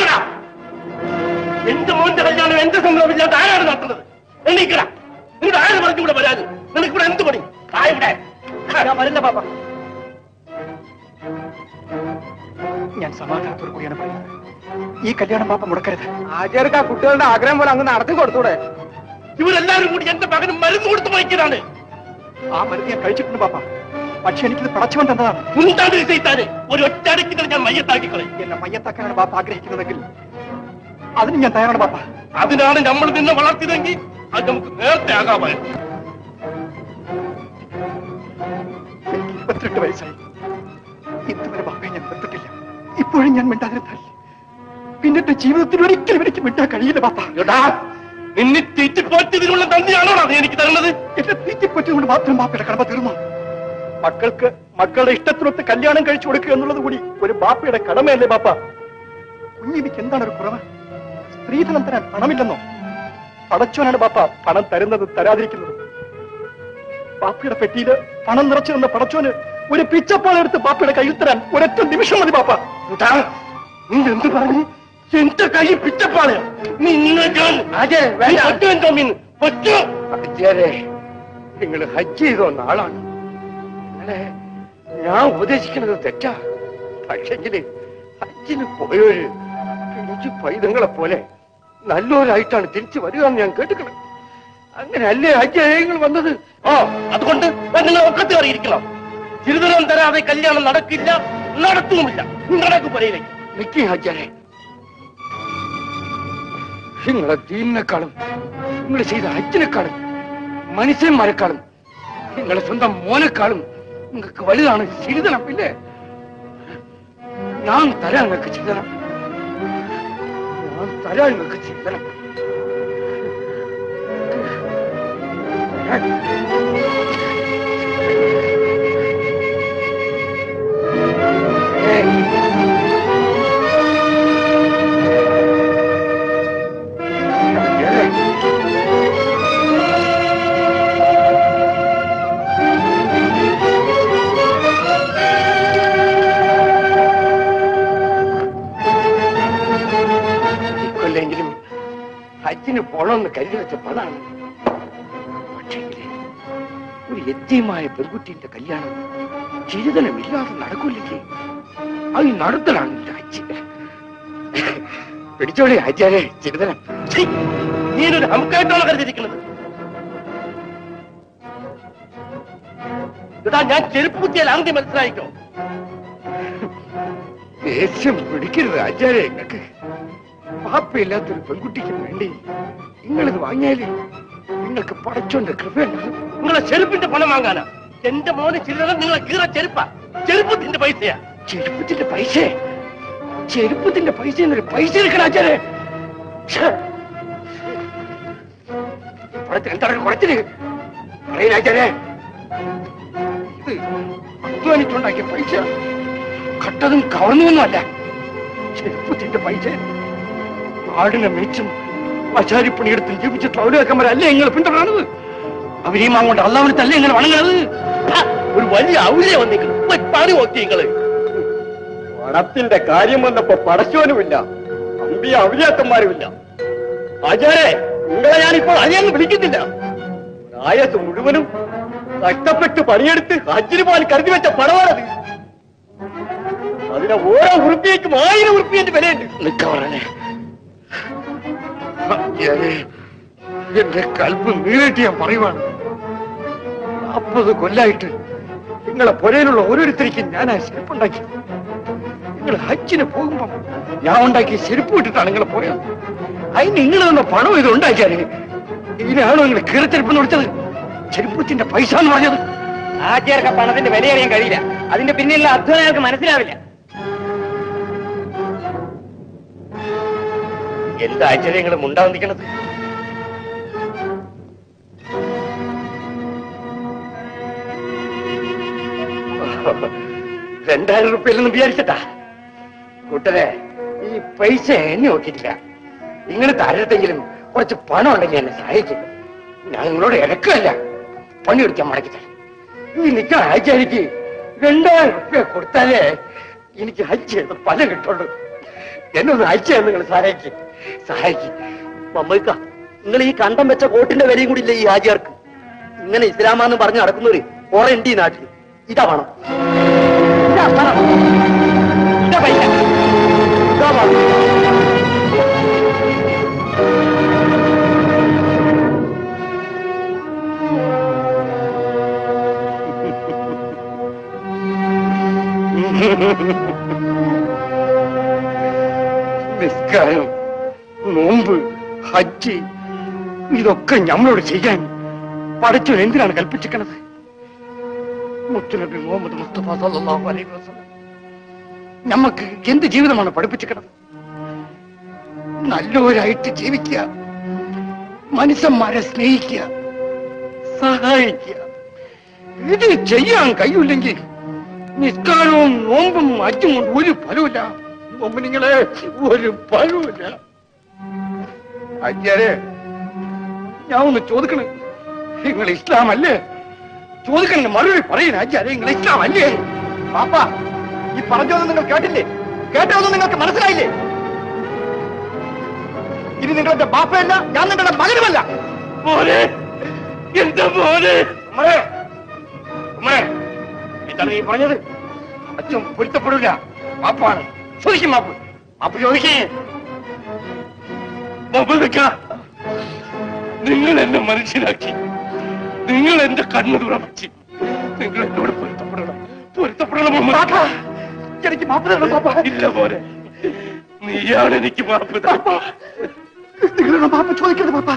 എന്റെ മോന്റെ കല്യാണം എന്റെ സംഭവമില്ലാത്ത ആരാണ് നടത്തുന്നത് എണീക്കട നിങ്ങളുടെ ആര് പറഞ്ഞു ഇവിടെ വരാന് നിനക്ക് ഇവിടെ എന്ത് പണി ആ ഇവിടെ ഞാൻ വരില്ല പാപ്പ ഞാൻ സമാധാനത്തോടു കൂടിയാണ് പറയുന്നത് ഈ കല്യാണം പാപ്പ മുടക്കരുത് ആചാർക്ക് ആ കുട്ടികളുടെ ആഗ്രഹം പോലെ അങ്ങ് നടത്തി കൊടുത്തൂടെ ഇവരെല്ലാരും കൂടി എന്റെ മകന് മരുന്ന് കൊടുത്ത് വായിക്കലാണ് ആ മരുന്ന് ഞാൻ കഴിച്ചിട്ടുണ്ട് പാപ്പ പക്ഷെ എനിക്കിത് പടച്ചവൻ തന്നതാണ് ഉണ്ടാണ്ട് ചെയ്താന് ഒരു ഒറ്റടക്കികൾ ഞാൻ മയ്യത്താക്കിക്കളയും എന്നെ മയ്യത്താക്കാനാണ് പാപ്പ ആഗ്രഹിക്കുന്നതെങ്കിൽ അതിന് ഞാൻ തയ്യാറാണ് പാപ്പ അതിനാണ് നമ്മൾ നിന്നെ വളർത്തിയതെങ്കിൽ അത് നമുക്ക് നേരത്തെ ആകാമായിരുന്നു എനിക്ക് ഇരുപത്തിരണ്ട് വയസ്സായി ഇതുവരെ പാപ്പയെ ഞാൻ നിർത്തിട്ടില്ല ഇപ്പോഴും ഞാൻ മിണ്ടാതിരുന്നാൽ പിന്നിട്ട് ജീവിതത്തിൽ ഒരിക്കലും എനിക്ക് മിണ്ടാൻ കഴിയില്ല പാപ്പ എടാ നിന്നെ തീറ്റിപ്പോറ്റതിനുള്ള നന്ദിയാണോ നീ എനിക്ക് തരുന്നത് എന്നെ തീറ്റിപ്പറ്റിക്കൊണ്ട് മാത്രം പാപ്പയുടെ കടമ തീർന്നു മക്കൾക്ക് മക്കളുടെ ഇഷ്ടത്തിനൊത്ത് കല്യാണം കഴിച്ചു കൊടുക്കുക എന്നുള്ളത് കൂടി ഒരു ബാപ്പയുടെ കടമയല്ലേ ബാപ്പ കുഞ്ഞിമിക്ക് എന്താണ് ഒരു കുറവ് സ്ത്രീധനം തരാൻ പണമില്ലെന്നോ പടച്ചോനാണ് ബാപ്പ പണം തരുന്നത് തരാതിരിക്കുന്നത് ബാപ്പയുടെ പെട്ടിയില് പണം നിറച്ചു നിന്ന പടച്ചോന് ഒരു പിച്ചപ്പാളെടുത്ത് ബാപ്പയുടെ കയ്യിൽ തരാൻ ഒരൊറ്റ നിമിഷം മതി ബാപ്പ നീ എന്ത് പറഞ്ഞു എന്റെ കൈ പിച്ചപ്പാളയോ നീ നിങ്ങൾ ഹജ്ജ് ചെയ്ത നാളാണ് നിങ്ങളെ ഞാൻ ഉപദേശിക്കുന്നത് തെറ്റാ പക്ഷെങ്കില് ഹജ്ജിന് പോയവര് പിടിച്ചു പൈതങ്ങളെ പോലെ നല്ലവരായിട്ടാണ് തിരിച്ചു വരിക എന്ന് ഞാൻ കേട്ടിക്കണം അങ്ങനെ അല്ലേ ഹജ്ജ് നിങ്ങൾ വന്നത് ഓ അതുകൊണ്ട് നിങ്ങൾ ഒക്കത്ത് കയറിയിരിക്കണം ചിരുതരം തരാതെ കല്യാണം നടക്കില്ല നടത്തുമില്ല നിങ്ങളുടെ പറയിലേക്ക് നിക്കി ഹജ്ജനെ നിങ്ങളെ ദീനിനെക്കാളും നിങ്ങൾ ചെയ്ത ഹജ്ജിനെക്കാളും മനുഷ്യന്മാരെക്കാളും നിങ്ങളെ സ്വന്തം മോനെക്കാളും നിങ്ങൾക്ക് വലുതാണ് ചിരിതണം ഇല്ലേ ഞാൻ തരാം നിങ്ങൾക്ക് ചിരിതണം ഞാൻ തരാം നിങ്ങൾക്ക് ചിരിതണം ഇക്കൊല്ലെങ്കിലും ഹജ്ജിന് പോണമെന്ന് കരുതി വെച്ച പണാണ് പക്ഷേ ഒരു എത്തിയമായ പെൺകുട്ടിന്റെ കല്യാണം ചിരിതനമില്ലാതെ നടക്കൂല്ലെങ്കിൽ അത് നടത്തലാണ് എന്റെ ഹജ്ജ് പിടിച്ചോളി ഹജ്ജാരെ ചിരിതനം നീനൊരു ഹംക്കായിട്ടാണ് കരുതിയിരിക്കുന്നത് ഇതാ ഞാൻ ചെരുപ്പ് കുത്തിയാൽ ആദ്യം മനസ്സിലായിക്കോ ദേഷ്യം പിടിക്കരുത് ആചാര്യ നിങ്ങൾക്ക് പാപ്പയില്ലാത്തൊരു പെൺകുട്ടിക്ക് വേണ്ടി നിങ്ങളിത് വാങ്ങിയാല് നിങ്ങൾക്ക് പടച്ചോന്റെ കൃപയുണ്ടാകും നിങ്ങളെ ചെരുപ്പിന്റെ പണം വാങ്ങാനാ എന്റെ മോന് ചില്ലറ നിങ്ങളെ കീറ ചെരുപ്പാ ചെരുപ്പത്തിന്റെ പൈസയാ ചെരുപ്പത്തിന്റെ പൈസ ചെരുപ്പത്തിന്റെ പൈസ എന്നൊരു പൈസ എടുക്കണം ആചാര്യ പടത്തിന് എന്താണ് കുളത്തിന് പറയില്ല ആചാര്യ ഇത് അധ്വാനിച്ചുണ്ടാക്കിയ പൈസ കട്ടതും കവർന്നൊന്നുമല്ല ചെരുപ്പത്തിന്റെ പൈസ ആടിനെ മേച്ചും ആചാര്യപ്പണിയെടുത്തും ജീവിച്ചിട്ട് അവരേക്കന്മാരല്ലേ നിങ്ങൾ പിന്തുടരുന്നത് അവരെയും അങ്ങോട്ട് അള്ളാവിനത്തല്ലേ ഇങ്ങനെ വണങ്ങുന്നത് ഹാ, ഒരു വലിയ ഔല്യ വന്നിരിക്കുന്നു പോയി പണി നോക്കി നിങ്ങള് പണത്തിന്റെ കാര്യം വന്നപ്പോ പടച്ചോനുമില്ല അമ്പിയ അവര്യാക്കന്മാരുമില്ല ആചാരെ നിങ്ങളെ ഞാനിപ്പോൾ അധികം വിളിക്കുന്നില്ല ആയസ് മുഴുവനും കഷ്ടപ്പെട്ട് പണിയെടുത്ത് ഹജ്ജിന് പോകാൻ കരുതി വെച്ച പണമാണത് അതിനെ ഓരോ ഉറുപ്പിയേക്കും ആയിരം ഉറുപ്പിയന്റെ വിലയുണ്ട് നിക്കവറനെ എന്റെ കൽപ്പ് നീളിട്ട് ഞാൻ പറയുവാണ് നാൽപ്പത് കൊല്ലായിട്ട് നിങ്ങളെ പുരയിലുള്ള ഓരോരുത്തർക്കും ഞാൻ ആ ചെരുപ്പുണ്ടാക്കി നിങ്ങൾ ഹജ്ജിന് പോകുമ്പം ഞാൻ ഉണ്ടാക്കിയ ചെരുപ്പ് ഇട്ടിട്ടാണ് നിങ്ങൾ പോയത് അതിന് നിങ്ങൾ തന്ന പണം ഇത് ഉണ്ടാക്കിയാല് ഇതിനാണോ നിങ്ങൾ കീറച്ചെരുപ്പ് വിളിച്ചത് ചെരുപ്പത്തിന്റെ പൈസ എന്ന് പറഞ്ഞത് ആചാര്യ പണത്തിന്റെ വില അറിയാൻ കഴിയില്ല അതിന്റെ പിന്നിലുള്ള അധ്വാനം അയാൾക്ക് മനസ്സിലാവില്ല എന്താ ആശ്ചര്യങ്ങളും ഉണ്ടാവുന്നിരിക്കണത് രണ്ടായിരം റുപ്യയിലൊന്നും വിചാരിച്ചിട്ടാ കൂട്ടരെ ഈ പൈസ എന്നെ നോക്കിയിട്ടില്ല നിങ്ങൾ തരത്തെങ്കിലും കുറച്ച് പണം ഉണ്ടെങ്കിൽ എന്നെ സഹായിക്കും ഞാൻ നിങ്ങളോട് ഇറക്കല്ല പണിയെടുക്കാൻ മടക്കി തരാം ഈ നിൽക്കാൻ ആചാരിക്ക് രണ്ടായിരം റുപ്യ കൊടുത്താലേ എനിക്ക് ഹജ്ജ് ചെയ്ത് പല കിട്ടുള്ളൂ എന്നെ ഒന്ന് ഹജ്ജ് ചെയ്യാൻ നിങ്ങൾ സഹായിക്കും സഹായിക്കും മമ്മക്ക നിങ്ങൾ ഈ കണ്ടം വെച്ച കോട്ടിന്റെ വിലയും കൂടി ഇല്ല ഈ ഹാജിയാർക്ക് ഇങ്ങനെ ഇസ്ലാമാന്ന് പറഞ്ഞ് നടക്കുന്നവര് കുറെ ഉണ്ട് ഈ നാട്ടിൽ ഇതാ പണം ഇതാ പണം ഇതാ പൈസ ഇതാ പണം നിസ്കാരം നോമ്പ് ഹജ്ജ് ഇതൊക്കെ നമ്മളോട് ചെയ്യാൻ പടച്ചോൻ എന്തിനാണ് കൽപ്പിച്ചിരിക്കണത് മുത്തുനബി മുഹമ്മദ് മുസ്തഫ സല്ലല്ലാഹു അലൈഹി വസല്ലം നമുക്ക് എന്ത് ജീവിതമാണ് പഠിപ്പിച്ചിരിക്കണത് നല്ലവരായിട്ട് ജീവിക്കുക മനുഷ്യന്മാരെ സ്നേഹിക്കുക സഹായിക്കുക ഇത് ചെയ്യാൻ കഴിയില്ലെങ്കിൽ നിസ്കാരവും നോമ്പും അജ്ജും കൊണ്ട് ഒരു ഫലമില്ല നിങ്ങളെ ഒരു ഫലമില്ല അജ്ജാരെ ഞാൻ ഒന്ന് ചോദിക്കണേ നിങ്ങൾ ഇസ്ലാം അല്ലേ ചോദിക്കണേ മറുപടി പറയുന്ന അജ്ജാരെ നിങ്ങൾ ഇസ്ലാം അല്ലേ പാപ്പ ഈ പറഞ്ഞതൊന്നും നിങ്ങൾ കേട്ടില്ലേ കേട്ടതൊന്നും നിങ്ങൾക്ക് മനസ്സിലായില്ലേ ഇനി നിങ്ങളുടെ ബാപ്പയല്ല ഞാൻ നിങ്ങളുടെ മകനുമല്ല മോനെ എന്റെ മോനെ ഉമ്മേ ഉമ്മേ എന്താണ് ഈ പറഞ്ഞത് അച്ഛൻ പൊരുത്തപ്പെടില്ല മാപ്പാണ് ചോദിക്കും മാപ്പ് മാപ്പ് ചോദിക്കേ മമതക്ക നിങ്ങൾ എന്നെ മനുഷ്യനാക്കി നിങ്ങൾ എന്റെ കണ്ണു തുറപ്പിച്ച് നിങ്ങൾ എന്നോട് പൊരുത്തപ്പെടണം പൊരുത്തപ്പെടണം മമതക്ക എനിക്ക് മാപ്പ് തരണം പാപ്പ ഇല്ല മോനെ നീയാണ് എനിക്ക് മാപ്പ് തരണം നിങ്ങളുടെ മാപ്പ് ചോദിക്കരുത് പാപ്പ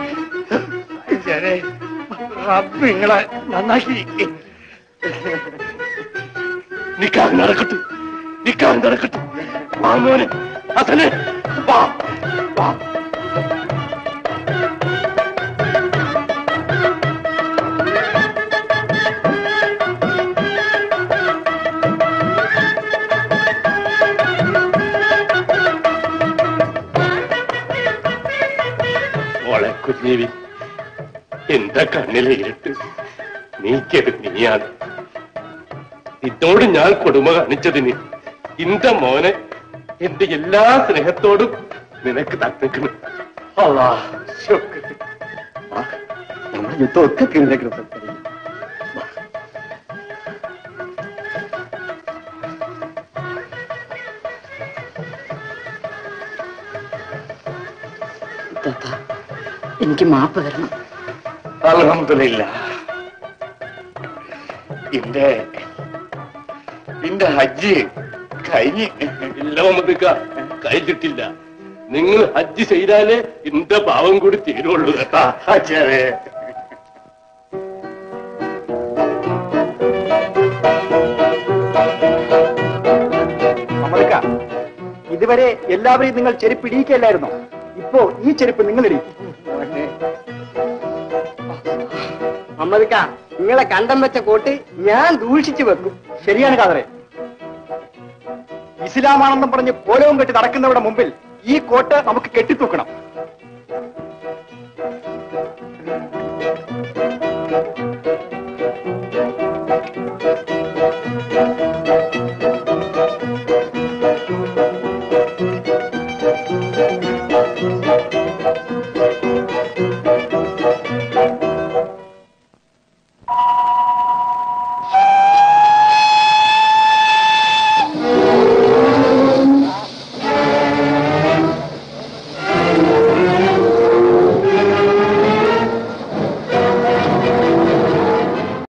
റബ്ബ് നിങ്ങളെ നന്നാക്കി നിക്കാഹ് നടക്കട്ടെ നിക്കാഹ് നടക്കട്ടെ വാ മോനെ ഹസനെ വാ വാ മോളെ കുഞ്ഞേവി എന്റെ കണ്ണിലെ ഇരുട്ട് നീക്കത് നീയാണ് ഇതോട് ഞാൻ കൊടുമ കാണിച്ചതിന് ഇന്റെ മോനെ എന്റെ എല്ലാ സ്നേഹത്തോടും നിനക്ക് തന്നിക്കുന്നു അല്ലാ ശുക്ർ. ആ, നമ്മുടെ യുദ്ധമൊക്കെ കീഴടക്കണം എനിക്ക് മാപ്പ് തരണം അലഹമില്ല എന്റെ എന്റെ ഹജ്ജ് കഴിഞ്ഞ് ഇല്ല മമ്മദിക്ക കഴിഞ്ഞിട്ടില്ല നിങ്ങൾ ഹജ്ജ് ചെയ്താലേ എന്റെ പാവം കൂടി തീരുള്ളൂ കേട്ടാ ഹജ്ജേ അമൽക്ക ഇതുവരെ എല്ലാവരെയും നിങ്ങൾ ചെരുപ്പ് ഇടിയിക്കല്ലായിരുന്നോ ഇപ്പോ ഈ ചെരുപ്പ് നിങ്ങൾ ഇടിക്കും അമ്മദിക്ക നിങ്ങളെ കണ്ടം വെച്ച കോട്ട് ഞാൻ ദൂഷിച്ചു വെക്കും ശരിയാണ് കാതറെ ഇസ്ലാമാണെന്നും പറഞ്ഞ് കോലവും കെട്ടി നടക്കുന്നവരുടെ മുമ്പിൽ ഈ കോട്ട് നമുക്ക് കെട്ടിത്തൂക്കണം